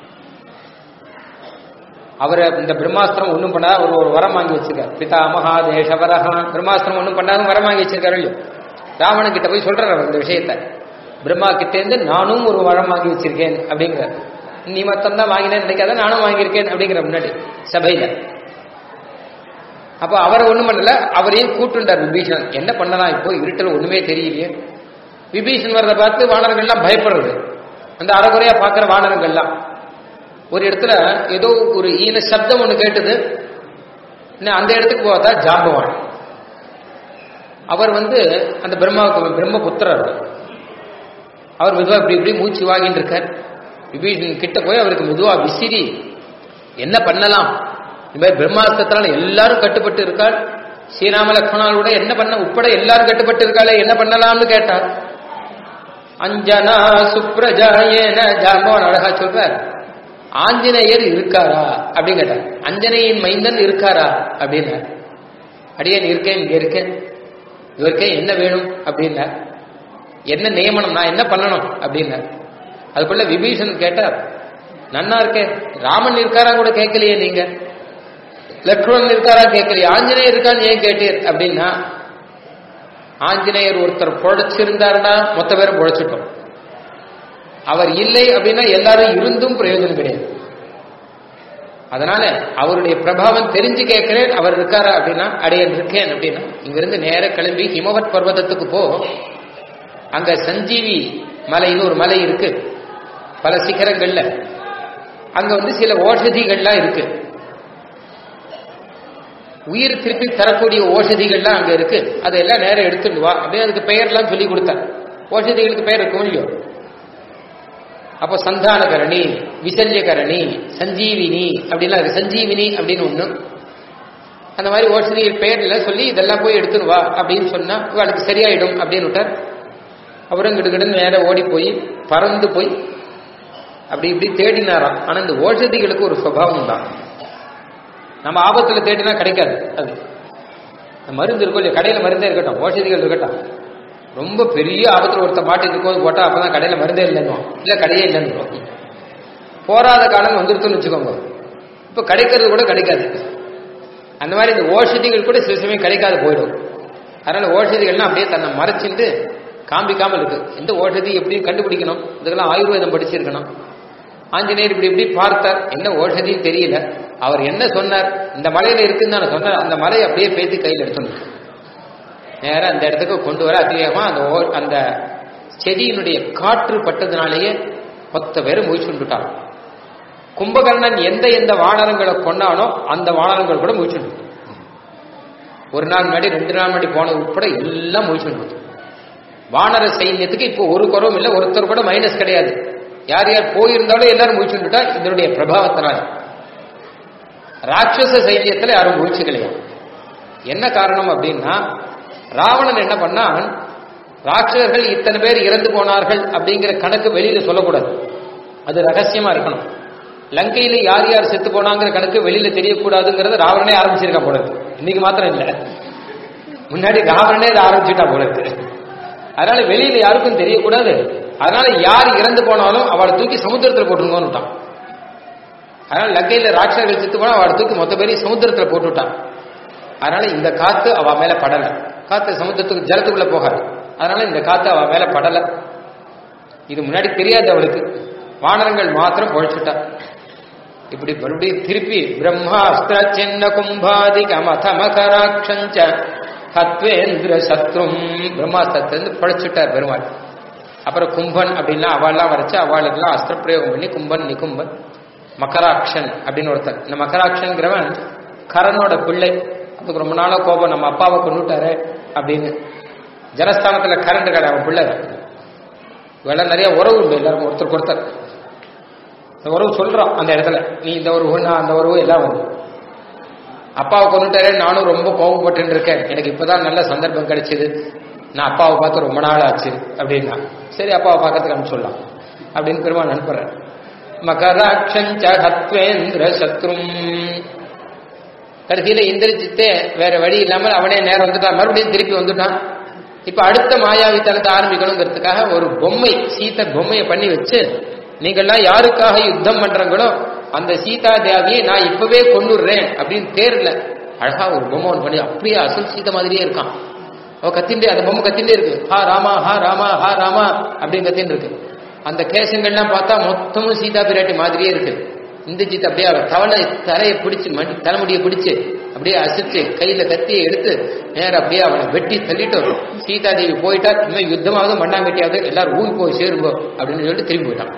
அவரை இந்த பிரம்மாஸ்திரம் ஒன்றும் பண்ணாத அவர் ஒரு வரம் வாங்கி வச்சிருக்கார் பிதா மகாதேஷவரஹா பிரம்மாஸ்திரம் ஒன்றும் பண்ணாத வரம் வாங்கி வச்சிருக்காரு இல்லையோ ராவணன் கிட்ட போய் சொல்றாரு அவர் இந்த விஷயத்த பிரம்மா கிட்டேருந்து நானும் ஒரு வரம் வாங்கி வச்சிருக்கேன் அப்படிங்கிறார் நீ மொத்தம் தான் வாங்கினேன்னு நினைக்காத நானும் வாங்கியிருக்கேன் அப்படிங்கிற முன்னாடி சபையில அப்ப அவரை ஒண்ணும் பண்ணல அவரையும் கூட்டுண்டார் விபீஷணன் என்ன பண்ணலாம் இப்போ இருட்டில் ஒண்ணுமே தெரியலையே விபீஷன் வர்றதை பார்த்து வானரங்கள்லாம் பயப்படுறது அந்த அறகுறையா பார்க்கிற வானரங்கள்லாம் ஒரு இடத்துல ஏதோ ஒரு ஈன சப்தம் ஒண்ணு கேட்டது இன்னும் அந்த இடத்துக்கு பார்த்தா ஜாம்பவான் அவர் வந்து அந்த பிரம்மாவுக்கு பிரம்மபுத்திரர் அவர் மெதுவா இப்படி இப்படி மூச்சு வாங்கிட்டு இருக்கார் விபீஷன் கிட்ட போய் அவருக்கு மெதுவா விசிறி என்ன பண்ணலாம் இந்த மாதிரி பிரம்மாஸ்திரத்தால எல்லாரும் கட்டுப்பட்டு இருக்காள் ஸ்ரீராம லக்ஷ்மணாலோட என்ன பண்ண உட்பட எல்லாரும் கட்டுப்பட்டு இருக்காளே என்ன பண்ணலாம்னு கேட்டார் அஞ்சனா சுப்ரஜாயேன ஜாம்பவன் அழகா சொல்றார் ஆஞ்சநேயர் இருக்காரா அப்படின்னு கேட்டார் அஞ்சனையின் மைந்தன் இருக்காரா அப்படின்னார் அடியேன் இருக்கேன் இங்க இருக்கேன் இவருக்கே என்ன வேணும் அப்படின்னார் என்ன நியமனம் நான் என்ன பண்ணணும் அப்படின்னார் அதுக்குள்ள விபீஷன் கேட்டார் நன்னா இருக்கேன் ராமன் இருக்காரா கூட கேட்கலையே நீங்க லக்ஷ்மணன் இருக்காரா கேட்கலையே ஆஞ்சநேயர் இருக்கான்னு ஏன் கேட்டீர் அப்படின்னா ஆஞ்சநேயர் ஒருத்தர் பொழைச்சிருந்தாருன்னா மொத்த பேரும் பொழைச்சிட்டோம் அவர் இல்லை அப்படின்னா எல்லாரும் இருந்தும் பிரயோஜனம் கிடையாது அதனால அவருடைய பிரபாவம் தெரிஞ்சு கேட்கிறேன் அவர் இருக்காரா அப்படின்னா அடையன் இருக்கேன் அப்படின்னா இங்கிருந்து நேர கிளம்பி ஹிமவத் பர்வதத்துக்கு போ அங்க சஞ்சீவி மலைன்னு ஒரு மலை இருக்கு பல சிகரங்கள்ல அங்க வந்து சில ஓஷதிகள்லாம் இருக்கு உயிர் திருப்பி தரக்கூடிய ஓஷதிகள்லாம் அங்க இருக்கு அதெல்லாம் நேரம் எடுத்துட்டு வா அப்படின்னு அதுக்கு பெயர்லாம் சொல்லி கொடுத்தார் ஓஷதிகளுக்கு பெயர் இருக்கும் இல்லையோ அப்போ சந்தானகரணி விசல்யகரணி சஞ்சீவினி அப்படிலாம் இருக்கு சஞ்சீவினி அப்படின்னு ஒண்ணு அந்த மாதிரி ஓஷதிகள் பெயர்ல சொல்லி இதெல்லாம் போய் எடுத்துன்னு வா அப்படின்னு சொன்னா அவளுக்கு சரியாயிடும் அப்படின்னு விட்டார் அப்புறம் கிடுகிடுன்னு நேரம் ஓடி போய் பறந்து போய் அப்படி இப்படி தேடினாராம் ஆனா இந்த ஓஷதிகளுக்கு ஒரு சுபாவம் தான் நம்ம ஆபத்துல தேடினா கிடைக்காது அது மருந்து இருக்கும் இல்லையா கடையில மருந்தே இருக்கட்டும் ஓஷதிகள் இருக்கட்டும் ரொம்ப பெரிய ஆபத்துல ஒருத்த மாட்டி இருக்கும் போட்டா அப்பதான் கடையில மருந்தே இல்லைன்னு இல்ல கடையே இல்லைன்னு போராத காலம் வந்துருத்துன்னு வச்சுக்கோங்க இப்ப கிடைக்கிறது கூட கிடைக்காது அந்த மாதிரி இந்த ஓஷதிகள் கூட சில சமயம் கிடைக்காது போயிடும் அதனால ஓஷதிகள்லாம் அப்படியே தன்னை மறைச்சிட்டு காமிக்காமல் இருக்கு எந்த ஓஷதி எப்படி கண்டுபிடிக்கணும் இதுக்கெல்லாம் ஆயுர்வேதம் படிச்சிருக்கணும் ஆஞ்சநேயர் இப்படி இப்படி பார்த்தார் என்ன ஓஷதியும் தெரியல அவர் என்ன சொன்னார் இந்த மலையில இருக்குன்னு தானே சொன்னார் அந்த மலையை அப்படியே பேசி கையில் எடுத்துணும் நேரம் அந்த இடத்துக்கு கொண்டு வர அதிகமா அந்த ஓ- அந்த செடியினுடைய காற்று பட்டதுனாலேயே மொத்த பேரும் மூச்சுண்டுட்டான் கும்பகர்ணன் எந்த எந்த வானரங்களை கொண்டானோ அந்த வானரங்கள் கூட மூச்சுண்டு ஒரு நாள் முன்னாடி ரெண்டு நாள் முன்னாடி போனது உட்பட எல்லாம் மூச்சுண்டு வானர சைன்யத்துக்கு இப்போ ஒரு குறவும் இல்லை ஒருத்தர் கூட மைனஸ் கிடையாது யார் யார் போயிருந்தாலும் எல்லாரும் மூச்சுண்டுட்டா இதனுடைய பிரபாவத்தினால ராட்சச சைன்யத்துல யாரும் மூச்சு கிடையாது என்ன காரணம் அப்படின்னா ராவணன் என்ன பண்ணான் ராட்சசர்கள் இத்தனை பேர் இறந்து போனார்கள் அப்படிங்கிற கணக்கு வெளியில சொல்லக்கூடாது அது ரகசியமா இருக்கணும் லங்கையில யார் யார் செத்து போனாங்கிற கணக்கு வெளியில தெரியக்கூடாதுங்கிறத ராவணனே ஆரம்பிச்சிருக்கா போல இருக்கு இன்னைக்கு மாத்திரம் இல்ல முன்னாடி ராவணனே இதை ஆரம்பிச்சுட்டா போல இருக்கு அதனால வெளியில யாருக்கும் தெரியக்கூடாது அதனால யார் இறந்து போனாலும் அவளை தூக்கி சமுத்திரத்துல போட்டுருங்கன்னு விட்டான் அதனால லங்கையில ராட்சசர்கள் செத்து போனா அவளை தூக்கி மொத்த பேரையும் சமுத்திரத்துல போட்டு விட்டான் அதனால இந்த காத்து அவ மேல படல காத்து சமுத்திரத்துக்கு ஜலத்துக்குள்ள போகாது அதனால இந்த காத்து அவ மேல படல இது முன்னாடி தெரியாது அவளுக்கு வானரங்கள் மாத்திரம் பொழைச்சுட்டா இப்படி மறுபடியும் திருப்பி பிரம்மாஸ்திர சின்ன கும்பாதிக மத மகராட்சஞ்ச ஹத்வேந்திர சத்ரும் பிரம்மாஸ்திரத்திலிருந்து பழைச்சுட்டார் பெருமாள் அப்புறம் கும்பன் அப்படின்னா அவள்லாம் வரைச்சு அவளுக்கெல்லாம் அஸ்திர பிரயோகம் பண்ணி கும்பன் நிகும்பன் மகராட்சன் அப்படின்னு ஒருத்தன் இந்த மகராட்சன்கிறவன் கரனோட பிள்ளை அதுக்கு ரொம்ப நாளா கோபம் நம்ம அப்பாவை கொண்டுட்டாரு அப்படின்னு ஜனஸ்தானத்துல கரண்ட் கடை அவன் பிள்ளை இவெல்லாம் நிறைய உறவு உண்டு எல்லாருக்கும் ஒருத்தருக்கு ஒருத்தர் இந்த உறவு சொல்றான் அந்த இடத்துல நீ இந்த உறவு நான் அந்த உறவு எல்லாம் வந்து அப்பாவை கொண்டுட்டாரே நானும் ரொம்ப கோபப்பட்டு இருக்கேன் எனக்கு இப்பதான் நல்ல சந்தர்ப்பம் கிடைச்சது நான் அப்பாவை பார்த்து ரொம்ப நாள் ஆச்சு அப்படின்னா சரி அப்பாவை பார்க்கறதுக்கு அனுப்பிச்சு சொல்லலாம் அப்படின்னு பெருமாள் அனுப்புறேன் மகராட்சஞ்ச ஹத்வேந்திர சத்ரும் கடைசியில இந்திரஜித்தே வேற வழி இல்லாமல் அவனே நேரம் வந்துட்டான் மறுபடியும் திருப்பி வந்துட்டான் இப்ப அடுத்த மாயாவித்தனத்தை ஆரம்பிக்கணுங்கிறதுக்காக ஒரு பொம்மை சீத்தை பொம்மையை பண்ணி வச்சு நீங்கள்லாம் யாருக்காக யுத்தம் பண்றீங்களோ அந்த சீதா தேவியை நான் இப்பவே கொண்டுடுறேன் அப்படின்னு தேர்ல அழகா ஒரு பொம்மை ஒன்று பண்ணி அப்படியே அசல் சீதை மாதிரியே இருக்கான் அவ கத்திண்டே அந்த பொம்மை கத்திண்டே இருக்கு ஹா ராமா ஹா ராமா ஹா ராமா அப்படின்னு கத்தின்னு இருக்கு அந்த கேசங்கள்லாம் பார்த்தா மொத்தமும் சீதா பிராட்டி மாதிரியே இருக்கு இந்த ஜித் அப்படியே அவ தவளை தலையை பிடிச்சு மண் தலைமுடியை பிடிச்சு அப்படியே அசிச்சு கையில கத்தியை எடுத்து நேரம் அப்படியே அவனை வெட்டி தள்ளிட்டு சீதாதேவி போயிட்டா இன்னும் யுத்தமாவது மண்ணாங்கட்டியாவது எல்லாரும் ஊர் போய் சேருங்கோ அப்படின்னு சொல்லிட்டு திரும்பி போயிட்டான்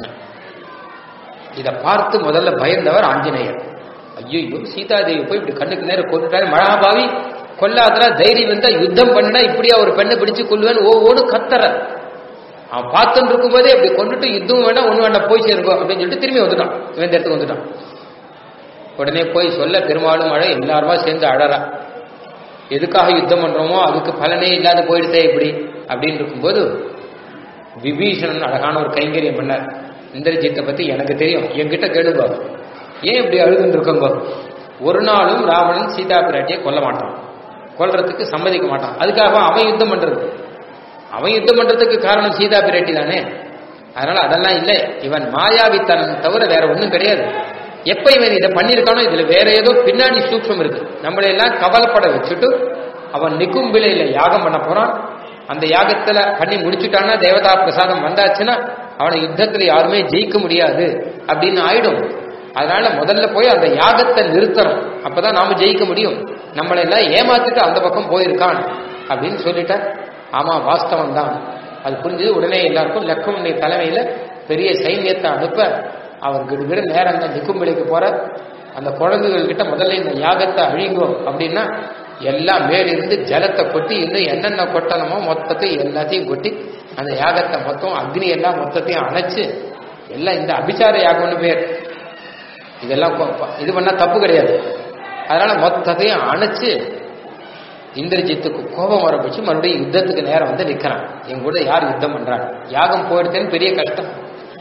இதை பார்த்து முதல்ல பயந்தவர் ஆஞ்சநேயர் ஐயோ சீதாதேவி போய் இப்படி கண்ணுக்கு நேரம் கொண்டுட்டாரு மகாபாவி கொல்லாதரா தைரியம் வந்தா யுத்தம் பண்ணா இப்படியா ஒரு பெண்ணை பிடிச்சு கொல்லுவேன்னு ஒவ்வொரு கத்தற அவன் பார்த்துட்டு இருக்கும்போதே இப்படி கொண்டுட்டு யுத்தம் வேண்டாம் ஒண்ணு வேண்டாம் போய் சேருங்கோ அப்படின்னு சொல்லிட்டு திரும்பி வந்துட்டான் இவன் இந்த இடத்துக்கு வந்துட்டான் உடனே போய் சொல்ல பெருமாளும் மழை எல்லாருமா சேர்ந்து அழறா எதுக்காக யுத்தம் பண்றோமோ அதுக்கு பலனே இல்லாத போயிடுதே இப்படி அப்படின்னு இருக்கும்போது விபீஷணன் அழகான ஒரு கைங்கரியம் பண்ணார் இந்திரஜித்தை பத்தி எனக்கு தெரியும் என்கிட்ட கேளுங்க ஏன் இப்படி அழுதுன்னு இருக்கோங்க ஒரு நாளும் ராவணன் சீதா பிராட்டியை கொல்ல மாட்டான் கொல்றதுக்கு சம்மதிக்க மாட்டான் அதுக்காக அவன் யுத்தம் பண்றது அவன் யுத்தம் பண்றதுக்கு காரணம் சீதா பிராட்டி தானே அதனால அதெல்லாம் இல்லை இவன் மாயாவித்தனம் தவிர வேற ஒண்ணும் கிடையாது எப்ப இவன் இதை பண்ணிருக்கானோ இதுல வேற ஏதோ பின்னாடி சூக்ஷம் இருக்கு நம்மளை எல்லாம் கவலைப்பட வச்சுட்டு அவன் நிக்கும்பிலையில யாகம் பண்ண போறான் அந்த யாகத்துல பண்ணி முடிச்சுட்டான்னா தேவதா பிரசாதம் வந்தாச்சுன்னா அவனை யுத்தத்துல யாருமே ஜெயிக்க முடியாது அப்படின்னு ஆயிடும் அதனால முதல்ல போய் அந்த யாகத்தை நிறுத்தணும் அப்பதான் நாம ஜெயிக்க முடியும் நம்மளை எல்லாம் ஏமாத்திட்டு அந்த பக்கம் போயிருக்கான் அப்படின்னு சொல்லிட்ட ஆமா வாஸ்தவம் தான் அது புரிஞ்சது உடனே எல்லாருக்கும் லக்ஷ்மணி தலைமையில பெரிய சைன்யத்தை அனுப்ப அவர் கிடுகிடு நேரம் அந்த நிக்கும்பிளைக்கு போற அந்த குழந்தைகள் கிட்ட முதல்ல இந்த யாகத்தை அழிங்கோ அப்படின்னா எல்லாம் மேலிருந்து ஜலத்தை கொட்டி இன்னும் என்னென்ன கொட்டணுமோ மொத்தத்தையும் எல்லாத்தையும் கொட்டி அந்த யாகத்தை மொத்தம் அக்னி எல்லாம் மொத்தத்தையும் அணைச்சு எல்லாம் இந்த அபிச்சார யாகம்னு பேர் இதெல்லாம் கொ- இது பண்ணா தப்பு கிடையாது அதனால மொத்தத்தையும் அணைச்சு இந்திரஜித்துக்கு கோபம் வரப்பிச்சு மறுபடியும் யுத்தத்துக்கு நேரம் வந்து நிக்கிறான் என் கூட யார் யுத்தம் பண்றாங்க யாகம் போயிடுத்தேன்னு பெரிய கஷ்டம்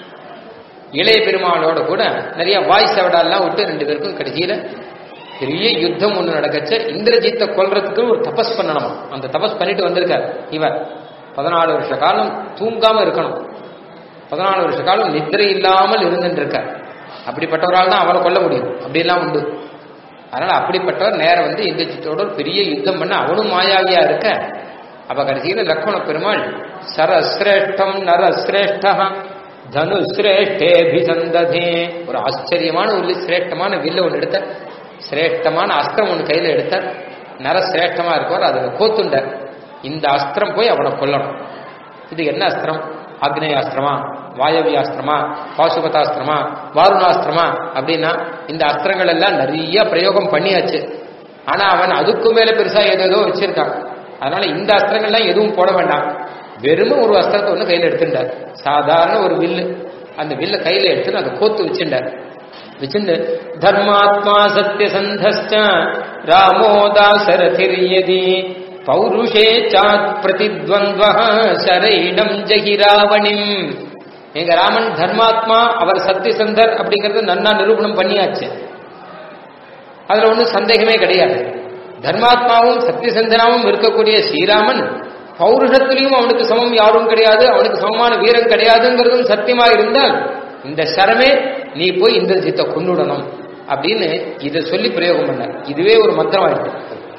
இளைய பெருமாளோட கூட நிறைய வாய் சவடாலாம் விட்டு ரெண்டு பேருக்கும் கடைசியில பெரிய யுத்தம் ஒண்ணு நடக்கச்ச இந்திரஜித்தை கொல்றதுக்கு ஒரு தபஸ் பண்ணணுமா அந்த தபஸ் பண்ணிட்டு வந்திருக்கார் இவர் பதினாலு வருஷ காலம் தூங்காம இருக்கணும் பதினாலு வருஷ காலம் நித்திரை இல்லாமல் இருந்துட்டு இருக்கார் அப்படிப்பட்டவரால் தான் அவனை கொல்ல முடியும் அப்படிலாம் உண்டு அதனால அப்படிப்பட்டவர் நேரம் வந்து இந்திரஜித்தோட ஒரு பெரிய யுத்தம் பண்ண அவனும் மாயாவியா இருக்க அப்ப கடைசியில லக்ஷ்மண பெருமாள் சரஸ்ரேஷ்டம் நரஸ்ரேஷ்ட தனு சிரேஷ்டேபிசந்ததே ஒரு ஆச்சரியமான ஒரு சிரேஷ்டமான வில்ல ஒன்று எடுத்த சிரேஷ்டமான அஸ்திரம் ஒன்று கையில எடுத்தார் நரசிரேஷ்டமா இருக்கவர் அதில் கோத்துண்டார் இந்த அஸ்திரம் போய் அவனை கொல்லணும் இது என்ன அஸ்திரம் ஆக்னேயாஸ்திரமா வாயவியாஸ்திரமா பாசுபதாஸ்திரமா வாருணாஸ்திரமா அப்படின்னா இந்த அஸ்திரங்கள் எல்லாம் நிறைய பிரயோகம் பண்ணியாச்சு ஆனா அவன் அதுக்கு மேல பெருசா ஏதேதோ வச்சிருக்கான் அதனால இந்த அஸ்திரங்கள்லாம் எதுவும் போட வேண்டாம் வெறும் ஒரு அஸ்திரத்தை ஒன்று கையில எடுத்துட்டார் சாதாரண ஒரு வில்லு அந்த வில்ல கையில எடுத்துட்டு அதை கோத்து வச்சுட்டார் வச்சிருந்து தர்மாத்மா சத்யசந்தஸ்ச ராமோ தாசரதிர்யதி பௌருஷே சாத் பிரதித்வந்த்வ சரைடம் ஜகி ராவணிம் எங்க ராமன் தர்மாத்மா அவர் சத்தியசந்தர் அப்படிங்கறது நன்னா நிரூபணம் பண்ணியாச்சு அதுல ஒன்றும் சந்தேகமே கிடையாது தர்மாத்மாவும் சத்தியசந்தனாவும் இருக்கக்கூடிய ஸ்ரீராமன் பௌருஷத்திலையும் அவனுக்கு சமம் யாரும் கிடையாது அவனுக்கு சமமான வீரம் கிடையாதுங்கிறதும் சத்தியமா இருந்தால் இந்த சரமே நீ போய் இந்திரஜித்தை கொண்டுடணும் அப்படின்னு இதை சொல்லி பிரயோகம் பண்ண இதுவே ஒரு மந்திரம் ஆயிடுச்சு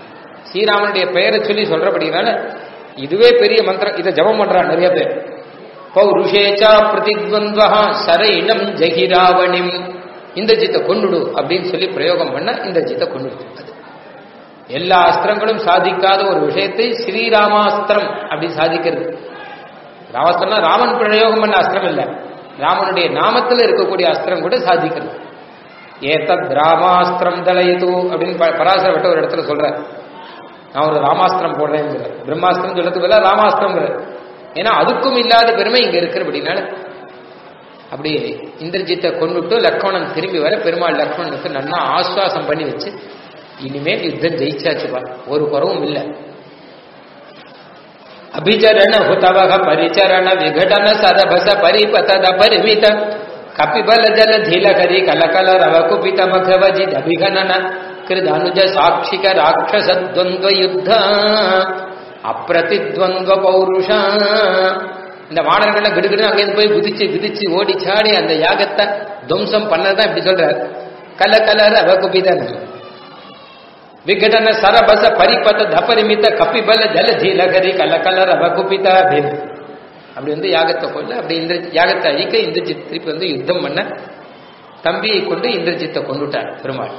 ஸ்ரீராமனுடைய பெயரை சொல்லி சொல்றபடினால இதுவே பெரிய மந்திரம் இதை ஜபம் பண்றான் நிறைய பேர் பௌருஷேச்சா பிரதித்வந்த்வஹா சரைணம் ஜெகிராவணிம் இந்திரஜித்தை கொண்டுடு அப்படின்னு சொல்லி பிரயோகம் பண்ண இந்திரஜித்தை கொண்டுடு அது எல்லா அஸ்திரங்களும் சாதிக்காத ஒரு விஷயத்தை ஸ்ரீராமாஸ்திரம் அப்படி சாதிக்கிறது ராமாஸ்திரம்னா ராமன் பிரயோகம் பண்ண அஸ்திரம் இல்லை ராமனுடைய நாமத்தில் இருக்கக்கூடிய அஸ்திரம் கூட சாதிக்கிறது ஏத்தத் ராமாஸ்திரம் தலயது அப்படின்னு ப- பராசர விட்ட ஒரு இடத்துல சொல்ற நான் ஒரு ராமாஸ்திரம் போடுறேங்கிற பிரம்மாஸ்திரம் சொல்லத்துக்கு பதிலா ராமாஸ்திரங்கிற ஏன்னா அதுக்கும் இல்லாத பெருமை இங்க இருக்கிறபடினால அப்படி இந்திரஜித்தை கொண்டுட்டு லக்ஷ்மணன் திரும்பி வர பெருமாள் லக்ஷ்மணனுக்கு நன்னா ஆஸ்வாசம் பண்ணி வச்சு இனிமேல் யுத்தம் ஜெயிச்சாச்சுப்பா ஒரு குறவும் இல்லை அபிச்சரண ஹுதவக பரிச்சரண விகடன சதபச பரிபதத பரிமித கபிபல ஜல ಧೀಲಕರಿ ಕಲಕಲ ರವ ಕುಪಿತ ಮಖವಜಿದ್ ಅಭಿಗಣನ ಕೃದನುಜ ಸಾಕ್ಷಿಕ ರಾಕ್ಷಸ ದ್ವಂದ್ವ ಯುದ್ಧ அப்பிரதித்வந்த்வ பௌருஷ இந்த வானர்கள்லாம் கிடுகிடு அங்கேருந்து போய் குதிச்சு குதிச்சு ஓடி சாடி அந்த யாகத்தை துவம்சம் பண்ணதான் இப்படி சொல்றார் கல கலர அவ குபிதன் ವಿಘಟನ ಸರಬಸ ಪರಿಪಥ ದಪರಿಮಿತ ಕಪಿಬಲ ಜಲಧಿ ಲಗರಿ ಕಲ ಕಲರ வகுப்பித அப்படின்னு அப்படி வந்து யாகத்தை கொள்ள அப்படி இந்திர யாகத்தை அழிக்க இந்திரஜித் திருப்பி வந்து யுத்தம் பண்ண தம்பியை கொண்டு இந்திரஜித்தை கொண்டுட்டார் பெருமாள்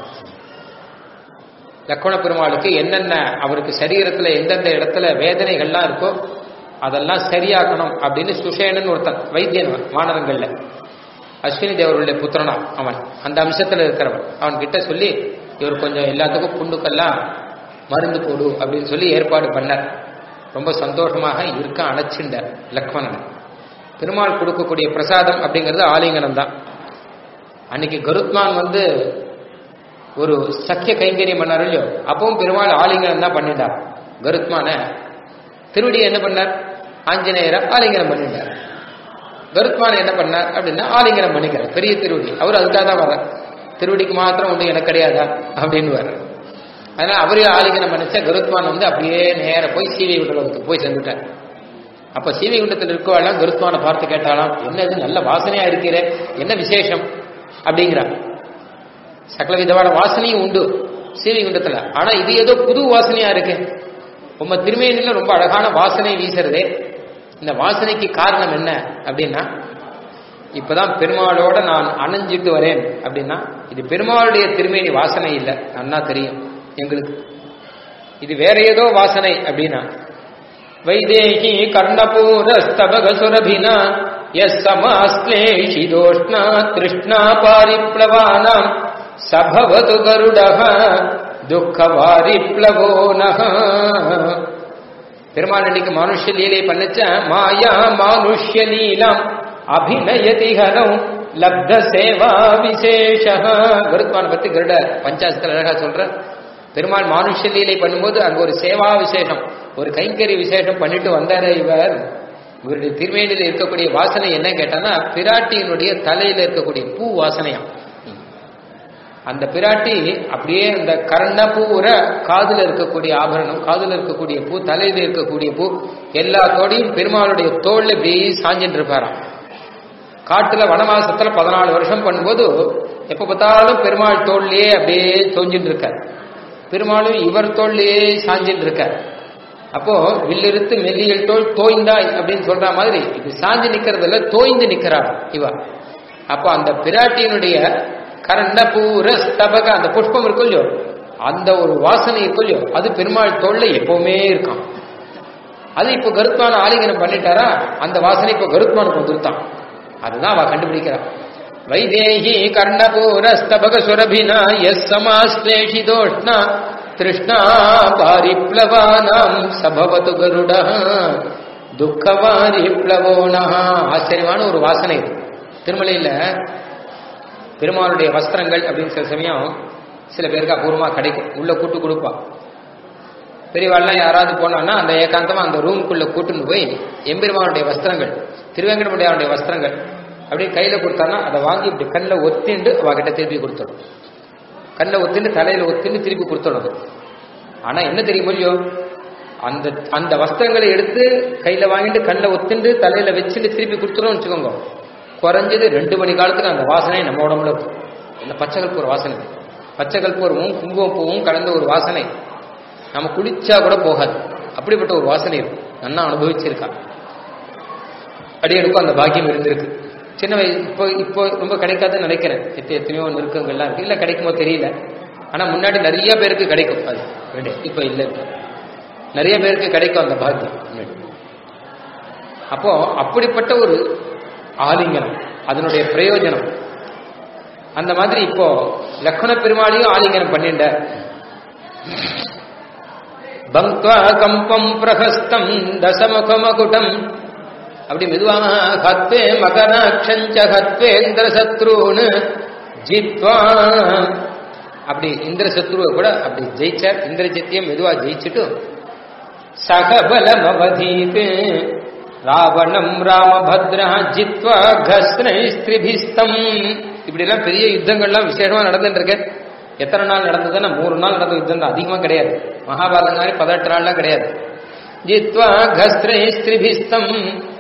லக்ஷ்மண பெருமாளுக்கு என்னென்ன அவருக்கு சரீரத்துல எந்தெந்த இடத்துல வேதனைகள்லாம் இருக்கோ அதெல்லாம் சரியாக்கணும் அப்படின்னு சுஷேனன் ஒருத்தன் வைத்தியன் வானரங்கள்ல அஸ்வினி தேவருடைய புத்திரனா அவன் அந்த அம்சத்துல இருக்கிறவன் அவன் கிட்ட சொல்லி இவர் கொஞ்சம் எல்லாத்துக்கும் புண்டுக்கெல்லாம் மருந்து போடு அப்படின்னு சொல்லி ஏற்பாடு பண்ணார் ரொம்ப சந்தோஷமாக இருக்க அணைச்சிண்டார் லக்ஷ்மணன் பெருமாள் கொடுக்கக்கூடிய பிரசாதம் அப்படிங்கிறது ஆலிங்கனம் தான் அன்னைக்கு கருத்மான் வந்து ஒரு சக்கிய கைங்கரியம் பண்ணார் இல்லையோ அப்பவும் பெருமாள் ஆலிங்கனம் தான் பண்ணிட்டார் கருத்மான திருவடி என்ன பண்ணார் ஆஞ்சநேயரை ஆலிங்கனம் பண்ணிட்டார் கருத்மான் என்ன பண்ணார் அப்படின்னா ஆலிங்கனம் பண்ணிக்கிறார் பெரிய திருவடி அவர் அதுக்காக தான் வர்றார் திருவடிக்கு மாத்திரம் ஒன்று எனக்கு கிடையாதா அப்படின்னு வர்றார் அதனால அவரே ஆலிங்கனம் பண்ணிச்சா கருத்மான் வந்து அப்படியே நேர போய் சீவை குண்டலத்துக்கு போய் சென்றுட்டார் அப்ப சீவை குண்டத்தில் இருக்கவாளாம் கருத்மானை பார்த்து கேட்டாலாம் என்ன இது நல்ல வாசனையா இருக்கிறே என்ன விசேஷம் அப்படிங்கிறார் சகல விதமான வாசனையும் உண்டு சீவை குண்டத்துல ஆனா இது ஏதோ புது வாசனையா இருக்கு உம்ம திருமேனில ரொம்ப அழகான வாசனை வீசுறதே இந்த வாசனைக்கு காரணம் என்ன அப்படின்னா இப்பதான் பெருமாளோட நான் அணைஞ்சிட்டு வரேன் அப்படின்னா இது பெருமாளுடைய திருமேனி வாசனை இல்லை நன்னா தெரியும் எங்களுக்கு இது வேற ஏதோ வாசனை அப்படின்னா வைதேகி கர்ணபூரஸ்தபக சுரபினா எஸ் சமாஸ்லேஷிதோஷ்ணா திருஷ்ணா பாரிப்ளவானாம் சபவது கருடக துக்கவாரிப்ளவோ நக பெருமாள் அன்னைக்கு மனுஷ லீலை பண்ணச்ச மாயா மானுஷ்ய லீலாம் அபிநயதி ஹரம் லப்த சேவா விசேஷ கருத்மான் பத்தி கருட பஞ்சாசத்தில் அழகா சொல்ற பெருமாள் மானுஷ லீலை பண்ணும்போது அங்க ஒரு சேவா விசேஷம் ஒரு கைங்கறி விசேஷம் பண்ணிட்டு வந்தாரே இவர் இவருடைய திருமேனியில் இருக்கக்கூடிய வாசனை என்ன கேட்டான்னா பிராட்டியினுடைய தலையில இருக்கக்கூடிய பூ வாசனையாம் அந்த பிராட்டி அப்படியே அந்த கர்ண பூர காதுல இருக்கக்கூடிய ஆபரணம் காதுல இருக்கக்கூடிய பூ தலையில இருக்கக்கூடிய பூ எல்லாத்தோடையும் பெருமாளுடைய தோல்ல இப்படி சாஞ்சிட்டு இருப்பாராம் காட்டுல வனவாசத்துல பதினாலு வருஷம் பண்ணும்போது எப்ப பார்த்தாலும் பெருமாள் தோல்லையே அப்படியே தோஞ்சிட்டு இருக்கார் பெருமாளும் இவர் தோல்லையே சாஞ்சிட்டு இருக்கார் அப்போ வில்லிருத்து மெல்லியல் தோல் தோய்ந்தாய் அப்படின்னு சொல்ற மாதிரி இது சாஞ்சு நிக்கிறதுல தோய்ந்து நிக்கிறார் இவ அப்போ அந்த பிராட்டியினுடைய கரண்டபூர ஸ்தபக அந்த புஷ்பம் இருக்கும் இல்லையோ அந்த ஒரு வாசனை இருக்கும் இல்லையோ அது பெருமாள் தோல்ல எப்பவுமே இருக்கான் அது இப்போ கருத்மான ஆலிங்கனம் பண்ணிட்டாரா அந்த வாசனை இப்போ கருத்மானுக்கு வந்துருத்தான் அதுதான் அவ கண்டுபிடிக்கிறா வைதேகி கர்ணபூரஸ்தபக சுரபினா எஸ் சமாஸ்லேஷிதோஷ்ணா திருஷ்ணா பாரிப்ளவானாம் சபவது கருட துக்கவாரிப்ளவோனா ஆச்சரியமான ஒரு வாசனை இது திருமலையில பெருமாளுடைய வஸ்திரங்கள் அப்படின்னு சில சமயம் சில பேருக்கு அபூர்வமாக கிடைக்கும் உள்ள கூட்டு கொடுப்பா பெரியவாள்லாம் யாராவது போனான்னா அந்த ஏகாந்தமா அந்த ரூமுக்குள்ள கூட்டுன்னு போய் எம்பெருமானுடைய வஸ்திரங்கள் திருவேங்கடமுடையாருடைய வஸ்திரங்கள் அப்படியே கையில கொடுத்தான்னா அதை வாங்கி இப்படி கண்ணில் ஒத்திண்டு அவகிட்ட திருப்பி கொடுத்துடும் கண்ணில் ஒத்திண்டு தலையில ஒத்திண்டு திருப்பி கொடுத்துடும் ஆனா என்ன தெரியும் இல்லையோ அந்த அந்த வஸ்திரங்களை எடுத்து கையில வாங்கிட்டு கண்ணில் ஒத்திண்டு தலையில வச்சுட்டு திருப்பி கொடுத்துடும் வச்சுக்கோங்க குறைஞ்சது ரெண்டு மணி காலத்துக்கு அந்த வாசனை நம்ம உடம்புல இருக்கும் இந்த பச்சை கற்பூர வாசனை பச்சை கற்பூரமும் குங்குமப்பூவும் கலந்த ஒரு வாசனை நம்ம குளிச்சா கூட போகாது அப்படிப்பட்ட ஒரு வாசனை இருக்கும் நல்லா அனுபவிச்சிருக்கா அடியனுக்கும் அந்த பாக்கியம் இருந்திருக்கு சின்ன வயசு இப்போ இப்போ ரொம்ப கிடைக்காதுன்னு நினைக்கிறேன் எத்த எத்தனையோ நெருக்கங்கள்லாம் இருக்கு இல்ல கிடைக்குமோ தெரியல ஆனா முன்னாடி நிறைய பேருக்கு கிடைக்கும் அது ரெண்டு. இப்போ இல்ல இப்போ நிறைய பேருக்கு கிடைக்கும் அந்த பாக்கியம் முன்னாடி. அப்போ அப்படிப்பட்ட ஒரு ஆலிங்கனம் அதனுடைய பிரயோஜனம் அந்த மாதிரி இப்போ லக்ஷ்மண பெருமாளையும் ஆலிங்கனம் பண்ணிண்ட பங்க்வா கம்பம் பிரகஸ்தம் தசமுகமகுடம் அப்படி மெதுவாக ஹத்வே மகனாட்சஞ்ச ஹத்வேந்திர சத்ருன்னு ஜித்வா அப்படி இந்திர சத்ருவை கூட அப்படி ஜெயிச்சார் இந்திரஜித்தியம் மெதுவா ஜெயிச்சுட்டு சகபலம் அவதீத் ராவணம் ராமபத்ரா ஜித்வா கஸ்னை ஸ்திரிபிஸ்தம் இப்படி எல்லாம் பெரிய யுத்தங்கள்லாம் விசேஷமா நடந்துட்டு இருக்கு எத்தனை நாள் நடந்ததுன்னா மூணு நாள் நடந்த யுத்தம் தான் அதிகமா கிடையாது மகாபாரதம் மாதிரி பதினெட்டு நாள்லாம் கிடையாது ஜித்வா கஸ்திரை ஸ்திரிபிஸ்தம்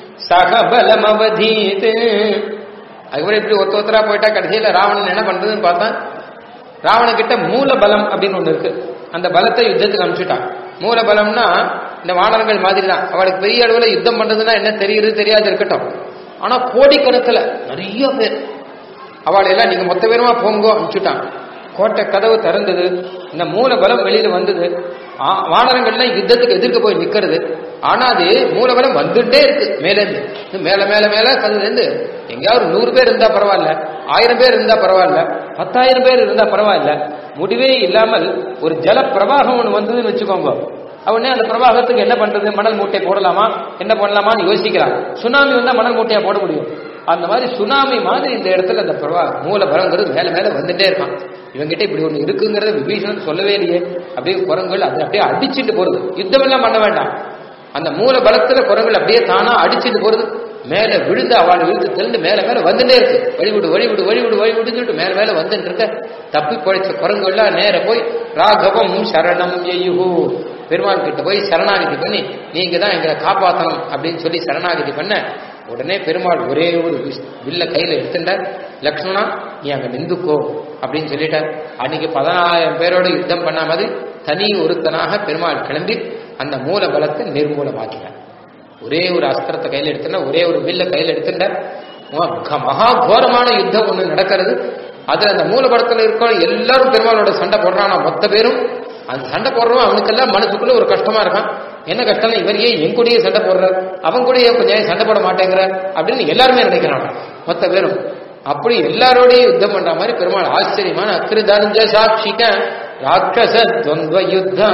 சகபலம் அவதீத் அதுக்கப்புறம் இப்படி ஒருத்த ஒருத்தரா போயிட்டா கடைசியில ராவணன் என்ன பண்றதுன்னு பார்த்தா ராவண கிட்ட மூல பலம் அப்படின்னு ஒண்ணு இருக்கு அந்த பலத்தை யுத்தத்துக்கு அனுப்பிச்சுட்டான் மூல பலம்னா இந்த வானரங்கள் மாதிரி தான் அவளுக்கு பெரிய அளவுல யுத்தம் பண்றதுன்னா என்ன தெரியுது தெரியாது இருக்கட்டும் ஆனா கோடிக்கணக்கில் நிறைய பேர் அவள் எல்லாம் நீங்க மொத்த பேருமா போங்கோ அனுப்பிச்சுட்டான் கோட்டை கதவு திறந்தது இந்த மூல பலம் வெளியில வந்தது ஆ- வானரங்கள்லாம் யுத்தத்துக்கு எதிர்க்க போய் நிக்கிறது ஆனா அது மூலபலம் வந்துட்டே இருக்கு மேலேருந்து இது மேல மேல மேல அதுல இருந்து எங்கேயாவது ஒரு நூறு பேர் இருந்தா பரவாயில்ல ஆயிரம் பேர் இருந்தா பரவாயில்ல பத்தாயிரம் பேர் இருந்தா பரவாயில்ல முடிவே இல்லாமல் ஒரு ஜல பிரவாகம் ஒண்ணு வந்ததுன்னு வச்சுக்கோங்க அவனே அந்த பிரவாகத்துக்கு என்ன பண்றது மணல் மூட்டை போடலாமா என்ன பண்ணலாமான்னு யோசிக்கிறான் சுனாமி வந்தா மணல் மூட்டையா போட முடியும் அந்த மாதிரி சுனாமி மாதிரி இந்த இடத்துல அந்த பிரவா மூல பலங்கிறது மேல மேல வந்துட்டே இருக்கான் இவங்கிட்ட இப்படி ஒண்ணு இருக்குங்கிறத விபீஷணன் சொல்லவே இல்லையே அப்படியே குரங்குகள் அது அப்படியே அடிச்சுட்டு போறது யுத்தம் எல்லாம் பண்ண வேண்டாம் அந்த மூல பலத்துல குரங்குகள் அப்படியே தானா அடிச்சுட்டு போறது மேல விழுந்து அவள் விழுந்து தெரிந்து மேல மேல வந்துட்டே இருக்கு வழிவிடு வழிவிடு வழிவிடு வழிவிடுன்னு சொல்லிட்டு மேல மேல வந்துட்டு இருக்க தப்பி பழைச்ச குரங்குகள்லாம் நேர போய் ராகவம் சரணம் எய்யுஹு பெருமாள் கிட்ட போய் சரணாகதி பண்ணி நீங்க தான் எங்களை காப்பாத்தணும் அப்படின்னு சொல்லி சரணாகதி பண்ண உடனே பெருமாள் ஒரே ஒரு vis- வில்ல கையில எடுத்துட்டார் லக்ஷ்மணா நீ அங்க நிந்துக்கோ அப்படின்னு சொல்லிட்டார் அன்னைக்கு பதினாயிரம் பேரோட யுத்தம் பண்ண மாதிரி தனி ஒருத்தனாக பெருமாள் கிளம்பி அந்த மூல பலத்தை நிர்மூலமாக்கினார் ஒரே ஒரு அஸ்திரத்தை கையில எடுத்துட்டா ஒரே ஒரு வில்ல கையில எடுத்துட்டார் மகா- மகா கோரமான யுத்தம் ஒண்ணு நடக்கிறது அதுல அந்த மூலபலத்துல இருக்க எல்லாரும் பெருமாளோட சண்டை போடுறானா மொத்த பேரும் அந்த சண்டை போடுறவன் அவனுக்கெல்லாம் மனசுக்குள்ள ஒரு கஷ்டமா இருக்கான் என்ன கஷ்டம்னா இவர் ஏன் என் கூடயே சண்டை போடுறார் அவன் கூட ஏன் கொஞ்சம் ஏன் சண்டை போட மாட்டேங்கிற அப்படின்னு எல்லாருமே நினைக்கிறான் மொத்த பேரும் அப்படி எல்லாரோடையும் யுத்தம் பண்ற மாதிரி பெருமாள் ஆச்சரியமான அக்ரிதஞ்ச சாட்சிக்க ராட்சச துவந்த யுத்தம்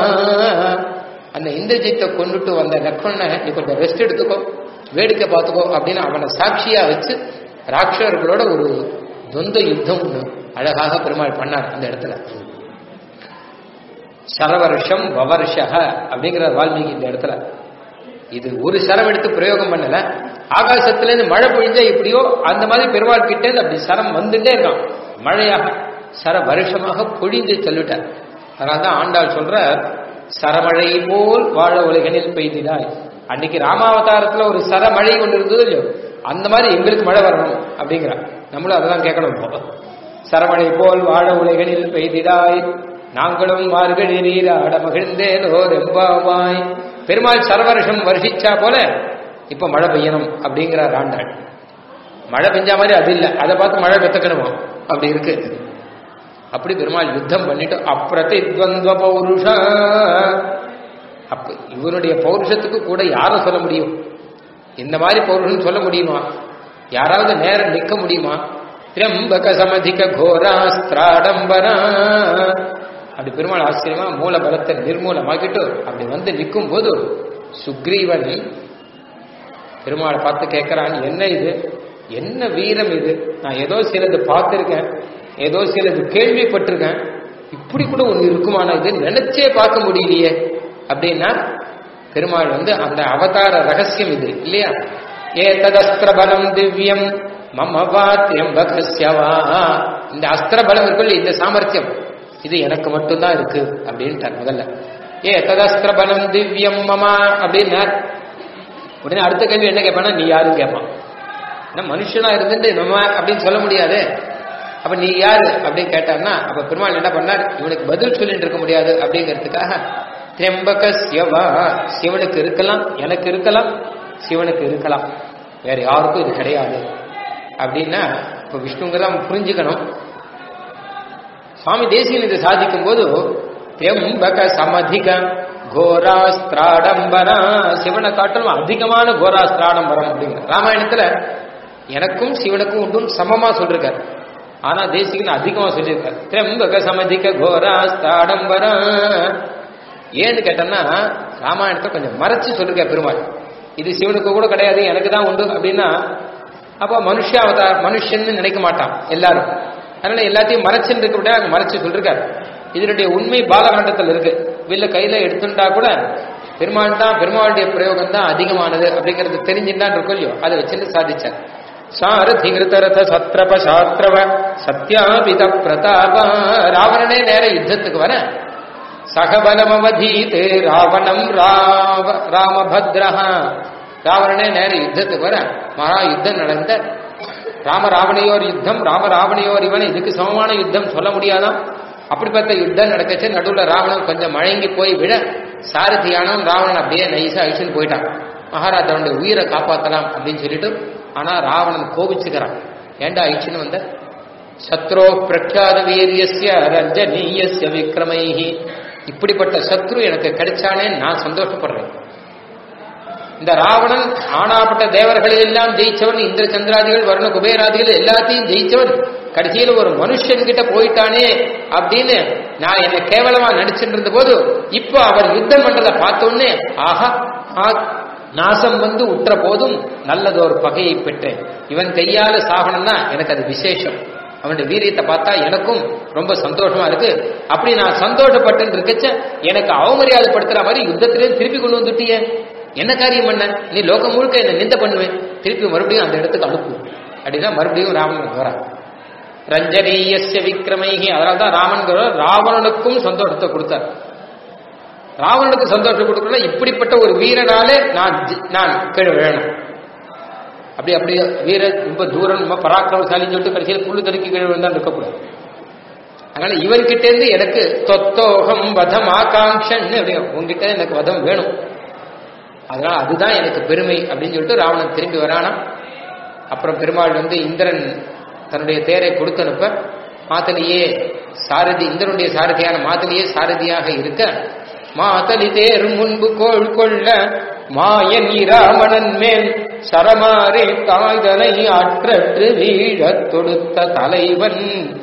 அந்த இந்திரஜித்தை கொண்டுட்டு வந்த லக்ஷ்மணனை நீ கொஞ்சம் ரெஸ்ட் எடுத்துக்கோ வேடிக்கை பார்த்துக்கோ அப்படின்னு அவனை சாட்சியா வச்சு ராட்சசர்களோட ஒரு துவந்த யுத்தம் ஒண்ணு அழகாக பெருமாள் பண்ணார் அந்த இடத்துல சரவருஷம் வவர்ஷ அப்படிங்கிற வால்மீகி இந்த இடத்துல இது ஒரு சரம் எடுத்து பிரயோகம் பண்ணல ஆகாசத்துல இருந்து மழை பொழிஞ்சா எப்படியோ அந்த மாதிரி பெருமாள் கிட்ட இருந்து அப்படி சரம் வந்துட்டே இருக்கான் மழையாக சர வருஷமாக பொழிந்து சொல்லிட்டார் அதனால்தான் ஆண்டாள் சொல்ற சரமழை போல் வாழ உலகனில் பெய்திடாய் அன்னைக்கு ராமாவதாரத்துல ஒரு சரமழை ஒன்று இருந்தது இல்லையோ அந்த மாதிரி எங்களுக்கு மழை வரணும் அப்படிங்கிறார் நம்மளும் அதெல்லாம் கேட்கணும் இப்போ. சரமழை போல் வாழ உலகனில் பெய்திடாய் நாங்களும் மார்கழி நீராட மகிழ்ந்தேனோ ரெம்பாவாய் பெருமாள் சரவருஷம் வருஷிச்சா போல இப்ப மழை பெய்யணும் அப்படிங்கிறார் ஆண்டாள் மழை பெஞ்சா மாதிரி அது இல்லை அதை பார்த்து மழை பெத்தக்கணுமா அப்படி இருக்கு அப்படி பெருமாள் யுத்தம் பண்ணிட்டு அப்பிரதித்வந்த்வ பௌருஷ அப்ப இவனுடைய பௌருஷத்துக்கு கூட யாரை சொல்ல முடியும் இந்த மாதிரி பௌருஷம் சொல்ல முடியுமா யாராவது நேரம் நிக்க முடியுமா திரம்பக சமதிக கோராஸ்திராடம்பரா அப்படி பெருமாள் ஆச்சரியமா மூல பலத்தை நிர்மூலமாக்கிட்டு அப்படி வந்து நிற்கும் போது சுக்ரீவன் பெருமாளை பார்த்து கேட்கிறான் என்ன இது என்ன வீரம் இது நான் ஏதோ சிலது பார்த்திருக்கேன் ஏதோ சிலது கேள்விப்பட்டிருக்கேன் இப்படி கூட ஒண்ணு இருக்குமானா இது நினைச்சே பார்க்க முடியலையே அப்படின்னா பெருமாள் வந்து அந்த அவதார ரகசியம் இது இல்லையா ஏ ததஸ்திர பலம் திவ்யம் மம வாத்தியம் பகஸ்யவா இந்த அஸ்திர பலம் இருக்குல்ல இந்த சாமர்த்தியம் இது எனக்கு மட்டும்தான் இருக்கு அப்படின்ட்டார் முதல்ல ஏ ததஸ்திர பலம் திவ்யம் மமா அப்படின்னார் உடனே அடுத்த கேள்வி என்ன கேட்பானா நீ யாருன்னு கேட்பான் ஏன்னா மனுஷனா இருந்துட்டு நம்ம அப்படின்னு சொல்ல முடியாது அப்ப நீ யாரு அப்படின்னு கேட்டார்னா அப்ப பெருமாள் என்ன பண்ணார் இவனுக்கு பதில் சொல்லிட்டு இருக்க முடியாது அப்படிங்கிறதுக்காக திரம்பகஸ்யவா சிவனுக்கு இருக்கலாம் எனக்கு இருக்கலாம் சிவனுக்கு இருக்கலாம் வேற யாருக்கும் இது கிடையாது அப்படின்னா இப்போ விஷ்ணுங்கெல்லாம் புரிஞ்சுக்கணும் சுவாமி தேசியன் இதை சாதிக்கும் போது திரம்பக சமதிக கோராஸ்திராடம்பரா சிவனை காட்டிலும் அதிகமான கோராஸ்திராடம்பரம் அப்படிங்கிற ராமாயணத்துல எனக்கும் சிவனுக்கும் உண்டும் சமமா சொல்லிருக்காரு ஆனா தேசிகன் அதிகமா சொல்லியிருக்காரு திரம்பக சமதிக கோராஸ்திராடம்பரா ஏன்னு கேட்டோம்னா ராமாயணத்தை கொஞ்சம் மறைச்சு சொல்லிருக்க பெருமாள் இது சிவனுக்கு கூட கிடையாது எனக்கு தான் உண்டு அப்படின்னா அப்போ மனுஷ அவதார் மனுஷன்னு நினைக்க மாட்டான் எல்லாரும் அதனால எல்லாத்தையும் மறைச்சுன்னு இருக்க விட அங்க மறைச்சு சொல்லிருக்காரு இதனுடைய உண்மை பாலகாண்டத்தில் இருக்கு வில்ல கையில எடுத்துட்டா கூட பெருமாள் தான் பெருமாளுடைய பிரயோகம் தான் அதிகமானது அப்படிங்கிறது தெரிஞ்சுட்டான் இருக்கும் இல்லையோ அதை வச்சுட்டு சாதிச்சார் சாரதி கிருத்தரத சத்ரப சாத்ரவ சத்யாபித பிரதாப ராவணனே நேர யுத்தத்துக்கு வர சகபலமவதீத் ராவணம் ராவ ராமபத்ரஹா ராவணனே நேர யுத்தத்துக்கு வர மகா யுத்தம் நடந்த ராம ராவணையோர் யுத்தம் ராம ராவணையோர் இவன் இதுக்கு சமமான யுத்தம் சொல்ல முடியாதாம் அப்படிப்பட்ட யுத்தம் நடக்கச்சு நடுவில் ராவணன் கொஞ்சம் மழங்கி போய் விழ சாரதியானவன் ராவணன் அப்படியே நைஸா அழிச்சுன்னு போயிட்டான் மகாராஜாவுடைய உயிரை காப்பாத்தலாம் அப்படின்னு சொல்லிட்டு ஆனா ராவணன் கோபிச்சுக்கிறான் ஏண்டா அழிச்சுன்னு வந்த சத்ரோ பிரக்யாத வீரியஸ்ய ரஞ்சனீயஸ்ய விக்ரமைஹி இப்படிப்பட்ட சத்ரு எனக்கு கிடைச்சானே நான் சந்தோஷப்படுறேன் இந்த ராவணன் ஆனாப்பட்ட தேவர்களை எல்லாம் ஜெயிச்சவன் இந்திர சந்திராதிகள் வருண குபேராதிகள் எல்லாத்தையும் ஜெயிச்சவன் கடைசியில் ஒரு மனுஷன் கிட்ட போயிட்டானே அப்படின்னு நான் என்ன கேவலமா நடிச்சுட்டு இருந்த போது இப்போ அவர் யுத்தம் பண்றதை பார்த்த உடனே ஆஹா ஆ, நாசம் வந்து உற்ற போதும் நல்லதொரு பகையை பெற்றேன் இவன் கையால சாகனம்னா எனக்கு அது விசேஷம் அவனுடைய வீரியத்தை பார்த்தா எனக்கும் ரொம்ப சந்தோஷமா இருக்கு அப்படி நான் சந்தோஷப்பட்டு இருக்கச்ச எனக்கு அவமரியாதைப்படுத்துற மாதிரி யுத்தத்திலே திருப்பி கொண்டு வந்துட்டியே என்ன காரியம் பண்ண நீ லோகம் முழுக்க என்ன நிந்த பண்ணுவேன் திருப்பி மறுபடியும் அந்த இடத்துக்கு அனுப்பு அப்படின்னா மறுபடியும் ராவணன் வரான் ரஞ்சனீயஸ்ய விக்ரமைகி அதனால தான் ராமன் ராவணனுக்கும் சந்தோஷத்தை கொடுத்தார் ராவணனுக்கு சந்தோஷம் கொடுக்கல இப்படிப்பட்ட ஒரு வீரனாலே நான் ஜி- நான் கீழே விழணும் அப்படி அப்படி வீர ரொம்ப தூரம் ரொம்ப பராக்கிரமசாலின்னு சொல்லிட்டு கடைசியில் புல்லு தடுக்கி கீழே விழுந்தா இருக்கக்கூடாது அதனால இவன்கிட்ட இருந்து எனக்கு தொத்தோகம் வதம் ஆகாங்ஷன் அப்படி உங்ககிட்ட எனக்கு வதம் வேணும் அதனால அதுதான் எனக்கு பெருமை அப்படின்னு சொல்லிட்டு ராவணன் திரும்பி வரானா அப்புறம் பெருமாள் வந்து இந்திரன் தன்னுடைய தேரை கொடுத்து அனுப்ப மாத்தலியே சாரதி இந்திரனுடைய சாரதியான மாத்தலியே சாரதியாக இருக்க மாத்தலி தேர் முன்பு கோள் கொள்ள மாயன் இராமணன் மேல் சரமாரே தாய்தனை ஆற்றற்று வீழத் தொடுத்த தலைவன்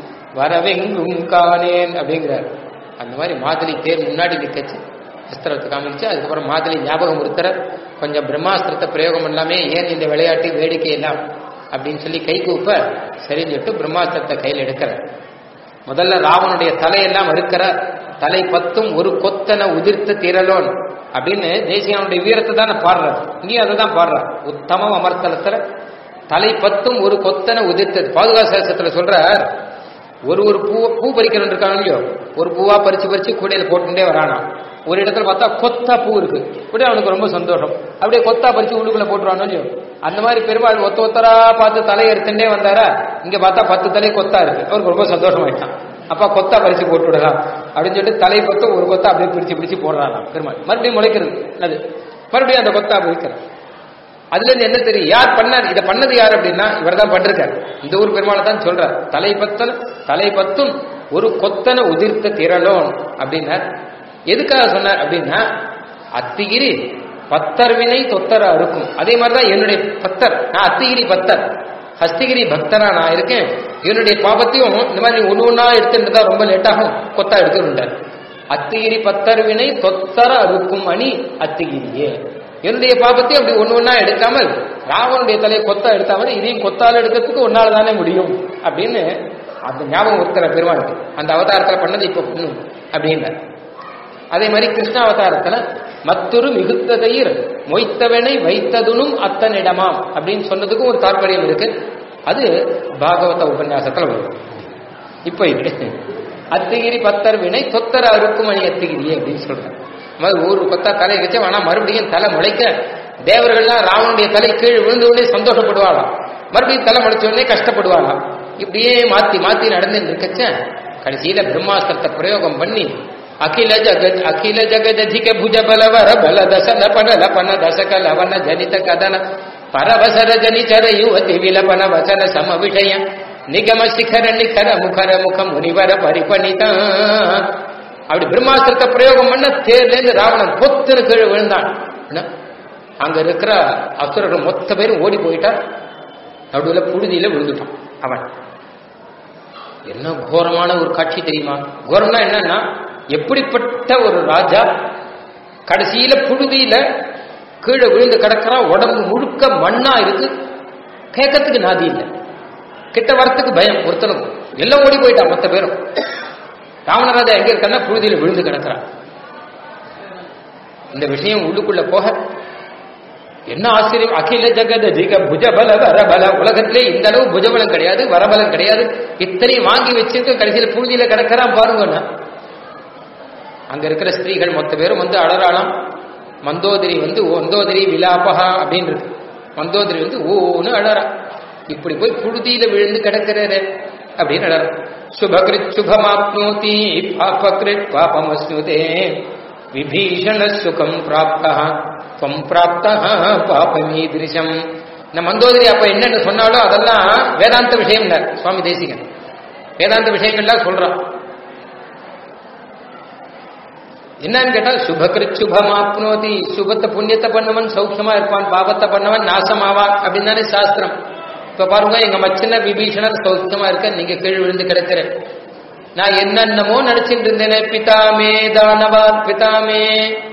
வரவெங்கும் காணேன் அப்படிங்கிறார் அந்த மாதிரி மாதலி தேர் முன்னாடி நிக்கச்சு அஸ்திரத்தை காமிச்சு அதுக்கப்புறம் மாதலி ஞாபகம் இருக்கிற கொஞ்சம் பிரம்மாஸ்திரத்தை பிரயோகம் எல்லாமே ஏன் இந்த விளையாட்டு வேடிக்கை எல்லாம் அப்படின்னு சொல்லி கை கூப்ப சரின்னு சொல்லிட்டு பிரம்மாஸ்திரத்தை கையில் எடுக்கிறார் முதல்ல ராவனுடைய தலையெல்லாம் இருக்கிற தலை பத்தும் ஒரு கொத்தன உதிர்த்த திரளோன் அப்படின்னு தேசியனுடைய வீரத்தை தானே பாடுறார் நீ அதை தான் பாடுறார் உத்தமம் அமர்த்தலத்துல தலை பத்தும் ஒரு கொத்தன உதிர்த்தது பாதுகா சேசத்துல சொல்றார் ஒரு ஒரு பூ பூ பறிக்கிறவன் இருக்காங்க இல்லையோ ஒரு பூவா பறிச்சு பறிச்சு கூடையில போட்டுட்டே வரானா ஒரு இடத்துல பார்த்தா கொத்தா பூ இருக்கு உடனே அவனுக்கு ரொம்ப சந்தோஷம் அப்படியே கொத்தா பறிச்சு உள்ளுக்குள்ள போட்டுருவானோ இல்லையோ அந்த மாதிரி பெருமாள் ஒத்த ஒத்தரா பார்த்து தலை எடுத்துட்டே வந்தாரா இங்க பார்த்தா பத்து தலை கொத்தா இருக்கு அவருக்கு ரொம்ப சந்தோஷமாயிட்டான் அப்பா கொத்தா பறிச்சு போட்டு விடலாம் அப்படின்னு சொல்லிட்டு தலை கொத்த ஒரு கொத்தா அப்படியே பிரிச்சு பிரிச்சு போடுறாராம் பெருமாள் மறுபடியும் முளைக்கிறது அது மறுபடியும் அந்த கொத்தா பிரிக்கிறது அதுல இருந்து என்ன தெரியும் யார் பண்ணார் இதை பண்ணது யார் அப்படின்னா இவர் தான் பண்ணிருக்காரு இந்த ஊர் பெருமாளை தான் சொல்றார் தலை பத்தல் தலை பத்தும் ஒரு கொத்தன உதிர்த்த திரளோன் அப்படின்னார் எதுக்காக சொன்னார் அப்படின்னா அத்திகிரி பத்தர் வினை தொத்தர அறுக்கும் அதே மாதிரிதான் என்னுடைய பக்தர் நான் அத்திகிரி பக்தர் ஹஸ்திகிரி பக்தரா நான் இருக்கேன் என்னுடைய பாபத்தையும் இந்த மாதிரி ஒண்ணு ஒண்ணா எடுத்துட்டு தான் ரொம்ப லேட்டாகும் கொத்தா எடுத்துருந்தார் அத்திகிரி பத்தர் வினை தொத்தர அறுக்கும் அணி அத்திகிரியே என்னுடைய பாபத்தையும் அப்படி ஒண்ணு ஒண்ணா எடுக்காமல் ராவனுடைய தலையை கொத்தா எடுத்தாமல் இதையும் கொத்தால் எடுக்கிறதுக்கு ஒன்னால தானே முடியும் அப்படின்னு அந்த ஞாபகம் இருக்கிற பெருமாளுக்கு அந்த அவதாரத்துல பண்ணது இப்ப பண்ணும் அப்படின்னார் அதே மாதிரி கிருஷ்ண அவதாரத்துல மற்றொரு மிகுத்த தயிர் மொய்த்தவனை வைத்ததுனும் அத்தனிடமாம் அப்படின்னு சொன்னதுக்கும் ஒரு தாற்பயம் இருக்கு அது பாகவத உபன்யாசத்துல வரும் இப்ப இது அத்திகிரி பத்தர் வினை தொத்தர அருக்குமணி அத்திகிரியே அப்படின்னு சொல்றேன் மாதிரி ஊர் கொத்தா தலை வச்சு ஆனா மறுபடியும் தலை முளைக்க தேவர்கள்லாம் ராவனுடைய தலை கீழ் விழுந்த உடனே சந்தோஷப்படுவாளாம் மறுபடியும் தலை முளைச்ச உடனே கஷ்டப்படுவாளாம் இப்படியே மாத்தி மாத்தி நடந்துட்டு இருக்கச்ச கடைசியில பிரம்மாஸ்திரத்தை பிரயோகம் பண்ணி ಅಖಿಲ ಜಗತ್ ಅಖಿಲ ಜಗದಧಿಕ ಭುಜ ಬಲವರ ಬಲ ದಸನ ಪನ ಲಪನ ದಶಕ ಲವನ ಜನಿತ ಕದನ ಪರವಸರ ಜನಿಚರ ಯುವತಿ ವಿಲಪನ ವಚನ ಸಮ ವಿಷಯ ನಿಗಮ ಶಿಖರ ನಿಖರ ಮುಖರ ಮುಖ ಮುನಿವರ பரிபணித அப்படி பிரம்மாஸ்திரத்தை பிரயோகம் பண்ண தேர்ல இருந்து ராவணன் பொத்துன்னு கீழே விழுந்தான் என்ன? அங்க இருக்கிற அசுரர்கள் மொத்த பேரும் ஓடி போயிட்டா நடுவுல புழுதியில விழுந்துட்டான் அவன் என்ன கோரமான ஒரு காட்சி தெரியுமா கோரம்னா என்னன்னா எப்படிப்பட்ட ஒரு ராஜா கடைசியில புழுதியில கீழே விழுந்து கிடக்கிறான் உடம்பு முழுக்க மண்ணா இருக்கு கேட்கறதுக்கு நாதி இல்லை கிட்ட வரத்துக்கு பயம் ஒருத்தனும் எல்லாம் ஓடி போயிட்டான் மொத்த பேரும் ராவணராஜா எங்க இருக்கான்னா புழுதியில விழுந்து கிடக்கிறான் இந்த விஷயம் உள்ளுக்குள்ள போக என்ன ஆச்சரியம் அகில ஜெகத ஜிக புஜபல வரபல உலகத்திலே இந்த அளவு புஜபலம் கிடையாது வரபலம் கிடையாது இத்தனையும் வாங்கி வச்சிருக்க கடைசியில புழுதியில கிடக்கிறான் பாருங்கண்ணா அங்க இருக்கிற ஸ்திரீகள் மொத்த பேரும் வந்து அழறாளாம் மந்தோதரி வந்து மந்தோதரி விலாபகா அப்படின்னு இருக்கு மந்தோதரி வந்து ஓன்னு அழறா இப்படி போய் புழுதியில விழுந்து கிடக்கிறாரு அப்படின்னு அழறா சுபகிருத் சுபமாப்னோதி பாபகிருத் பாபமஸ்னுதே விபீஷண சுகம் பிராப்தா துவம் பிராப்தா பாபமீதிருஷம் இந்த மந்தோதரி அப்ப என்னன்னு சொன்னாலோ அதெல்லாம் வேதாந்த விஷயம் சுவாமி தேசிகன் வேதாந்த விஷயங்கள்லாம் சொல்றான் என்னன்னு கேட்டா சுபகிருத் சுபமாப்னோதி சுபத்தை புண்ணியத்தை பண்ணவன் சௌக்கியமா இருப்பான் பாபத்தை பண்ணவன் நாசமாவான் அப்படின்னு தானே சாஸ்திரம் இப்ப பாருங்க எங்க மச்சின விபீஷணர் சௌக்கியமா இருக்க நீங்க கீழ் விழுந்து கிடக்கிற நான் என்னென்னமோ நினைச்சிட்டு இருந்தேனே பிதாமே தானவா பிதாமே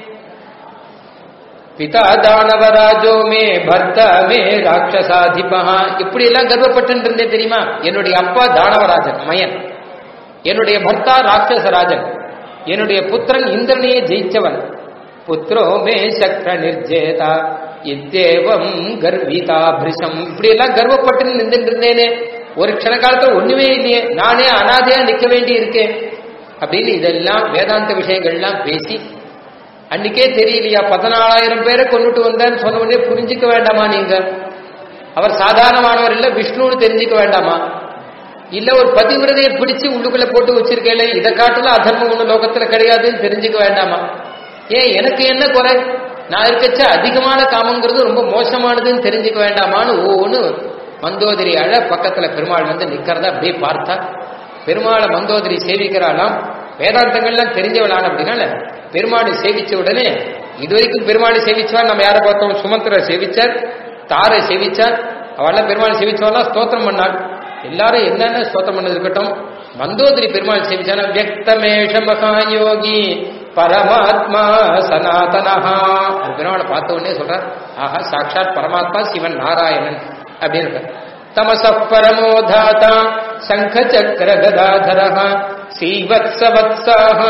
பிதா தானவராஜோ மே பர்த்தா மே ராட்சசாதிபா இப்படி எல்லாம் கர்வப்பட்டு இருந்தேன் தெரியுமா என்னுடைய அப்பா தானவராஜன் மயன் என்னுடைய பர்த்தா ராட்சசராஜன் என்னுடைய புத்திரன் இந்திரனையே ஜெயிச்சவன் புத்திரோ மே சக்கர நிர்ஜேதா இத்தேவம் கர்விதா பிரிஷம் இப்படி எல்லாம் கர்வப்பட்டு நின்றுட்டு இருந்தேனே ஒரு க்ஷண காலத்துல ஒண்ணுமே இல்லையே நானே அனாதையா நிக்க வேண்டி இருக்கேன் அப்படின்னு இதெல்லாம் வேதாந்த விஷயங்கள்லாம் பேசி அன்னைக்கே தெரியலையா பதினாலாயிரம் பேரை கொண்டுட்டு வந்தேன்னு சொன்ன உடனே புரிஞ்சுக்க வேண்டாமா நீங்க அவர் சாதாரணமானவர் இல்ல விஷ்ணுன்னு தெரிஞ்சுக்க வேண்டாமா இல்ல ஒரு பதிவிரதையை பிடிச்சு உள்ளுக்குள்ள போட்டு வச்சிருக்கேன் இதை காட்டுல அதர்மம் ஒண்ணு லோகத்துல கிடையாதுன்னு தெரிஞ்சுக்க வேண்டாமா ஏன் எனக்கு என்ன குறை நான் இருக்கச்ச அதிகமான காமங்கிறது ரொம்ப மோசமானதுன்னு தெரிஞ்சுக்க வேண்டாமான்னு ஒவ்வொன்னு மந்தோதரி அழ பக்கத்துல பெருமாள் வந்து நிக்கிறத அப்படியே பார்த்தா பெருமாளை மந்தோதரி சேவிக்கிறாளாம் வேதாந்தங்கள்லாம் தெரிஞ்சவளான அப்படின்னால பெருமாளை சேவிச்ச உடனே இது வரைக்கும் பெருமாளை சேவிச்சா நம்ம யாரை பார்த்தோம் சுமந்திர சேவிச்சார் தாரை சேவிச்சார் அவெல்லாம் பெருமாளை சேவிச்சவெல்லாம் ஸ்தோத்திரம் பண்ணாள் எல்லாரும் என்னென்ன ஸ்தோத்திரம் பண்ணது இருக்கட்டும் மந்தோதரி பெருமாள் சேவிச்சான வியக்தமேஷ மகாயோகி பரமாத்மா சனாதனஹா அது பெருமாளை பார்த்த உடனே சொல்றார் ஆஹா சாட்சாத் பரமாத்மா சிவன் நாராயணன் அப்படின்னு இருக்கார் தமச பரமோ தாதா சங்க சக்கர கதாதர ஸ்ரீவத்ச வத்சாக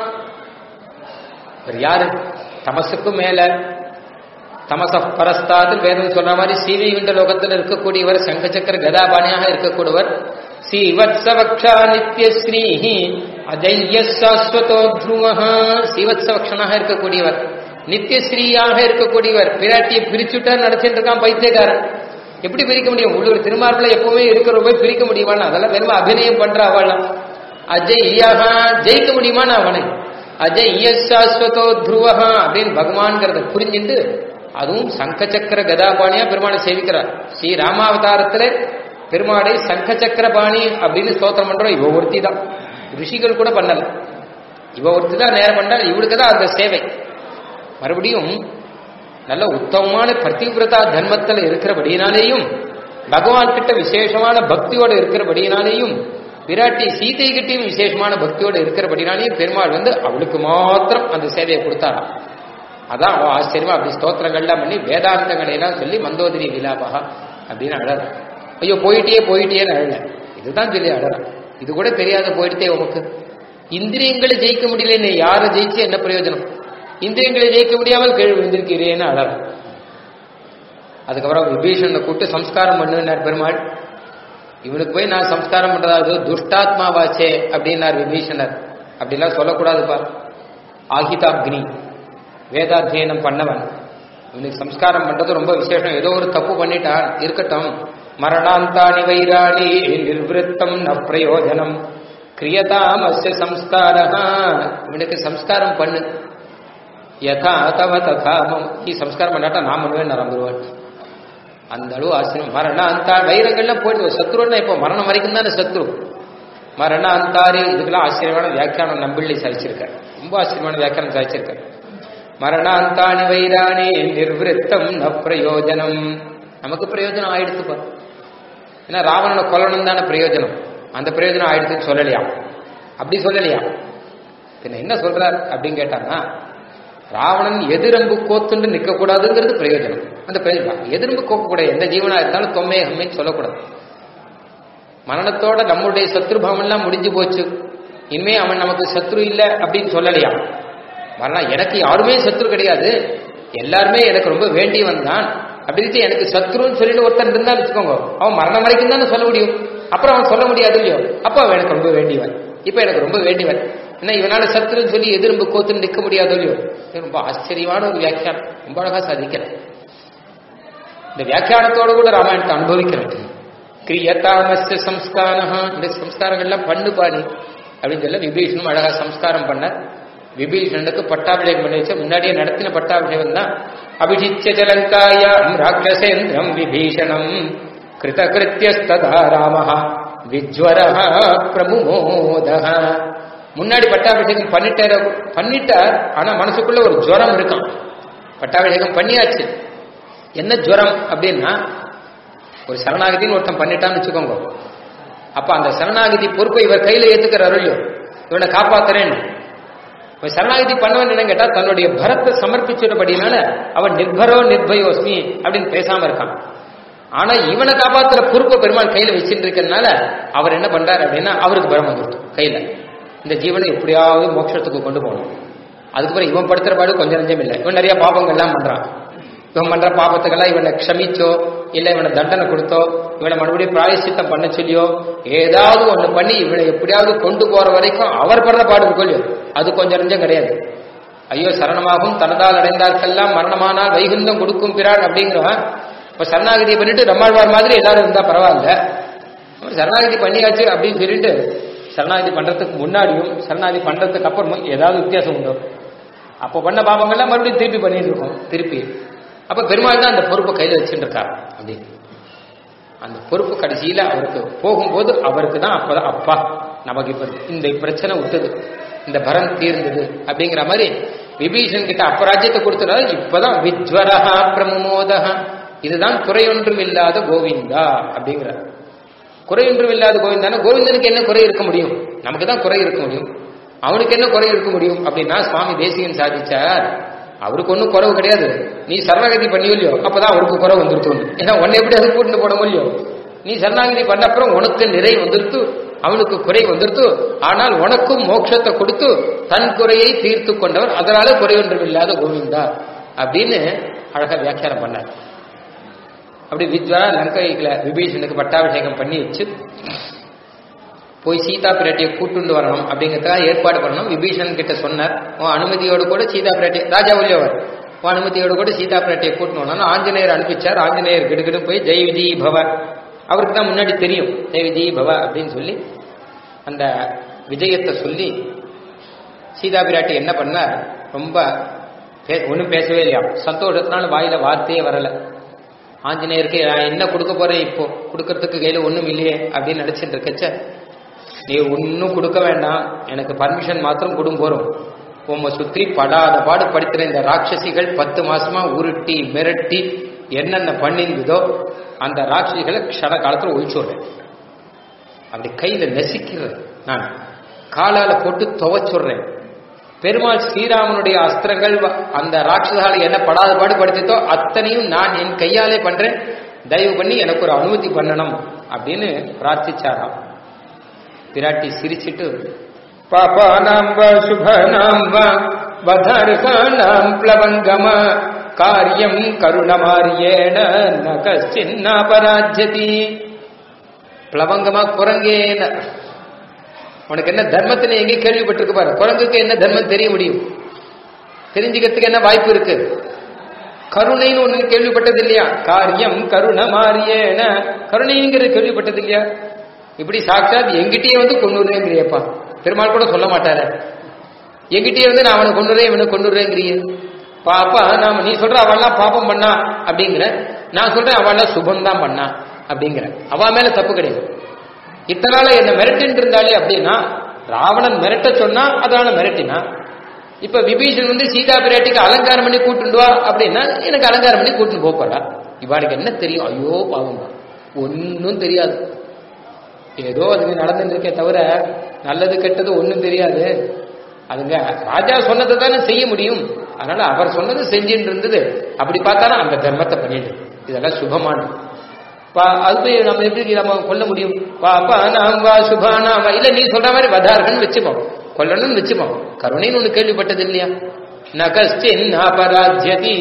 யாரு தமசுக்கும் மேல தமச பரஸ்தாது வேதம் சொன்ன மாதிரி சீவைகுண்ட லோகத்தில் இருக்கக்கூடியவர் சங்க சக்கர கதாபாணியாக இருக்கக்கூடியவர் ஸ்ரீவத்சவக்ஷா நித்யஸ்ரீஹி அஜய்ய சாஸ்வதோ த்ருவஹ ஸ்ரீவத்சவக்ஷனாக இருக்கக்கூடியவர் நித்தியஸ்ரீயாக இருக்கக்கூடியவர் பிராட்டியை பிரிச்சுட்டார் நடத்திட்டு இருக்கான் பைத்தியக்காரன் எப்படி பிரிக்க முடியும் உள்ளூர் திருமார்பில் எப்பவுமே இருக்கிறவங்க பிரிக்க முடியுமான்னு அதெல்லாம் வெறும் அபிநயம் பண்ற அவள்லாம் அஜய்யா ஜெயிக்க முடியுமான்னு அவனை அஜய்ய சாஸ்வதோ த்ருவஹா அப்படின்னு பகவான்கிறத புரிஞ்சுட்டு அதுவும் சங்க சக்கர கதாபாணியா பெருமாளை சேவிக்கிறார் ஸ்ரீ ராமாவதாரத்துல பெருமாளை சங்க சக்கர பாணி அப்படின்னு ஸ்தோத்திரம் பண்றோம் இவ ஒருத்தி தான் ரிஷிகள் கூட பண்ணல இவ ஒருத்தி தான் நேரம் பண்ணால் இவளுக்கு தான் அந்த சேவை மறுபடியும் நல்ல உத்தமமான பிரதிவிரதா தர்மத்தில் இருக்கிறபடியினாலேயும் பகவான் கிட்ட விசேஷமான பக்தியோட இருக்கிறபடியினாலேயும் பிராட்டி சீதை கிட்டையும் விசேஷமான பக்தியோட இருக்கிறபடினாலேயும் பெருமாள் வந்து அவளுக்கு மாத்திரம் அந்த சேவையை கொடுத்தாராம் அதான் அவன் ஆச்சரியமா அப்படி ஸ்தோத்திரங்கள்லாம் பண்ணி வேதாந்தங்களை எல்லாம் சொல்லி மந்தோதரி விலாபகா அப்படின்னு அழற ஐயோ போயிட்டே போயிட்டேன்னு அழல இதுதான் சொல்லி அழறான் இது கூட தெரியாத போயிட்டே உமக்கு இந்திரியங்களை ஜெயிக்க முடியல யாரை ஜெயிச்சு என்ன பிரயோஜனம் இந்திரியங்களை ஜெயிக்க முடியாமல் கீழ் விழுந்திருக்கிறேன்னு அழற அதுக்கப்புறம் விபீஷணனை கூப்பிட்டு சம்ஸ்காரம் பண்ணுனார் பெருமாள் இவனுக்கு போய் நான் சம்ஸ்காரம் பண்றதா அது துஷ்டாத்மாவாச்சே அப்படின்னார் விபீஷணர் அப்படிலாம் சொல்லக்கூடாதுப்பா ஆகிதாக்னி வேதாத்தியனம் பண்ணவன் இவனுக்கு சம்ஸ்காரம் பண்றது ரொம்ப விசேஷம் ஏதோ ஒரு தப்பு பண்ணிட்டான் இருக்கட்டும் மரணாந்தானி வைராணி நிர்வத்தம் ந பிரயோஜனம் கிரியதாம் அஸ்ய சம்ஸ்காரா இவனுக்கு சம்ஸ்காரம் பண்ணு யதா தவ ததா மம் நீ சம்ஸ்காரம் பண்ணாட்டா நான் பண்ணுவேன் நடந்துருவேன் அந்த அளவு ஆசிரியம் மரண அந்த வைரங்கள்லாம் போயிட்டு சத்ருன்னா இப்போ மரணம் வரைக்கும் தானே சத்ரு மரண அந்தாரி இதுக்கெல்லாம் ஆச்சரியமான வியாக்கியானம் நம்பிள்ளி சாதிச்சிருக்கார் ரொம்ப ஆச்சரியமான வியாக்கியானம் சாதிச்சிருக்கார் மரணாந்தானி வைராணி நிர்வத்தம் ந பிரயோஜனம் நமக்கு பிரயோஜனம் ஆயிடுத்துப்பா ஏன்னா ராவணனை கொல்லணும் தானே பிரயோஜனம் அந்த பிரயோஜனம் ஆயிடுத்துன்னு சொல்லலையா அப்படி சொல்லலையா பின்ன என்ன சொல்றார் அப்படின்னு கேட்டாங்கன்னா ராவணன் எதிரம்பு கோத்துண்டு நிற்க கூடாதுங்கிறது பிரயோஜனம் அந்த பிரயோஜனம் எதிரம்பு கோக்கக்கூடாது எந்த ஜீவனா இருந்தாலும் தொம்மே ஹம்மைன்னு சொல்லக்கூடாது மரணத்தோட நம்முடைய சத்ருபாவம் எல்லாம் முடிஞ்சு போச்சு இனிமே அவன் நமக்கு சத்ரு இல்லை அப்படின்னு சொல்லலையா மரணம் எனக்கு யாருமே சத்ரு கிடையாது எல்லாருமே எனக்கு ரொம்ப வேண்டியவன் தான் அப்படின்னு எனக்கு சத்ருன்னு சொல்லிட்டு ஒருத்தன் இருந்தான்னு வச்சுக்கோங்க அவன் மரணம் வரைக்கும் தானே சொல்ல முடியும் அப்புறம் அவன் சொல்ல முடியாது இல்லையோ அப்போ அவன் எனக்கு ரொம்ப வேண்டியவன் இப்போ எனக்கு ரொம்ப வேண்டியவன் ஏன்னா இவனால சத்ருன்னு சொல்லி எதிர்ப்பு கோத்துன்னு நிற்க முடியாது இல்லையோ இது ரொம்ப ஆச்சரியமான ஒரு வியாக்கியானம் ரொம்ப அழகா சாதிக்கிறேன் இந்த வியாக்கியானத்தோட கூட ராமாயணத்தை அனுபவிக்கிறேன் கிரியதாமஸ்ய சம்ஸ்காரா இந்த சம்ஸ்காரங்கள்லாம் பண்ணு பாடி அப்படின்னு சொல்ல விபீஷனும் அழகா சம்ஸ்காரம் பண்ண விபீஷணனுக்கு பட்டாபிஷேகம் பண்ணி வச்ச முன்னாடியே நடத்தின பட்டாபிஷேகம் தான் அபிஷிச்ச ஜலங்காயாம் ராட்சசேந்திரம் விபீஷணம் கிருதகிருத்தியஸ்ததா ராமஹ விஜ்வர பிரமுமோத முன்னாடி பட்டாபிஷேகம் பண்ணிட்டார பண்ணிட்டார் ஆனா மனசுக்குள்ள ஒரு ஜுரம் இருக்கான் பட்டாபிஷேகம் பண்ணியாச்சு என்ன ஜுரம் அப்படின்னா ஒரு சரணாகதின்னு ஒருத்தன் பண்ணிட்டான்னு வச்சுக்கோங்க அப்ப அந்த சரணாகதி பொறுப்பை இவர் கையில ஏத்துக்கிற அருள்யோ இவனை காப்பாத்துறேன்னு இவன் சரணாகதி பண்ணவன் என்ன கேட்டா தன்னுடைய பரத்தை சமர்ப்பிச்சுட்டபடினால அவன் நிர்பரோ நிர்பயோஸ்மி அப்படின்னு பேசாம இருக்கான் ஆனா இவனை காப்பாத்துற பொறுப்பை பெருமாள் கையில வச்சுட்டு இருக்கிறதுனால அவர் என்ன பண்றாரு அப்படின்னா அவருக்கு பரம் வந்துருக்கும் கையில இந்த ஜீவனை எப்படியாவது மோட்சத்துக்கு கொண்டு போகணும் அதுக்கப்புறம் இவன் படுத்துற பாடு கொஞ்சம் நஞ்சம் இல்லை இவன் நிறைய பாபங்கள்லாம் பண்றான் இவன் பண்ற பாபத்துக்கெல்லாம் இவனை க்ஷமிச்சோ இல்ல இவனை தண்டனை கொடுத்தோ இவனை மறுபடியும் பிராயசித்தம் பண்ண சொல்லியோ ஏதாவது ஒண்ணு பண்ணி இவனை எப்படியாவது கொண்டு போற வரைக்கும் அவர் படுற பாடு கொள்ளியோ அது கொஞ்சம் நஞ்சம் கிடையாது ஐயோ சரணமாகும் தனதால் அடைந்தார்க்கெல்லாம் மரணமானால் வைகுந்தம் கொடுக்கும் பிரான் அப்படிங்கிறவன் இப்ப சரணாகதி பண்ணிட்டு நம்மாழ்வார் மாதிரி எல்லாரும் இருந்தா பரவாயில்ல சரணாகதி பண்ணியாச்சு அப்படின்னு சொல்லிட்டு சரணாகதி பண்றதுக்கு முன்னாடியும் சரணாகதி பண்றதுக்கு அப்புறமும் ஏதாவது வித்தியாசம் உண்டோ அப்போ பண்ண பாபங்கள்லாம் மறுபடியும் திருப்பி பண்ணிட்டு இருக்கோம் திருப்பி அப்ப பெருமாள் தான் அந்த பொறுப்பை கையில வச்சுட்டு இருக்கார் அப்படின்னு அந்த பொறுப்பு கடைசியில அவருக்கு போகும்போது அவருக்கு தான் அப்பதான் அப்பா நமக்கு இப்ப இந்த பிரச்சனை விட்டது இந்த பரம் தீர்ந்தது அப்படிங்கிற மாதிரி விபீஷன் கிட்ட அப்பராஜ்யத்தை கொடுத்துறாரு இப்பதான் விஜ்வரஹா பிரமோதஹா இதுதான் குறையொன்றும் இல்லாத கோவிந்தா அப்படிங்கிறார் குறையொன்றும் இல்லாத கோவிந்தானா கோவிந்தனுக்கு என்ன குறை இருக்க முடியும் நமக்கு தான் குறை இருக்க முடியும் அவனுக்கு என்ன குறை இருக்க முடியும் அப்படின்னா சுவாமி தேசிகன் சாதிச்சார் அவருக்கு ஒன்றும் குறவு கிடையாது நீ சரணாகதி பண்ணியோ இல்லையோ அப்பதான் அவருக்கு குறவு வந்துருத்து ஏன்னா உன்னை எப்படி அது கூட்டிட்டு போட முடியும் நீ சரணாகதி பண்ண அப்புறம் உனக்கு நிறை வந்துருத்து அவனுக்கு குறை வந்துருத்து ஆனால் உனக்கும் மோட்சத்தை கொடுத்து தன் குறையை தீர்த்து கொண்டவர் அதனால குறை ஒன்றும் இல்லாத கோவிந்தா அப்படின்னு அழகா வியாக்கியானம் பண்ணார் அப்படி வித்வா லங்கைகளை விபீஷனுக்கு பட்டாபிஷேகம் பண்ணி வச்சு போய் சீதா பிராட்டியை கூட்டுண்டு வரணும் அப்படிங்கிறதுக்காக ஏற்பாடு பண்ணணும் விபீஷன் கிட்ட சொன்னார் உன் அனுமதியோடு கூட சீதா பிராட்டி ராஜா உள்ளவர் உன் அனுமதியோடு கூட சீதா பிராட்டியை கூட்டணும் வரணும். ஆஞ்சநேயர் அனுப்பிச்சார் ஆஞ்சநேயர் கிடுகிடு போய் ஜெய் விஜய் பவ அவருக்கு தான் முன்னாடி தெரியும் ஜெய் விஜய் பவ அப்படின்னு சொல்லி அந்த விஜயத்தை சொல்லி சீதா பிராட்டி என்ன பண்ணார் ரொம்ப ஒன்றும் பேசவே இல்லையா சந்தோஷத்தினால வாயில வார்த்தையே வரல ஆஞ்சநேயருக்கு நான் என்ன கொடுக்க போறேன் இப்போ கொடுக்கறதுக்கு கையில ஒண்ணும் இல்லையே அப்படின்னு நினைச்சிட்டு இருக்கச்ச நீ ஒன்னும் கொடுக்க வேண்டாம் எனக்கு பர்மிஷன் மாத்திரம் கொடும் போறோம் உம்ம சுற்றி படாத பாடு படுத்துற இந்த ராட்சசிகள் பத்து மாசமா உருட்டி மிரட்டி என்னென்ன பண்ணியிருந்ததோ அந்த ராட்சசிகளை க்ஷண காலத்துல ஒழிச்சுடுறேன் அப்படி கையில நெசிக்கிறேன் நான் காலால போட்டு துவைச்சுடுறேன் பெருமாள் ஸ்ரீராமனுடைய அஸ்திரங்கள் வ- அந்த ராட்சசாலை என்ன படாத பாடு படுத்தித்தோ அத்தனையும் நான் என் கையாலே பண்றேன் தயவு பண்ணி எனக்கு ஒரு அனுமதி பண்ணணும் அப்படின்னு பிரார்த்திச்சாராம் பிராட்டி சிரிச்சிட்டு பாபானாம் வா சுபனாம் வா வதர்கானாம் பிளவங்கம காரியம் கருணமாரியேன ந கஷ்டின்னாபராஜ்யதி பிளவங்கமா குரங்கேன உனக்கு என்ன தர்மத்தை எங்கே கேள்விப்பட்டிருக்க பாரு குரங்குக்கு என்ன தர்மம் தெரிய முடியும் தெரிஞ்சுக்கிறதுக்கு என்ன வாய்ப்பு இருக்கு கருணைன்னு ஒண்ணு கேள்விப்பட்டது இல்லையா காரியம் கருண மாறியேன கருணைங்கிறது கேள்விப்பட்டது இல்லையா இப்படி சாட்சாத் எங்கிட்டயே வந்து கொண்டுறேங்கிறியப்பா பெருமாள் கூட சொல்ல மாட்டாரு எங்கிட்டயே வந்து நான் அவனை கொண்டுறேன் இவனை கொண்டுறேங்கிறிய பாப்பா நாம நீ சொல்ற அவள்லாம் பாப்பம் பண்ணா அப்படிங்கிற நான் சொல்றேன் அவள்லாம் சுபம் தான் பண்ணா அப்படிங்கிற அவ மேல தப்பு கிடையாது இத்தனை நாள் என்ன மிரட்டின்னு இருந்தாலே அப்படின்னா ராவணன் மிரட்ட சொன்னா அதனால மிரட்டினா இப்ப விபீஷன் வந்து சீதா பிராட்டிக்கு அலங்காரம் பண்ணி கூட்டுண்டு வா அப்படின்னா எனக்கு அலங்காரம் பண்ணி கூட்டிட்டு போப் போறா இவாளுக்கு என்ன தெரியும் ஐயோ பாவம் ஒன்னும் தெரியாது ஏதோ அதுக்கு நடந்துட்டு இருக்கே தவிர நல்லது கெட்டது ஒன்றும் தெரியாது அதுங்க ராஜா சொன்னதை தானே செய்ய முடியும் அதனால அவர் சொன்னது செஞ்சுட்டு இருந்தது அப்படி பார்த்தாலும் அந்த தர்மத்தை பண்ணிட்டு இதெல்லாம் சுபமானது பா அது போய் நம்ம எப்படி நம்ம கொல்ல முடியும் பாப்பா நாம் வா சுபானாம் வா இல்ல நீ சொல்ற மாதிரி வதார்கன் வச்சுப்போம் கொல்லணும்னு வச்சுப்போம் கருணைன்னு ஒண்ணு கேள்விப்பட்டது இல்லையா நகஸ்டின் அபராஜ்யதி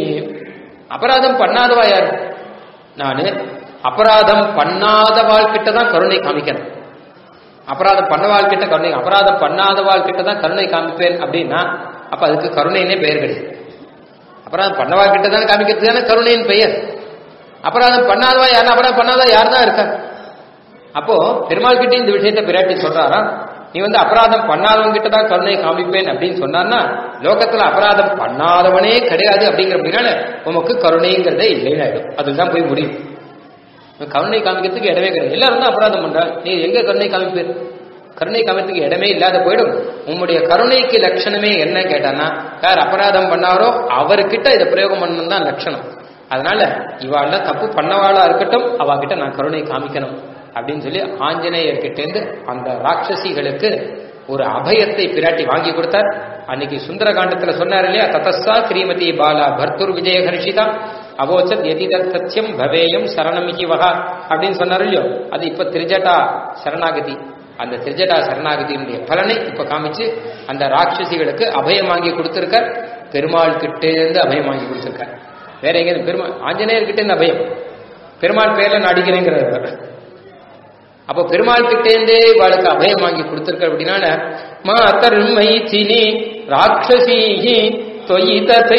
அபராதம் பண்ணாதவா யார் நானு அபராதம் பண்ணாதவாள் கிட்ட தான் கருணை காமிக்கணும் அபராதம் பண்ணவாள் கிட்ட கருணை அபராதம் பண்ணாதவாள் கிட்ட தான் கருணை காமிப்பேன் அப்படின்னா அப்ப அதுக்கு கருணைன்னே பெயர் கிடையாது அபராதம் பண்ணவாள் கிட்ட தான் காமிக்கிறது தானே கருணையின் பெயர் அபராதம் பண்ணாதவா யாரும் அபராதம் பண்ணாதா யார் தான் இருக்கா அப்போ பெருமாள் கிட்ட இந்த விஷயத்தை பிராட்டி சொல்றாராம் நீ வந்து அபராதம் பண்ணாதவங்க கிட்ட தான் கருணை காமிப்பேன் அப்படின்னு சொன்னான்னா லோகத்துல அபராதம் பண்ணாதவனே கிடையாது அப்படிங்கிறதுனால உமக்கு கருணைங்கிறதே இல்லைன்னு ஆயிடும் அதுதான் போய் முடியும் கருணை காமிக்கிறதுக்கு இடமே கிடையாது எல்லாரும் தான் அபராதம் பண்றா நீ எங்க கருணை காமிப்பேர் கருணை காமிக்கிறதுக்கு இடமே இல்லாத போயிடும் உம்முடைய கருணைக்கு லட்சணமே என்ன கேட்டானா யார் அபராதம் பண்ணாரோ அவர்கிட்ட இதை பிரயோகம் பண்ணணும் தான் லட்சணம் அதனால இவாள்ல தப்பு பண்ணவாளா இருக்கட்டும் அவகிட்ட நான் கருணை காமிக்கணும் அப்படின்னு சொல்லி ஆஞ்சநேயர்கிட்டேருந்து அந்த ராட்சசிகளுக்கு ஒரு அபயத்தை பிராட்டி வாங்கி கொடுத்தார் அன்னைக்கு சுந்தரகாண்டத்துல சொன்னார் இல்லையா ததஸ்ஸா ஸ்ரீமதி பாலா பர்துர் விஜய ஹர்ஷிதா அவோச்சத் எதிதத் சத்தியம் பவேயம் சரணமிகி வகா அப்படின்னு சொன்னார் இல்லையோ அது இப்ப திரிஜட்டா சரணாகதி அந்த திரிஜட்டா சரணாகதியினுடைய பலனை இப்ப காமிச்சு அந்த ராட்சசிகளுக்கு அபயம் வாங்கி கொடுத்திருக்கார் பெருமாள் கிட்டே இருந்து அபயம் வாங்கி கொடுத்திருக்கார் வேற எங்க பெருமாள் ஆஞ்சநேயர் கிட்ட இருந்து அபயம் பெருமாள் பேர்ல நான் அடிக்கிறேங்கிறார் அப்போ பெருமாள் கிட்டேந்தே இவாளுக்கு அபயம் வாங்கி கொடுத்திருக்க அப்படின்னால மாதர்மை சினி ராட்சசீஹி त्वयि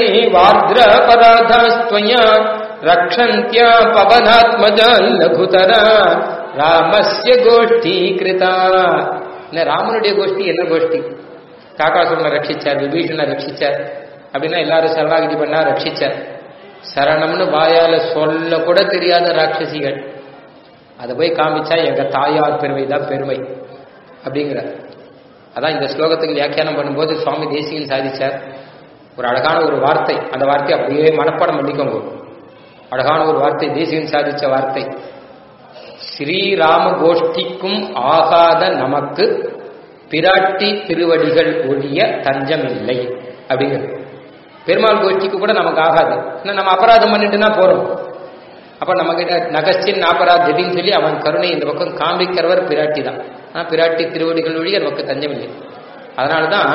तथैवार्द्रपराधास्त्वया रक्षन्त्या पवनात्मजान् लघुतरा ராமஸ்ய கோஷ்டி கிருதா இந்த ராமனுடைய கோஷ்டி என்ன கோஷ்டி காக்காசுரனை ரட்சிச்சார் விபீஷனை ரட்சிச்சார் அப்படின்னா எல்லாரும் சரணாகதி பண்ணா ரட்சிச்சார் சரணம்னு வாயால சொல்ல கூட தெரியாத ராட்சசிகள் அதை போய் காமிச்சா எங்க தாயார் பெருமை தான் பெருமை அப்படிங்கிற அதான் இந்த ஸ்லோகத்துக்கு வியாக்கியானம் பண்ணும்போது சுவாமி தேசிகன் சாதிச்சார் ஒரு அழகான ஒரு வார்த்தை அந்த வார்த்தை அப்படியே மனப்பாடம் பண்ணிக்கோங்க அழகான ஒரு வார்த்தை தேசிகன் சாதிச்ச வார்த்தை ஸ்ரீராம கோஷ்டிக்கும் ஆகாத நமக்கு பிராட்டி திருவடிகள் ஒழிய தஞ்சமில்லை அப்படிங்கிறது பெருமாள் கோஷ்டிக்கு கூட நமக்கு ஆகாது நம்ம அபராதம் பண்ணிட்டுனா போறோம் அப்ப நம்ம கிட்ட நகச்சின் அபராதத்தின்னு சொல்லி அவன் கருணை இந்த பக்கம் காமிக்கிறவர் பிராட்டி தான் ஆனா பிராட்டி திருவடிகள் ஒழிய நமக்கு தஞ்சமில்லை அதனாலதான்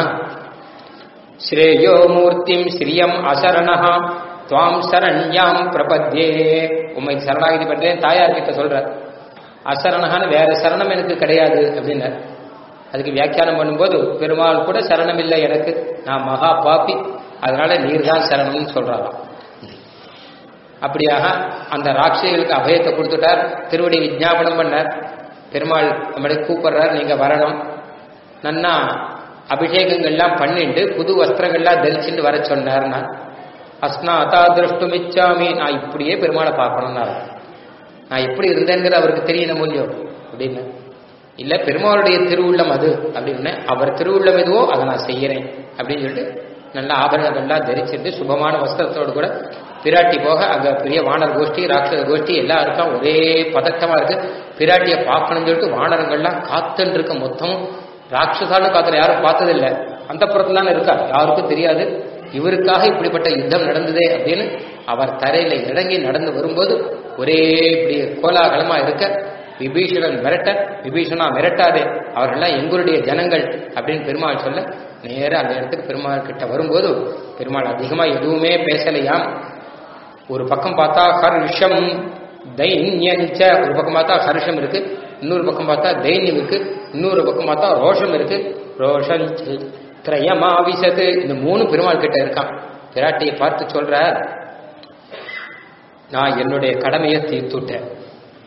ஸ்ரேயோ மூர்த்திம் ஸ்ரீயம் அசரணஹா துவாம் சரண்யாம் பிரபத்யே உண்மை சரணாகிதி பண்றேன் தாயார் கிட்ட சொல்ற அசரணகான்னு வேற சரணம் எனக்கு கிடையாது அப்படின்னார் அதுக்கு வியாக்கியானம் பண்ணும்போது பெருமாள் கூட சரணம் இல்லை எனக்கு நான் மகா பாப்பி அதனால நீர் தான் சரணம்னு சொல்றாராம் அப்படியாக அந்த ராட்சிகளுக்கு அபயத்தை கொடுத்துட்டார் திருவடி விஜாபனம் பண்ணார் பெருமாள் நம்மளை கூப்பிடுறார் நீங்க வரணும் நன்னா அபிஷேகங்கள்லாம் பண்ணிட்டு புது வஸ்திரங்கள்லாம் தரிச்சுட்டு வர சொன்னார்னா அஸ்னாதா திருஷ்டுமிச்சாமி நான் இப்படியே பெருமாளை பார்க்கணும்னா நான் எப்படி இருந்தேங்கிறது அவருக்கு தெரியணும் மூலியம் அப்படின்னு இல்ல பெருமாளுடைய திருவுள்ளம் அது அப்படின்னு அவர் திருவுள்ளம் எதுவோ அதை நான் செய்யறேன் அப்படின்னு சொல்லிட்டு நல்ல ஆபரணங்கள்லாம் தரிச்சிட்டு சுபமான வஸ்திரத்தோடு கூட பிராட்டி போக அங்க பெரிய வானர் கோஷ்டி ராட்சத கோஷ்டி எல்லாம் இருக்கா ஒரே பதட்டமா இருக்கு பிராட்டியை பார்க்கணும்னு சொல்லிட்டு வானரங்கள்லாம் காத்துன்னு இருக்க மொத்தமும் ராட்சசாலும் காத்துல யாரும் பார்த்ததில்லை அந்த புறத்துல இருக்கா யாருக்கும் தெரியாது இவருக்காக இப்படிப்பட்ட யுத்தம் நடந்ததே அப்படின்னு அவர் தரையில இறங்கி நடந்து வரும்போது ஒரே இப்படி கோலாகலமா இருக்க விபீஷணன் மிரட்ட விபீஷணா மிரட்டாதே அவர்கள்லாம் எங்களுடைய ஜனங்கள் அப்படின்னு பெருமாள் சொல்ல நேரா அந்த இடத்துக்கு பெருமாள் கிட்ட வரும்போது பெருமாள் அதிகமா எதுவுமே பேசலையாம் ஒரு பக்கம் பார்த்தா ஹர்ஷம் தைன்யஞ்ச ஒரு பக்கம் பார்த்தா ஹர்ஷம் இருக்கு இன்னொரு பக்கம் பார்த்தா தைன்யம் இருக்கு இன்னொரு பக்கம் பார்த்தா ரோஷம் இருக்கு ரோஷம் திரயமாவிசது இந்த மூணு பெருமாள் கிட்ட இருக்கான் பிராட்டியை பார்த்து சொல்ற நான் என்னுடைய கடமையை தீர்த்துட்டேன்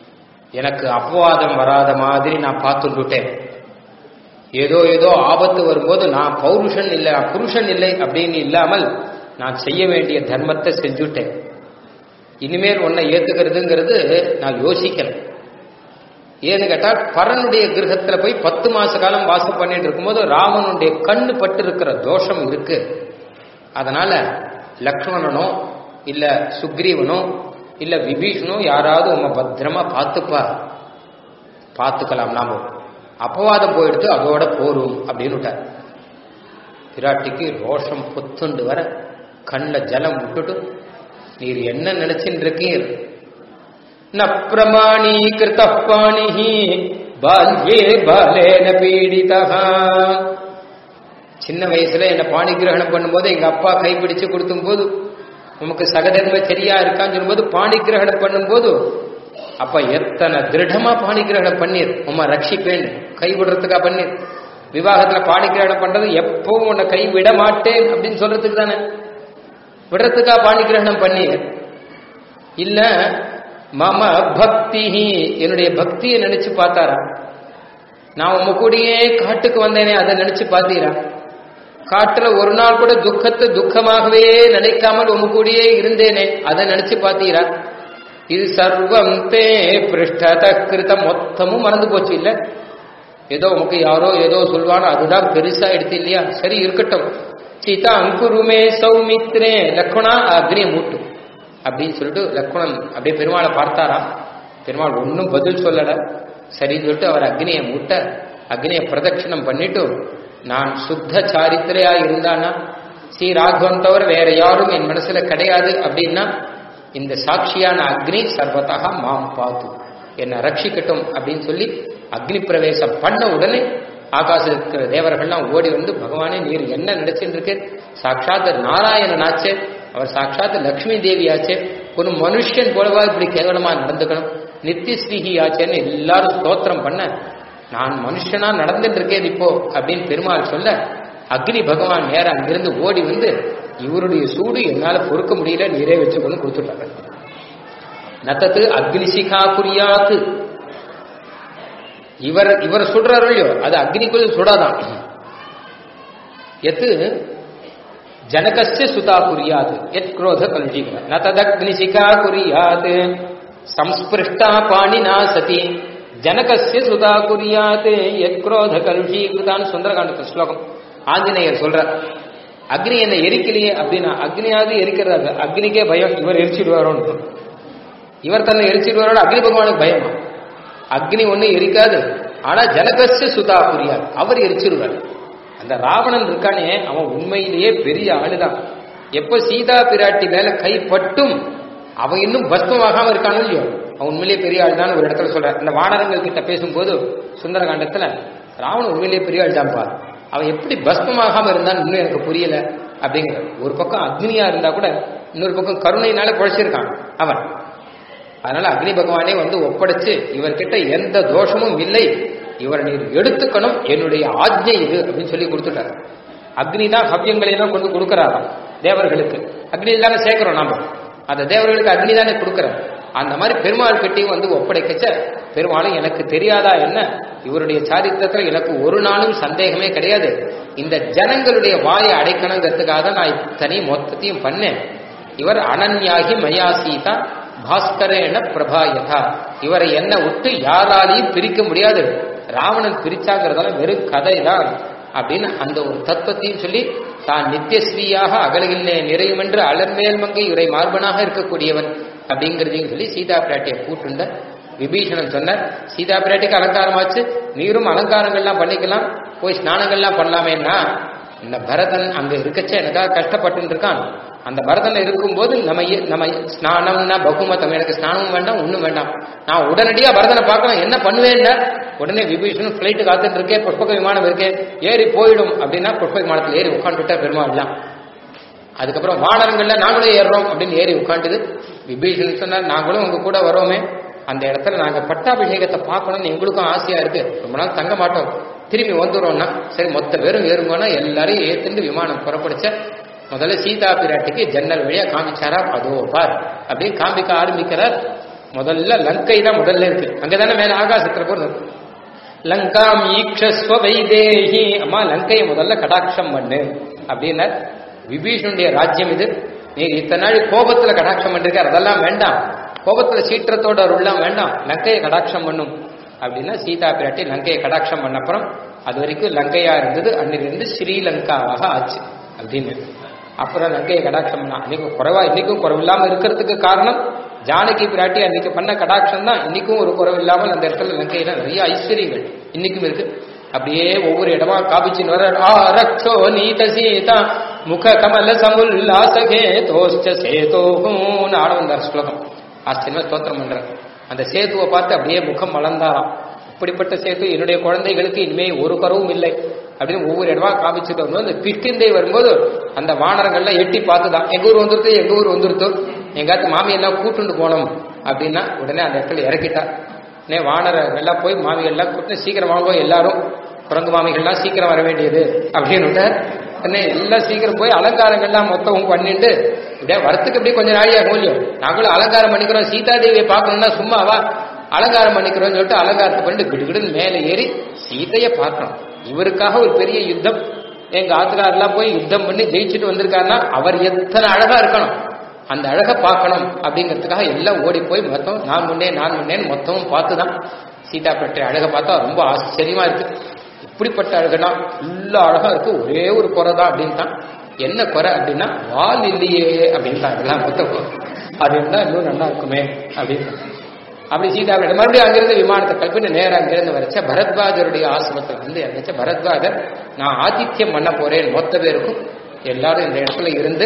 எனக்கு அபவாதம் வராத மாதிரி நான் பார்த்துட்டுட்டேன் ஏதோ ஏதோ ஆபத்து வரும்போது நான் பௌருஷன் இல்லை நான் புருஷன் இல்லை அப்படின்னு இல்லாமல் நான் செய்ய வேண்டிய தர்மத்தை செஞ்சுட்டேன் இனிமேல் உன்னை ஏத்துக்கிறதுங்கிறது நான் யோசிக்கிறேன் ஏன்னு கேட்டால் பரனுடைய கிரகத்துல போய் பத்து மாச காலம் வாசம் பண்ணிட்டு இருக்கும்போது ராவனுடைய கண்ணு பட்டு இருக்கிற தோஷம் இருக்கு அதனால லக்ஷ்மணனோ இல்ல சுக்ரீவனோ இல்ல விபீஷனோ யாராவது உங்க பத்திரமா பார்த்துப்பா பார்த்துக்கலாம் நாம அப்பவாதம் போயிடுத்து அதோட போரும் அப்படின்னு விட்டார் பிராட்டிக்கு ரோஷம் பொத்துண்டு வர கண்ணில் ஜலம் விட்டுட்டு நீர் என்ன நினைச்சுட்டு இருக்கீர் ந பிரமாணீகிருத பாணிஹி பால்யே பாலேன பீடிதா சின்ன வயசுல என்ன பாணி கிரகணம் பண்ணும்போது எங்க அப்பா கைப்பிடிச்சு கொடுத்தும் போது நமக்கு சகதர்ம சரியா இருக்கான்னு சொல்லும்போது பாணி கிரகணம் பண்ணும்போது அப்ப எத்தனை திருடமா பாணி கிரகணம் பண்ணீர் உமா ரட்சிப்பேன் கை விடுறதுக்கா பண்ணீர் விவாகத்துல பாணி கிரகணம் பண்றது எப்பவும் உன்னை கை விட மாட்டேன் அப்படின்னு சொல்றதுக்கு தானே விடுறதுக்கா பாணி கிரகணம் பண்ணீர் இல்ல மம பக்தி என்னுடைய பக்தியை நினைச்சு பார்த்தாரா நான் உங்க கூடயே காட்டுக்கு வந்தேனே அதை நினைச்சு பார்த்தீரா காட்டுல ஒரு நாள் கூட துக்கத்தை துக்கமாகவே நினைக்காமல் உங்க கூடயே இருந்தேனே அதை நினைச்சு பார்த்தீரா இது சர்வம் தே பிருஷ்டத கிருத மொத்தமும் மறந்து போச்சு இல்ல ஏதோ உமக்கு யாரோ ஏதோ சொல்வானோ அதுதான் பெருசா எடுத்து இல்லையா சரி இருக்கட்டும் சீதா அங்குருமே சௌமித்ரே லக்ஷ்மணா அக்னியை மூட்டும் அப்படின்னு சொல்லிட்டு லக்ஷ்மணன் அப்படியே பெருமாளை பார்த்தாராம் பெருமாள் ஒன்றும் பதில் சொல்லல சரின்னு சொல்லிட்டு அவர் அக்னியை மூட்ட அக்னியை பிரதட்சிணம் பண்ணிட்டு நான் சுத்த சாரித்திரையா இருந்தானா ஸ்ரீ ராகவன் தவிர வேற யாரும் என் மனசுல கிடையாது அப்படின்னா இந்த சாட்சியான அக்னி சர்வதாக மாம் பார்த்து என்னை ரட்சிக்கட்டும் அப்படின்னு சொல்லி அக்னி பிரவேசம் பண்ண உடனே ஆகாசம் இருக்கிற தேவர்கள்லாம் ஓடி வந்து பகவானே நீர் என்ன நினைச்சுட்டு இருக்கு சாட்சாத் நாராயணனாச்சே அவர் சாட்சாத் லக்ஷ்மி தேவி ஆச்சே ஒரு மனுஷன் போலவா இப்படி கேவலமா நடந்துக்கணும் நித்திய ஸ்ரீஹி ஆச்சேன்னு எல்லாரும் ஸ்தோத்திரம் பண்ண நான் மனுஷனா நடந்துட்டு இருக்கேன் இப்போ அப்படின்னு பெருமாள் சொல்ல அக்னி பகவான் நேரம் அங்கிருந்து ஓடி வந்து இவருடைய சூடு என்னால பொறுக்க முடியல நீரே வச்சுக்கொண்டு கொடுத்துட்டாங்க நத்தத்து அக்னிசிகா குறியாத்து இவர் இவர் சுடுறாரு இல்லையோ அது அக்னிக்குள் சுடாதான் எத்து ஜனகஸ்ய சுதா குறியாது எத் குரோத கல்ஜிகர ந ததக்னிசிகா குறியாது சம்ஸ்பிருஷ்டா பாணினா சதி ஜனகஸ்ய சுதா குறியாது எத் குரோத கல்ஷீகிருதான்னு சுந்தரகாண்டத்து ஸ்லோகம் ஆஞ்சநேயர் சொல்றார் அக்னி என்ன எரிக்கலையே அப்படின்னா அக்னியாவது எரிக்கிறாரு அக்னிக்கே பயம் இவர் எரிச்சிடுவாரோன்னு இவர் தன்னை எரிச்சிடுவாரோட அக்னி பகவானுக்கு பயமா அக்னி ஒண்ணு எரிக்காது ஆனா ஜனகஸ்ய சுதா புரியாது அவர் எரிச்சிருவார் அந்த ராவணன் இருக்கானே அவன் உண்மையிலேயே பெரிய ஆளுதான் எப்ப சீதா பிராட்டி மேல கை பட்டும் அவன் இன்னும் பஸ்மமாகாம இருக்கானோ இல்லையோ அவன் உண்மையிலேயே பெரிய ஆள் தான் ஒரு இடத்துல சொல்ற இந்த வானரங்கள் கிட்ட பேசும்போது சுந்தரகாண்டத்துல ராவணன் உண்மையிலேயே பெரிய ஆள் தான்ப்பா அவன் எப்படி பஸ்மமாகாம இருந்தான்னு இன்னும் எனக்கு புரியல அப்படிங்கிற ஒரு பக்கம் அக்னியா இருந்தா கூட இன்னொரு பக்கம் கருணையினால குழைச்சிருக்கான் அவன் அதனால அக்னி பகவானே வந்து ஒப்படைச்சு இவர்கிட்ட எந்த தோஷமும் இல்லை இவரை நீர் எடுத்துக்கணும் என்னுடைய ஆஜ்ஞை இது அப்படின்னு சொல்லி கொடுத்துட்டாரு அக்னி தான் ஹவ்யங்களை எல்லாம் கொண்டு கொடுக்கறாராம் தேவர்களுக்கு அக்னி தானே சேர்க்கிறோம் நாம அந்த தேவர்களுக்கு அக்னி தானே கொடுக்கறார் அந்த மாதிரி பெருமாள் கிட்டையும் வந்து ஒப்படைக்கச்ச பெருமாளும் எனக்கு தெரியாதா என்ன இவருடைய சாரித்திரத்துல எனக்கு ஒரு நாளும் சந்தேகமே கிடையாது இந்த ஜனங்களுடைய வாயை அடைக்கணுங்கிறதுக்காக நான் இத்தனை மொத்தத்தையும் பண்ணேன் இவர் அனன்யாகி மயா சீதா பாஸ்கரேன பிரபாயதா இவரை என்ன விட்டு யாராலையும் பிரிக்க முடியாது ராவணன் பிரிச்சாங்கிறதால வெறும் கதை தான் அப்படின்னு அந்த ஒரு தத்துவத்தையும் சொல்லி தான் நித்தியஸ்ரீயாக அகலகில்லே நிறையும் என்று அலர்மேல் மங்கை இவரை மார்பனாக இருக்கக்கூடியவன் அப்படிங்கிறதையும் சொல்லி சீதா பிராட்டியை கூட்டுண்ட விபீஷணன் சொன்னார் சீதா பிராட்டிக்கு அலங்காரமாச்சு நீரும் அலங்காரங்கள்லாம் பண்ணிக்கலாம் போய் ஸ்நானங்கள்லாம் பண்ணலாமேன்னா இந்த பரதன் அங்க இருக்கச்ச எனக்காக கஷ்டப்பட்டு இருக்கான் அந்த பரதன் இருக்கும்போது நம்ம ஏ- நம்ம ஸ்நானம்னா பகுமத்தம் எனக்கு ஸ்நானமும் வேண்டாம் ஒண்ணும் வேண்டாம் நான் உடனடியா பரதனை பார்க்கணும் என்ன பண்ணுவேன்னா உடனே விபீஷணன் பிளைட்டு காத்துட்டு இருக்கே புஷ்பக விமானம் இருக்கே ஏறி போயிடும் அப்படின்னா புஷ்பக விமானத்தில் ஏறி உட்காந்துட்டா பெருமாள்லாம் அதுக்கப்புறம் வானரங்கள்ல நாங்களும் ஏறுறோம் அப்படின்னு ஏறி உட்காந்துது விபீஷணன் சொன்னார் நாங்களும் உங்க கூட வரோமே அந்த இடத்துல நாங்க பட்டாபிஷேகத்தை பார்க்கணும்னு எங்களுக்கும் ஆசையா இருக்கு ரொம்ப நாள் தங்க மாட்டோம் திரும்பி வந்துடுறோம்னா சரி மொத்த பேரும் ஏறுங்கன்னா எல்லாரையும் ஏத்துண்டு விமானம் புறப்படுச்ச முதல்ல சீதா பிராட்டிக்கு ஜன்னல் வழியா காமிச்சாரா அதோ பார் அப்படின்னு காமிக்க ஆரம்பிக்கிறார் முதல்ல லங்கை தான் முதல்ல இருக்கு அங்கதானே மேல ஆகாசத்துல போறது லங்காம் ஈக்ஷஸ்வ வைதேகி அம்மா லங்கையை முதல்ல கடாட்சம் பண்ணு அப்படின்னா விபீஷனுடைய ராஜ்யம் இது நீ இத்தனை நாள் கோபத்துல கடாட்சம் பண்ணிருக்கார் அதெல்லாம் வேண்டாம் கோபத்துல சீற்றத்தோட அருள்லாம் வேண்டாம் லங்கையை கடாட்சம் பண்ணும் அப்படின்னா சீதா பிராட்டி லங்கையை கடாட்சம் பண்ண அப்புறம் அது வரைக்கும் லங்கையா இருந்தது அன்னிலிருந்து ஸ்ரீலங்காவாக ஆச்சு அப்படின்னு அப்புறம் லங்கையை கடாட்சம் பண்ணா அன்னைக்கு குறைவா இன்னைக்கும் குறைவில்லாம இருக்கிறதுக்கு காரணம் ஜானகி பிராட்டி அன்னைக்கு பண்ண கடாட்சம் தான் இன்னைக்கும் ஒரு குறைவு இல்லாமல் அந்த இடத்துல லங்கையில நிறைய ஐஸ்வர்யங்கள் இன்னைக்கும் இருக்கு அப்படியே ஒவ்வொரு இடமா காபிச்சின்னு வர ஆரக்ஷோ நீத சீதா முக கமல சமுல்லாசகே தோஷ்ட சேதோகும் ஆடவந்தார் ஸ்லோகம் ஆச்சரியமா ஸ்தோத்திரம் பண்ற அந்த சேதுவை பார்த்து அப்படியே முகம் மலர்ந்தாராம் இப்படிப்பட்ட சேது என்னுடைய குழந்தைகளுக்கு இனிமே ஒரு குறவும் இல்லை அப்படின்னு ஒவ்வொரு இடமா காமிச்சுட்டு வரும்போது அந்த கிஷ்கிந்தை வரும்போது அந்த வானரங்கள்லாம் எட்டி பார்த்துதான் எங்க ஊர் வந்துருத்து எங்க ஊர் வந்துருத்து எங்காத்து மாமி எல்லாம் கூட்டுண்டு போனோம் அப்படின்னா உடனே அந்த இடத்துல இறக்கிட்டார் உடனே வானரங்கள் எல்லாம் போய் மாமிகள் எல்லாம் கூட்டு சீக்கிரம் வாங்க எல்லாரும் குரங்கு மாமிகள்லாம் சீக்கிரம் வர வேண்டியது அப்படின்னு உடனே எல்லாம் சீக்கிரம் போய் அலங்காரங்கள்லாம் மொத்தமும் பண்ணிட்டு இப்படியே வரத்துக்கு இப்படி கொஞ்சம் நாளியா மூலியம் நாங்களும் அலங்காரம் பண்ணிக்கிறோம் சீதாதேவியை பார்க்கணும்னா சும்மாவா அலங்காரம் பண்ணிக்கிறோம்னு சொல்லிட்டு அலங்காரத்தை பண்ணிட்டு கிடுகிடுன்னு மேலே ஏறி சீதையை பார்க்கணும் இவருக்காக ஒரு பெரிய யுத்தம் எங்க ஆத்துக்காரெல்லாம் போய் யுத்தம் பண்ணி ஜெயிச்சுட்டு வந்திருக்காருன்னா அவர் எத்தனை அழகா இருக்கணும் அந்த அழகை பார்க்கணும் அப்படிங்கிறதுக்காக எல்லாம் ஓடி போய் மொத்தம் நான் முன்னே நான் முன்னேன்னு மொத்தமும் பார்த்து தான் சீதா பெற்ற அழகை பார்த்தா ரொம்ப ஆச்சரியமா இருக்கு இப்படிப்பட்ட அழகுனா ஃபுல்லா அழகா இருக்கு ஒரே ஒரு குறை தான் அப்படின்னு தான் என்ன குறை அப்படின்னா வால் இல்லையே அப்படின்னு தான் இதெல்லாம் மொத்தம் அது இருந்தா இன்னும் நல்லா இருக்குமே அப்படின்னு அப்படி சீதா பிராட்டி மறுபடியும் அங்கிருந்து விமானத்தை கல்பிட்டு நேரம் அங்கிருந்து வரைச்ச பரத்வாஜருடைய ஆசிரமத்தில் வந்து இறந்துச்ச பரத்வாஜர் நான் ஆதித்யம் பண்ண போறேன் மொத்த பேருக்கும் எல்லாரும் இந்த இடத்துல இருந்து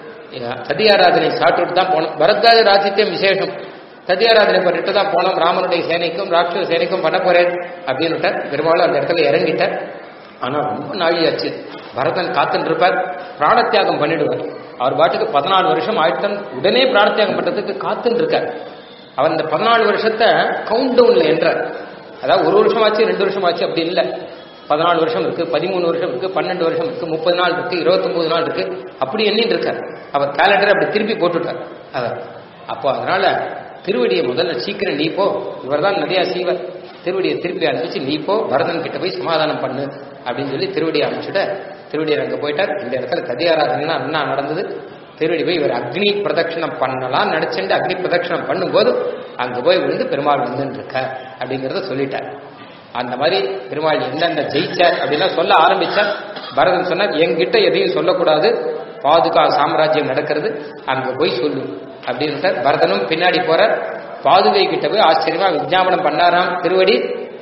சதியாராதனை சாப்பிட்டுட்டு தான் போனோம் பரத்வாஜர் ஆதித்யம் விசேஷம் சதியாராதனை பண்ணிட்டு தான் போனோம் ராமனுடைய சேனைக்கும் ராட்சச சேனைக்கும் பண்ண போறேன் அப்படின்னு பெரும்பாலும் அந்த இடத்துல இறங்கிட்டார் ஆனா ரொம்ப நாழியாச்சு பரதன் காத்துட்டு இருப்பார் பிராணத்தியாகம் பண்ணிடுவார் அவர் பாட்டுக்கு பதினாலு வருஷம் ஆயிட்டன் உடனே பிராணத்தியாகம் பண்றதுக்கு காத்துட்டு இருக்கார் அவர் இந்த பதினாலு வருஷத்தை கவுண்ட் டவுன்ல என்றார் அதாவது ஒரு வருஷம் ஆச்சு ரெண்டு வருஷம் ஆச்சு அப்படி இல்லை பதினாலு வருஷம் இருக்கு பதிமூணு வருஷம் இருக்கு பன்னெண்டு வருஷம் இருக்கு முப்பது நாள் இருக்கு இருபத்தொன்பது நாள் இருக்கு அப்படி எண்ணிட்டு இருக்கார் அவர் கேலண்டரை அப்படி திருப்பி போட்டுட்டார் அவர் அப்போ அதனால திருவடியை முதல்ல சீக்கிரம் நீ போ இவர் தான் நிறைய சீவர் திருவடியை திருப்பி அனுப்பிச்சு நீ போ பரதன் கிட்ட போய் சமாதானம் பண்ணு அப்படின்னு சொல்லி திருவடியை அனுப்பிச்சுட்ட திருவடியர் அங்க போயிட்டார் இந்த இடத்துல கதியாராதனை அண்ணா நடந்தது திருவடி போய் இவர் அக்னி பிரதட்சணம் பண்ணலாம் நினைச்சுட்டு அக்னி பிரதட்சணம் பண்ணும்போது அங்க போய் விழுந்து பெருமாள் வந்துட்டு இருக்க அப்படிங்கறத சொல்லிட்டார் அந்த மாதிரி பெருமாள் எந்தெந்த ஜெயிச்சார் அப்படின்லாம் சொல்ல ஆரம்பிச்சார் பரதன் சொன்னார் என்கிட்ட எதையும் சொல்லக்கூடாது பாதுகா சாம்ராஜ்யம் நடக்கிறது அங்க போய் சொல்லு அப்படின்னு சார் பரதனும் பின்னாடி போற பாதுகை கிட்ட போய் ஆச்சரியமா விஜாபனம் பண்ணாராம் திருவடி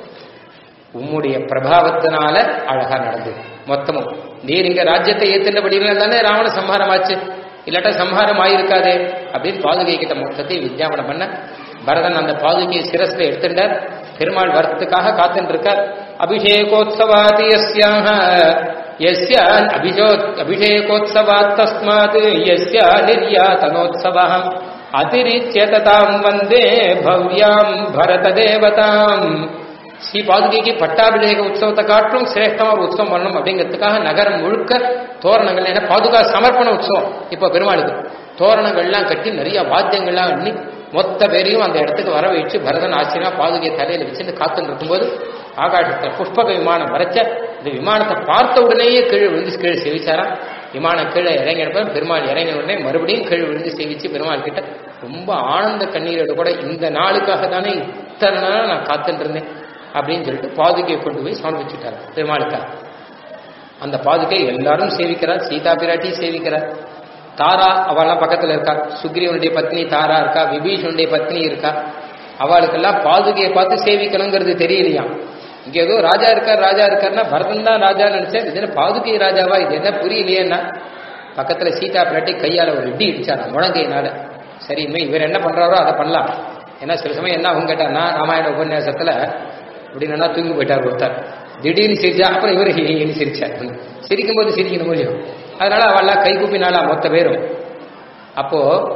உம்முடைய பிரபாவத்தினால அழகா நடந்தது மொத்தமும் நீர் இங்க ராஜ்யத்தை ஏத்துட்டபடியில தானே ராவண சம்ஹாரம் ஆச்சு இல்லாட்டா சம்ஹாரம் ஆயிருக்காதே அப்படின்னு பாதுகை கிட்ட மொத்தத்தை விஜாபனம் பண்ண பரதன் அந்த பாதுகையை சிரஸ்ல எடுத்துட்டார் பெருமாள் வரத்துக்காக காத்துட்டு இருக்கார் அபிஷேகோத்சவாதி யஸ்யாக யஸ்ய அபிஷோ அபிஷேகோத்சவாத் தஸ்மாத் யஸ்ய நிர்யாதனோத்சவம் அதிரிச்சிய ததாம் வந்தே பவ்யாம் பரத தேவதாம் ஸ்ரீ பாதுகைக்கு பட்டாபிஷேக உற்சவத்தை காட்டும் சிரேஷ்டமா ஒரு உற்சவம் பண்ணணும் அப்படிங்கிறதுக்காக நகரம் முழுக்க தோரணங்கள் ஏன்னா பாதுகா சமர்ப்பண உற்சவம் இப்போ பெருமாளுக்கு தோரணங்கள்லாம் கட்டி நிறைய வாத்தியங்கள்லாம் எண்ணி மொத்த பேரையும் அந்த இடத்துக்கு வர வச்சு பரதன் ஆச்சரியமா பாதுகையை தலையில வச்சுட்டு காத்துட்டு இருக்கும்போது ஆகாசத்துல புஷ்பக விமானம் வரைச்ச இந்த விமானத்தை பார்த்த உடனேயே கீழே விழுந்து கீழே சேவிச்சாராம் விமானம் கீழே இறங்கினப்ப பெருமாள் இறங்கின உடனே மறுபடியும் கீழே விழுந்து சேவிச்சு பெருமாள் கிட்ட ரொம்ப ஆனந்த கண்ணீரோட கூட இந்த நாளுக்காக தானே இத்தனை நாள் நான் காத்துட்டு இருந்தேன் அப்படின்னு சொல்லிட்டு பாதுகையை கொண்டு போய் சமர்ப்பிச்சுட்டார் பெருமாளுக்காக அந்த பாதுகை எல்லாரும் சேவிக்கிறார் சீதா பிராட்டி சேவிக்கிறார் தாரா அவெல்லாம் பக்கத்துல இருக்கா சுக்ரீவனுடைய பத்னி தாரா இருக்கா விபீஷனுடைய பத்னி இருக்கா அவளுக்கெல்லாம் பாதுகையை பார்த்து சேவிக்கணுங்கிறது தெரியலையாம் இங்க ஏதோ ராஜா இருக்கார் ராஜா இருக்காருன்னா பரதன் தான் ராஜா நினைச்சேன் இது என்ன பாதுகை ராஜாவா இது என்ன புரியலையேன்னா பக்கத்துல சீதா பிராட்டி கையால ஒரு இடி இடிச்சாரா முழங்கையினால சரி இனிமே இவர் என்ன பண்றாரோ அதை பண்ணலாம் ஏன்னா சில சமயம் என்ன அவங்க கேட்டான்னா ராமாயண உபன்யாசத்துல இப்படி நல்லா தூங்கி போயிட்டார் ஒருத்தர் திடீர்னு சிரிச்சா அப்புறம் இவர் ஹிஹின்னு சிரிச்சார் சிரிக்கும் போது சிரிக்கணும் முடியும் அதனால அவெல்லாம் கை கூப்பினாலா மொத்த பேரும் அப்போ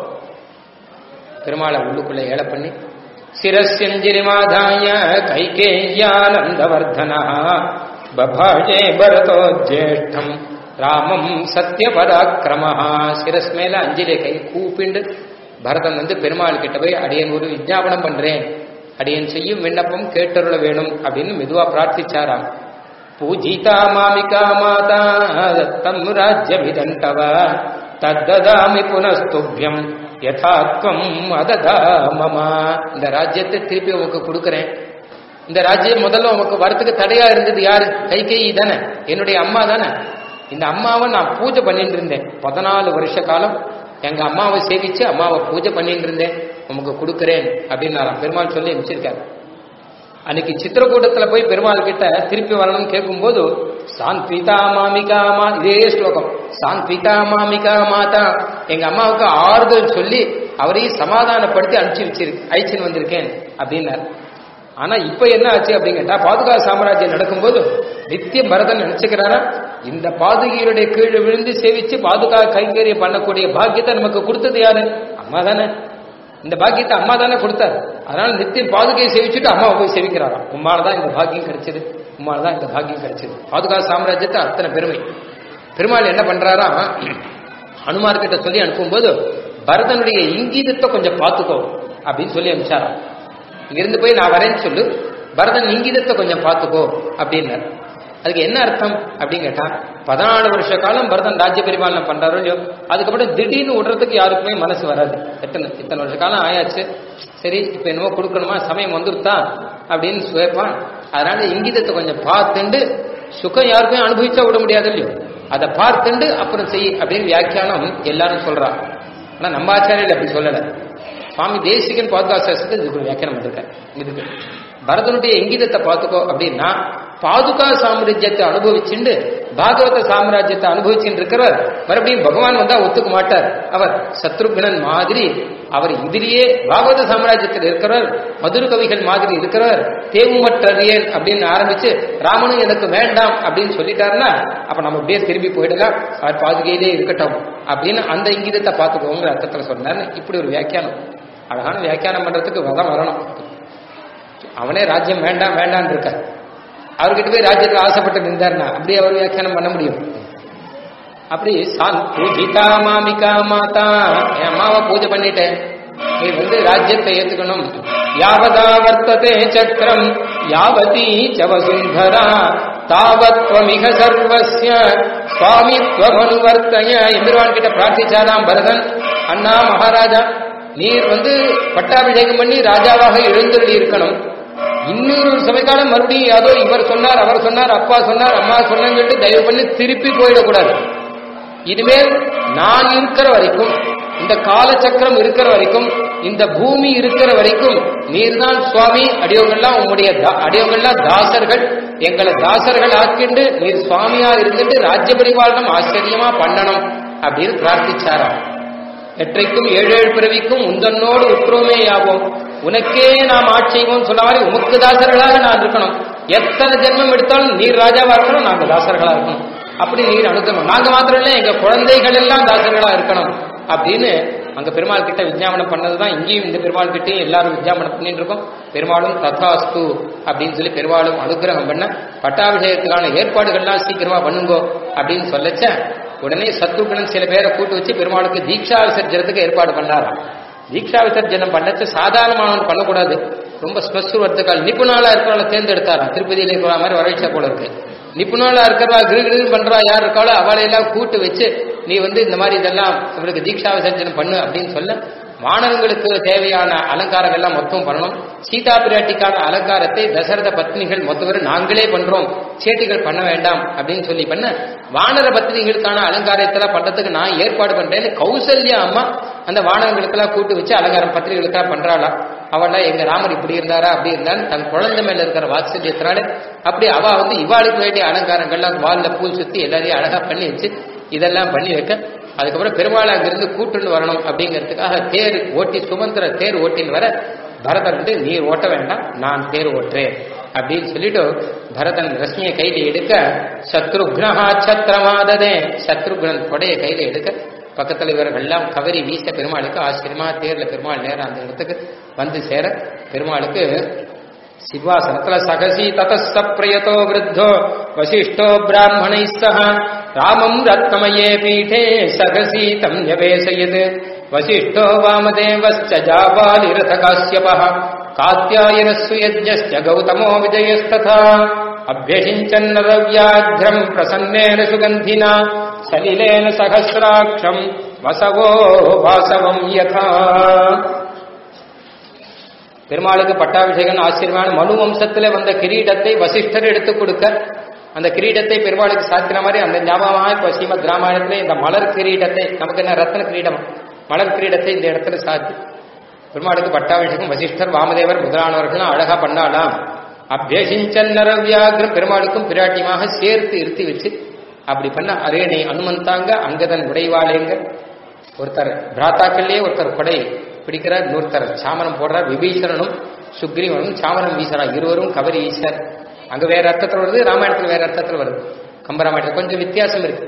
பெருமாளை உள்ளுக்குள்ள ஏழை பண்ணி சிரஸ்யஞ்சிரிமாதாய கைகேயானந்தவர்தனா பபாஜே பரதோ ஜேஷ்டம் ராமம் சத்யபராக்கிரமஹா சிரஸ் மேல அஞ்சலி கை கூப்பிண்டு பரதன் வந்து பெருமாள் கிட்ட போய் அடியன் ஒரு விஜாபனம் பண்றேன் அடியன் செய்யும் விண்ணப்பம் கேட்டருள வேணும் அப்படின்னு மெதுவா பிரார்த்திச்சாராம் பூஜிதா மாமிகா மாதா தத்தம் ராஜ்யமிதந்தவ தத்ததாமி புனஸ்துபியம் யதாத்வம் அததா மமா இந்த ராஜ்யத்தை திருப்பி உனக்கு கொடுக்கறேன் இந்த ராஜ்யம் முதல்ல உனக்கு வரத்துக்கு தடையா இருந்தது யாரு கைகேயி தானே என்னுடைய அம்மா தானே இந்த அம்மாவை நான் பூஜை பண்ணிட்டு இருந்தேன் பதினாலு வருஷ காலம் எங்க அம்மாவை சேவிச்சு அம்மாவை பூஜை பண்ணிட்டு இருந்தேன் உமக்கு கொடுக்கறேன் அப்படின்னு பெருமாள் சொல்லி அனுப்பிச்சிருக்காரு அன்னைக்கு சித்திரக்கூட்டத்துல போய் பெருமாள் கிட்ட திருப்பி வரணும்னு கேட்கும்போது சாந்த்விதா மாமிகா மா இதே ஸ்லோகம் சாந்த்விதா மாமிகா மாதா எங்க அம்மாவுக்கு ஆறுதல் சொல்லி அவரையும் சமாதானப்படுத்தி அனுப்பிச்சு வச்சிரு அழிச்சுன்னு வந்திருக்கேன் அப்படின்னார் ஆனா இப்ப என்ன ஆச்சு அப்படின்னு கேட்டா பாதுகா சாம்ராஜ்யம் நடக்கும்போது நித்திய பரதன் நினைச்சுக்கிறாரா இந்த பாதுகையுடைய கீழே விழுந்து சேவிச்சு பாதுகா கைங்கரியம் பண்ணக்கூடிய பாக்கியத்தை நமக்கு கொடுத்தது யாரு அம்மா தானே இந்த பாக்கியத்தை அம்மா தானே கொடுத்தாரு அதனால நித்தியம் பாதுகையை சேவிச்சுட்டு அம்மாவை போய் சேவிக்கிறாராம் உம்மால தான் இந்த பாக்கியம் கிடைச்சது உம்மால தான் இந்த பாக்கியம் கிடைச்சது பாதுகா சாம்ராஜ்யத்தை அத்தனை பெருமை பெருமாள் என்ன பண்றாரா ஹனுமார் கிட்ட சொல்லி அனுப்பும்போது பரதனுடைய இங்கீதத்தை கொஞ்சம் பார்த்துக்கோ அப்படின்னு சொல்லி அனுப்பிச்சாராம் இங்கிருந்து போய் நான் வரேன்னு சொல்லு பரதன் இங்கிதத்தை கொஞ்சம் பார்த்துக்கோ அப்படின்னார் அதுக்கு என்ன அர்த்தம் அப்படின்னு கேட்டா பதினாலு வருஷ காலம் பரதன் ராஜ்ய பரிபாலனை பண்றாரோ இல்லையோ அதுக்கப்புறம் திடீர்னு விடுறதுக்கு யாருக்குமே மனசு வராது எத்தனை இத்தனை வருஷ காலம் ஆயாச்சு சரி இப்ப என்னவோ கொடுக்கணுமா சமயம் வந்துருத்தா அப்படின்னு சுவைப்பான் அதனால இங்கிதத்தை கொஞ்சம் பார்த்துண்டு சுகம் யாருக்குமே அனுபவிச்சா விட முடியாது இல்லையோ அதை பார்த்துண்டு அப்புறம் செய் அப்படின்னு வியாக்கியானம் எல்லாரும் சொல்றா ஆனா நம்ம ஆச்சாரியர் அப்படி சொல்லல சுவாமி தேசிகன் பாதுகாசாசத்துக்கு இதுக்கு ஒரு வியாக்கியானம் பண்ணிருக்காரு இதுக்கு பரதனுடைய இங்கிதத்தை பார்த்துக்கோ அப்படின்னா பாதுகா சாம்ராஜ்யத்தை அனுபவிச்சுண்டு பாகவத சாம்ராஜ்யத்தை அனுபவிச்சுட்டு இருக்கிறவர் மறுபடியும் பகவான் வந்தா ஒத்துக்க மாட்டார் அவர் சத்ருகுணன் மாதிரி அவர் இதிலேயே பாகவத சாம்ராஜ்யத்தில் இருக்கிறவர் மதுர கவிகள் மாதிரி இருக்கிறவர் தேவுமற்றறியேன் அப்படின்னு ஆரம்பிச்சு ராமனும் எனக்கு வேண்டாம் அப்படின்னு சொல்லிட்டாருன்னா அப்ப நம்ம அப்படியே திரும்பி போயிடலாம் அவர் பாதுகையிலே இருக்கட்டும் அப்படின்னு அந்த இங்கிதத்தை பார்த்துக்கோங்கிற அர்த்தத்துல சொன்னார்னு இப்படி ஒரு வியாக்கியானம் அழகான வியாக்கியானம் பண்றதுக்கு வரம் வரணும் அவனே ராஜ்யம் வேண்டாம் வேண்டான்னு இருக்க அவர்கிட்ட போய் ராஜ்யத்தில் ஆசைப்பட்டு நின்றார்னா அப்படியே அவர் வியாக்கியானம் பண்ண முடியும் அப்படி சான் பூஜிதா மாமிகா மாதா என் அம்மாவை பூஜை பண்ணிட்டேன் நீ வந்து ராஜ்யத்தை ஏத்துக்கணும் யாவதா வர்த்ததே சக்கரம் யாவதி சவசுந்தரா தாவத்வமிக சர்வஸ்ய சுவாமித்வம் அனுவர்த்தய எம்பெருவான் கிட்ட பிரார்த்திச்சாராம் பரதன் அண்ணா மகாராஜா நீர் வந்து பட்டாபிஷேகம் பண்ணி ராஜாவாக எழுந்தருளி இருக்கணும் இன்னொரு சமயக்காலம் மறுபடியும் ஏதோ இவர் சொன்னார் அவர் சொன்னார் அப்பா சொன்னார் அம்மா சொன்னான்னு சொல்லிட்டு தயவு பண்ணி திருப்பி போயிடக்கூடாது இனிமேல் நான் இருக்கிற வரைக்கும் இந்த காலச்சக்கரம் இருக்கிற வரைக்கும் இந்த பூமி இருக்கிற வரைக்கும் நீர்தான் சுவாமி அடியோங்கள்லாம் உங்களுடைய அடியோங்கள்லாம் தாசர்கள் எங்களை தாசர்கள் ஆக்கிண்டு நீர் சுவாமியா இருந்துட்டு ராஜ்ய பரிபாலனம் ஆச்சரியமா பண்ணணும் அப்படின்னு பிரார்த்திச்சாராம் எற்றைக்கும் ஏழு ஏழு பிறவிக்கும் உந்தன்னோடு உற்றோமே யாவோம் உனக்கே நாம் ஆட்சிவோம் சொன்ன மாதிரி உமக்கு தாசர்களாக நான் இருக்கணும் எத்தனை ஜென்மம் எடுத்தாலும் நீர் ராஜாவா இருக்கணும் நாங்க தாசர்களா இருக்கணும் அப்படி நீர் அனுகிரகம் நாங்க மாத்திரம் இல்ல எங்க குழந்தைகள் எல்லாம் தாசர்களா இருக்கணும் அப்படின்னு அங்க பெருமாள் கிட்ட விஜயாபனம் பண்ணதுதான் இங்கேயும் இந்த பெருமாள் கிட்டையும் எல்லாரும் விஜயாபனம் பண்ணிட்டு இருக்கோம் பெருமாளும் ததாஸ்து அப்படின்னு சொல்லி பெருமாளும் அனுகிரகம் பண்ண பட்டாபிஷேகத்துக்கான ஏற்பாடுகள்லாம் சீக்கிரமா பண்ணுங்கோ அப்படின்னு சொல்லச்ச உடனே சத்ருகணன் சில பேரை கூட்டு வச்சு பெருமாளுக்கு தீட்சா விசர்ஜனத்துக்கு ஏற்பாடு பண்ணாராம் தீட்சா விசர்ஜனம் பண்ணச்சு சாதாரணமானவன் பண்ணக்கூடாது ரொம்ப ஸ்மஸ்ருவர்த்துக்கால் நிபுணாலா இருக்கிறவங்கள தேர்ந்தெடுத்தாராம் திருப்பதியில இருக்கிற மாதிரி வரவேற்ற போல இருக்கு நிபுணாலா இருக்கிறவா கிரு பண்றா யார் இருக்காளோ அவளையெல்லாம் கூட்டு வச்சு நீ வந்து இந்த மாதிரி இதெல்லாம் இவருக்கு தீட்சா விசர்ஜனம் பண்ணு அப்படின்னு சொல்ல மாணவர்களுக்கு தேவையான அலங்காரங்கள் எல்லாம் மொத்தம் பண்ணணும் சீதா பிராட்டிக்கான அலங்காரத்தை தசரத பத்னிகள் மொத்தவரை நாங்களே பண்றோம் சேட்டிகள் பண்ண வேண்டாம் அப்படின்னு சொல்லி பண்ண வானர பத்னிகளுக்கான அலங்காரத்தெல்லாம் பண்றதுக்கு நான் ஏற்பாடு பண்றேன்னு கௌசல்யா அம்மா அந்த வானவங்களுக்கெல்லாம் கூட்டு வச்சு அலங்காரம் பத்திரிகளுக்கெல்லாம் பண்றாளா அவள எங்க ராமர் இப்படி இருந்தாரா அப்படி இருந்தான்னு தன் குழந்தை மேல இருக்கிற வாத்சல்யத்தினால அப்படி அவ வந்து இவாளுக்கு வேண்டிய அலங்காரங்கள்லாம் வால்ல பூல் சுத்தி எல்லாரையும் அழகா பண்ணி வச்சு இதெல்லாம் பண்ணி வைக்க அதுக்கப்புறம் பெருமாள் அங்கிருந்து கூட்டுன்னு வரணும் அப்படிங்கிறதுக்காக தேர் ஓட்டி சுமந்திர தேர் ஓட்டின்னு வர பரதன் வந்து நீர் ஓட்ட வேண்டாம் நான் தேர் ஓட்டுறேன் அப்படின்னு சொல்லிட்டு பரதன் ரஷ்மியை கையில எடுக்க சத்ருக்னஹா சத்திரமாததே சத்ருக்னன் கொடைய கையில எடுக்க பக்கத்துல இவர்கள்லாம் கவரி வீச பெருமாளுக்கு ஆச்சரியமா தேர்ல பெருமாள் நேரம் அந்த இடத்துக்கு வந்து சேர பெருமாளுக்கு சிவாசனத்துல சகசி ததஸ்ஸ பிரயதோ விருத்தோ வசிஷ்டோ பிராமணை சக ராமம் ரத்னமயே பீఠே சகசி தம் யவேசயது வசிஷ்டோ வாமதேவஸ்ச ஜாபாலிரதகாஸ்யபः காத்யாயனஸ்சு யஜ்ஞஸ்ச கௌதமோ விஜயஸ்ததா அபியசிஞ்சன்னரவ்யாघ्रम् பிரசன்னேன சுகந்தினா சலிலேன சகசிராட்சம் வசவோ வாசவம் யதா பெருமாளுக்கு பட்டாபிஷேகம் ஆச்சரியமான மனு வம்சத்துல வந்த கிரீடத்தை வசிஷ்டர் எடுத்துக் கொடுக்க அந்த கிரீடத்தை பெருமாளுக்கு சாத்தின மாதிரி அந்த ஞாபகமாக இப்ப ஸ்ரீமத் ராமாயணத்துல இந்த மலர் கிரீடத்தை நமக்கு என்ன ரத்ன கிரீடம் மலர் கிரீடத்தை இந்த இடத்துல சாத்தி பெருமாளுக்கு பட்டாபிஷேகம் வசிஷ்டர் வாமதேவர் முதலானவர்கள் அழகா பண்ணாலாம் அபியசிஞ்சன் நரவியாகிரம் பெருமாளுக்கும் பிராட்டியமாக சேர்த்து இருத்தி வச்சு அப்படி பண்ண அரேனை அனுமந்தாங்க அங்கதன் உடைவாளேங்க ஒருத்தர் பிராத்தாக்கள்லயே ஒருத்தர் கொடை பிடிக்கிறார் இன்னொருத்தர் சாமரம் போடுறார் விபீஷணனும் சுக்ரீவனும் சாமரம் வீசுறார் இருவரும் கவரி ஈசர் அங்க வேற அர்த்தத்தில் வருது ராமாயணத்துல வேற அர்த்தத்தில் வருது கம்பராமாயணத்தில் கொஞ்சம் வித்தியாசம் இருக்கு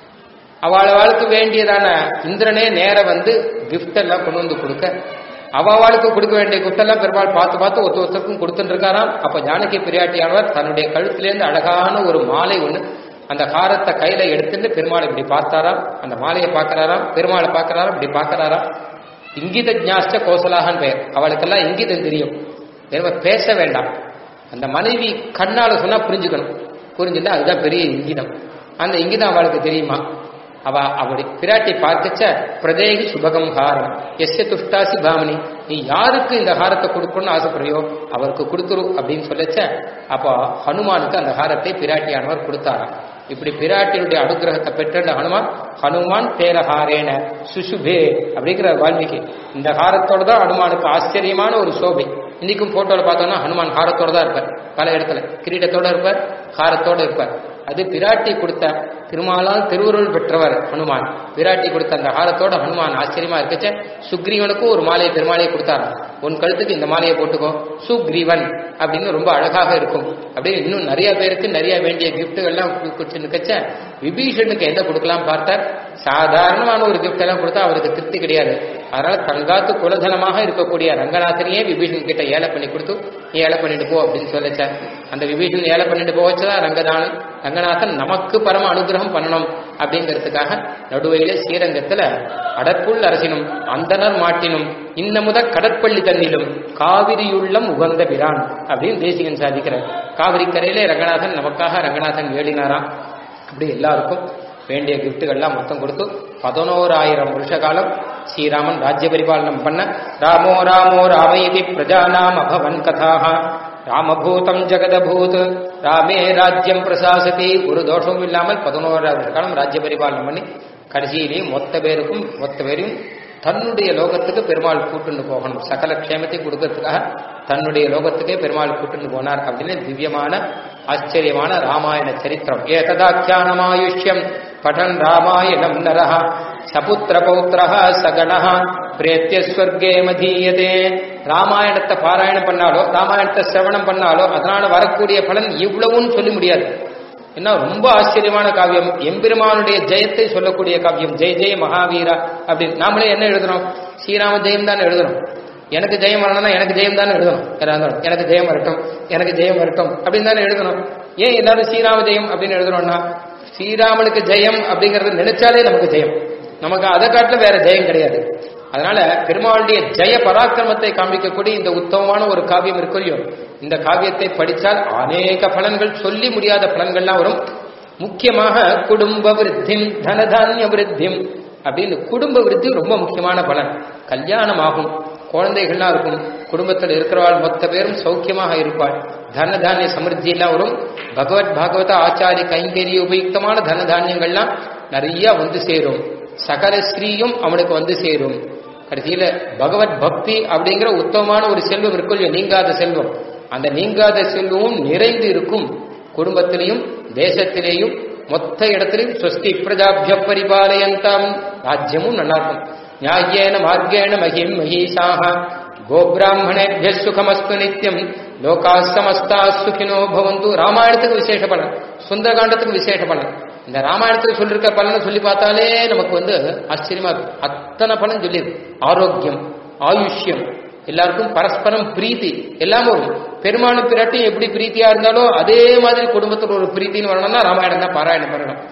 அவள் அவளுக்கு வேண்டியதான இந்திரனே நேர வந்து கிஃப்ட் எல்லாம் கொண்டு வந்து கொடுக்க அவளுக்கு கொடுக்க வேண்டிய gift எல்லாம் பெருமாள் பார்த்து பார்த்து ஒருத்த ஒருத்தருக்கும் கொடுத்துட்டு இருக்காராம் அப்ப ஜானகி பிரியாட்டியானவர் தன்னுடைய கழுத்திலேருந்து அழகான ஒரு மாலை ஒண்ணு அந்த காரத்தை கையில எடுத்துட்டு பெருமாள் இப்படி பார்த்தாராம் அந்த மாலையை பார்க்கறாராம் பெருமாளை பார்க்கறாராம் இப்படி பார்க்கறாராம் இங்கித ஜாஸ்ட கோசலாகன்னு பெயர் அவளுக்கெல்லாம் இங்கிதம் தெரியும் பெருமை பேச வேண்டாம் அந்த மனைவி கண்ணால சொன்னா புரிஞ்சுக்கணும் புரிஞ்சுட்டா அதுதான் பெரிய இங்கிதம் அந்த இங்கிதம் அவளுக்கு தெரியுமா அவ அப்படி பிராட்டி பார்க்கச்ச பிரதேகி சுபகம் ஹாரம் எஸ்ய துஷ்டாசி பாமணி நீ யாருக்கு இந்த ஹாரத்தை கொடுக்கணும்னு ஆசைப்படுறியோ அவருக்கு கொடுத்துரு அப்படின்னு சொல்லச்ச அப்போ ஹனுமானுக்கு அந்த ஹாரத்தை பிராட்டியானவர் கொடுத்தாராம் இப்படி பிராட்டியுடைய அனுகிரகத்தை பெற்ற இந்த ஹனுமான் ஹனுமான் தேரஹாரேன சுசுபே அப்படிங்கிற வால்மீகி இந்த ஹாரத்தோட தான் ஹனுமானுக்கு ஆச்சரியமான ஒரு சோபை இன்னைக்கும் போட்டோல பார்த்தோம்னா ஹனுமான் ஹாரத்தோட தான் இருப்பார் பல இடத்துல கிரீடத்தோட இருப்பார் ஹாரத்தோட இருப்பார் அது பிராட்டி கொடுத்த திருமாலால் திருவுருள் பெற்றவர் ஹனுமான் பிராட்டி கொடுத்த அந்த ஹாரத்தோட ஹனுமான் ஆச்சரியமா இருக்கச்ச சுக்ரீவனுக்கும் ஒரு மாலையை பெருமாளையை கொடுத்தாராம் உன் கழுத்துக்கு இந்த மாலையை போட்டுக்கோ சுக்ரீவன் அப்படின்னு ரொம்ப அழகாக இருக்கும் அப்படின்னு இன்னும் நிறைய பேருக்கு நிறைய வேண்டிய கிஃப்ட்டுகள்லாம் நிற்கச்ச விபீஷனுக்கு எதை கொடுக்கலாம் பார்த்தார் சாதாரணமான ஒரு கிஃப்ட் எல்லாம் கொடுத்தா அவருக்கு திருப்தி கிடையாது அதனால தங்காத்து குலதனமாக இருக்கக்கூடிய ரங்கநாதனையே விபீஷன் கிட்ட ஏழை பண்ணி கொடுத்து நீ ஏழை பண்ணிட்டு போ அப்படின்னு சொல்லச்சார் அந்த விபீஷன் ஏழை பண்ணிட்டு போவச்சதா ரங்கதானன் ரங்கநாதன் நமக்கு பரம அனுகிரகம் பண்ணணும் அப்படிங்கிறதுக்காக நடுவையில ஸ்ரீரங்கத்துல அடற்புள் அரசினும் அந்தனர் மாட்டினும் இன்னமுத கடற்பள்ளி தண்ணிலும் காவிரியுள்ளம் உகந்த பிரான் அப்படின்னு தேசிகன் சாதிக்கிறார் காவிரி கரையிலே ரங்கநாதன் நமக்காக ரங்கநாதன் ஏழினாராம் அப்படி எல்லாருக்கும் வேண்டிய கிஃப்ட்டுகள்லாம் மொத்தம் கொடுத்து பதினோராயிரம் வருஷ காலம் ஸ்ரீராமன் ராஜ்ய பரிபாலனம் பண்ண ராமோ ராமோ ராமயதி பிரஜானாம் அபவன் கதாக ராமபூதம் ஜெகதபூத் ராமே ராஜ்யம் பிரசாசதி ஒரு தோஷமும் இல்லாமல் பதினோராயிரம் காலம் ராஜ்ய பரிபாலனம் பண்ணி கடைசியிலேயே மொத்த பேருக்கும் மொத்த பேரையும் தன்னுடைய லோகத்துக்கு பெருமாள் கூட்டுன்னு போகணும் சகல க்ஷேமத்தை கொடுக்கறதுக்காக தன்னுடைய லோகத்துக்கே பெருமாள் கூட்டுன்னு போனார் அப்படின்னு திவ்யமான ஆச்சரியமான ராமாயண சரித்திரம் ஏததாக்கியானமாயுஷ்யம் படன் ராமாயணம் நரஹ சபுத்திர பௌத்திரஹ சகணஹ பிரேத்திய ஸ்வர்கே மதீயதே ராமாயணத்தை பாராயணம் பண்ணாலோ ராமாயணத்தை சிரவணம் பண்ணாலோ அதனால வரக்கூடிய பலன் இவ்வளவுன்னு சொல்ல முடியாது என்ன ரொம்ப ஆச்சரியமான காவியம் எம்பெருமானுடைய ஜெயத்தை சொல்லக்கூடிய காவியம் ஜெய ஜெய மகாவீரா அப்படின்னு நாமளே என்ன எழுதுறோம் ஸ்ரீராம ஜெயம் தான் எழுதுறோம் எனக்கு ஜெயம் வரணும்னா எனக்கு ஜெயம் தான் எழுதணும் யாரா இருந்தாலும் எனக்கு ஜெயம் வரட்டும் எனக்கு ஜெயம் வரட்டும் அப்படின்னு தானே எழுதணும் ஏன் எல்லாரும் ஸ்ரீராம ஜெயம் அப்படின்னு எழுதுறோம்னா ஸ்ரீராமனுக்கு ஜெயம் அப்படிங்கறது நினைச்சாலே நமக்கு ஜெயம் நமக்கு அதை காட்டில வேற ஜெயம் கிடையாது அதனால பெருமாளுடைய ஜெய பராக்கிரமத்தை காண்பிக்கக்கூடிய இந்த உத்தமமான ஒரு காவியம் இருக்கோ இந்த காவியத்தை படித்தால் அநேக பலன்கள் சொல்லி முடியாத பலன்கள்லாம் வரும் முக்கியமாக குடும்ப விருத்திம் தனதானிய விருத்திம் அப்படின்னு குடும்ப விருத்தி ரொம்ப முக்கியமான பலன் கல்யாணம் ஆகும் குழந்தைகள்லாம் இருக்கும் குடும்பத்தில் இருக்கிறவாள் மொத்த பேரும் சௌக்கியமாக இருப்பாள் தன தானிய சமிருத்தி எல்லாம் வரும் பகவத் பாகவத ஆச்சாரிய கைங்கரிய உபயுக்தமான தன தானியங்கள்லாம் நிறைய வந்து சேரும் சகல ஸ்ரீயும் அவனுக்கு வந்து சேரும் கடைசியில பகவத் பக்தி அப்படிங்கிற உத்தமமான ஒரு செல்வம் இருக்கும் இல்லையோ நீங்காத செல்வம் அந்த நீங்காத செல்வமும் நிறைந்து இருக்கும் குடும்பத்திலையும் தேசத்திலேயும் மொத்த இடத்திலையும் ஸ்வஸ்தி பிரஜாபிய பரிபாலயந்தாம் ராஜ்யமும் நல்லா இருக்கும் நியாயேன மார்க்கேண மகிம் மகிஷாக கோபிராமணேபிய சுகமஸ்து நித்தியம் லோகா சமஸ்தா சுகினோ பவந்து ராமாயணத்துக்கு விசேஷ பலன் சுந்தரகாண்டத்துக்கு விசேஷ பலன் இந்த ராமாயணத்துக்கு சொல்லிருக்க பலனை சொல்லி பார்த்தாலே நமக்கு வந்து ஆச்சரியமா இருக்கும் அத்தனை பலன் சொல்லியிருக்கு ஆரோக்கியம் ஆயுஷ்யம் எல்லாருக்கும் பரஸ்பரம் பிரீத்தி எல்லாமே வரும் பெருமாளும் பிராட்டியும் எப்படி பிரீத்தியா இருந்தாலோ அதே மாதிரி குடும்பத்தில் ஒரு பிரீத்தின்னு வரணும்னா ராமாயணம் தான் பாராயணம் பண்ணணும்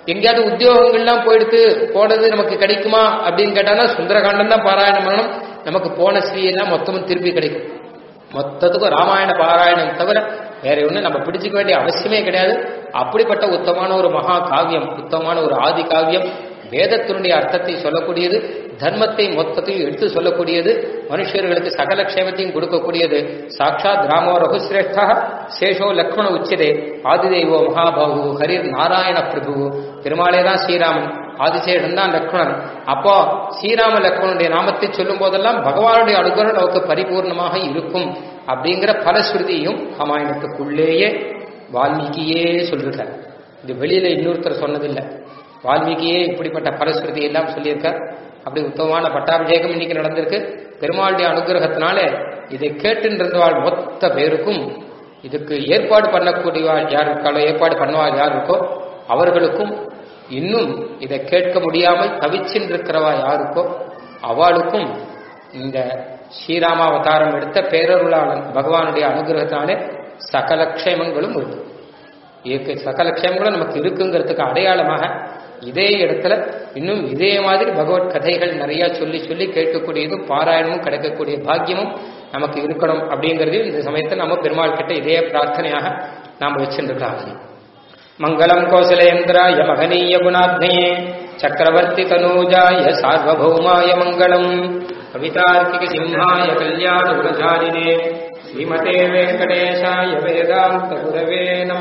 எங்கேயாவது உத்தியோகங்கள்லாம் போயிடுத்து போனது நமக்கு கிடைக்குமா அப்படின்னு கேட்டானா சுந்தரகாண்டம் தான் பாராயணம் பண்ணணும் நமக்கு போன ஸ்ரீயெல்லாம் மொத்தமும் திருப்பி கிடைக்கும் மொத்தத்துக்கும் ராமாயண பாராயணம் தவிர வேற ஒன்றும் நம்ம பிடிச்சிக்க வேண்டிய அவசியமே கிடையாது அப்படிப்பட்ட உத்தமான ஒரு மகா காவியம் உத்தமான ஒரு ஆதி காவியம் வேதத்தினுடைய அர்த்தத்தை சொல்லக்கூடியது தர்மத்தை மொத்தத்தையும் எடுத்து சொல்லக்கூடியது மனுஷர்களுக்கு சகல க்ஷேமத்தையும் கொடுக்கக்கூடியது சாட்சாத் ராமோ ரகுசிரேஷ்டா சேஷோ லக்ஷ்மண உச்சிதே ஆதிதெய்வோ மகாபாகு ஹரிர் நாராயண பிரபு பெருமாளே தான் ஸ்ரீராமன் ஆதிசேஷன் தான் லக்ஷ்மணன் அப்போ ஸ்ரீராம லக்ஷ்மணனுடைய நாமத்தை சொல்லும் போதெல்லாம் பகவானுடைய அனுகிரகம் நமக்கு பரிபூர்ணமாக இருக்கும் அப்படிங்கிற பலஸ்ருதியும் ராமாயணத்துக்குள்ளேயே வால்மீகியே சொல்லியிருக்கார் இது வெளியில இன்னொருத்தர் சொன்னதில்லை வால்மீகியே இப்படிப்பட்ட பலஸ்ருதி எல்லாம் சொல்லியிருக்கார் அப்படி உத்தமமான பட்டாபிஷேகம் இன்னைக்கு நடந்திருக்கு பெருமாளுடைய அனுகிரகத்தினால இதை கேட்டுருந்தவாள் மொத்த பேருக்கும் இதுக்கு ஏற்பாடு பண்ணக்கூடியவாள் யார் இருக்காளோ ஏற்பாடு பண்ணவாள் யார் இருக்கோ அவர்களுக்கும் இன்னும் இதை கேட்க முடியாமல் தவிச்சின்றிருக்கிறவா யாருக்கோ அவளுக்கும் இந்த ஸ்ரீராமாவதாரம் எடுத்த பேரருளாளன் பகவானுடைய அனுகிரகத்தினாலே சகல க்ஷேமங்களும் இருக்கு இயற்கை சகல க்ஷேமங்களும் நமக்கு இருக்குங்கிறதுக்கு அடையாளமாக இதே இடத்துல இன்னும் இதே மாதிரி பகவத் கதைகள் நிறைய சொல்லி சொல்லி கேட்கக்கூடியதும் பாராயணமும் கிடைக்கக்கூடிய பாக்கியமும் நமக்கு இருக்கணும் அப்படிங்கிறதையும் இந்த சமயத்தில் நம்ம பெருமாள் கிட்ட இதே பிரார்த்தனையாக நாம் வச்சிருக்காங்க மங்களம் கோசலேந்திராய மகனீய குணாத்மயே சக்கரவர்த்தி தனூஜாய சார்வபௌமாய மங்களம் கவிதார்க்கிக சிம்ஹாய கல்யாண குணசாலினே ஸ்ரீமதே வெங்கடேஷாய வேதாந்த குரவே நம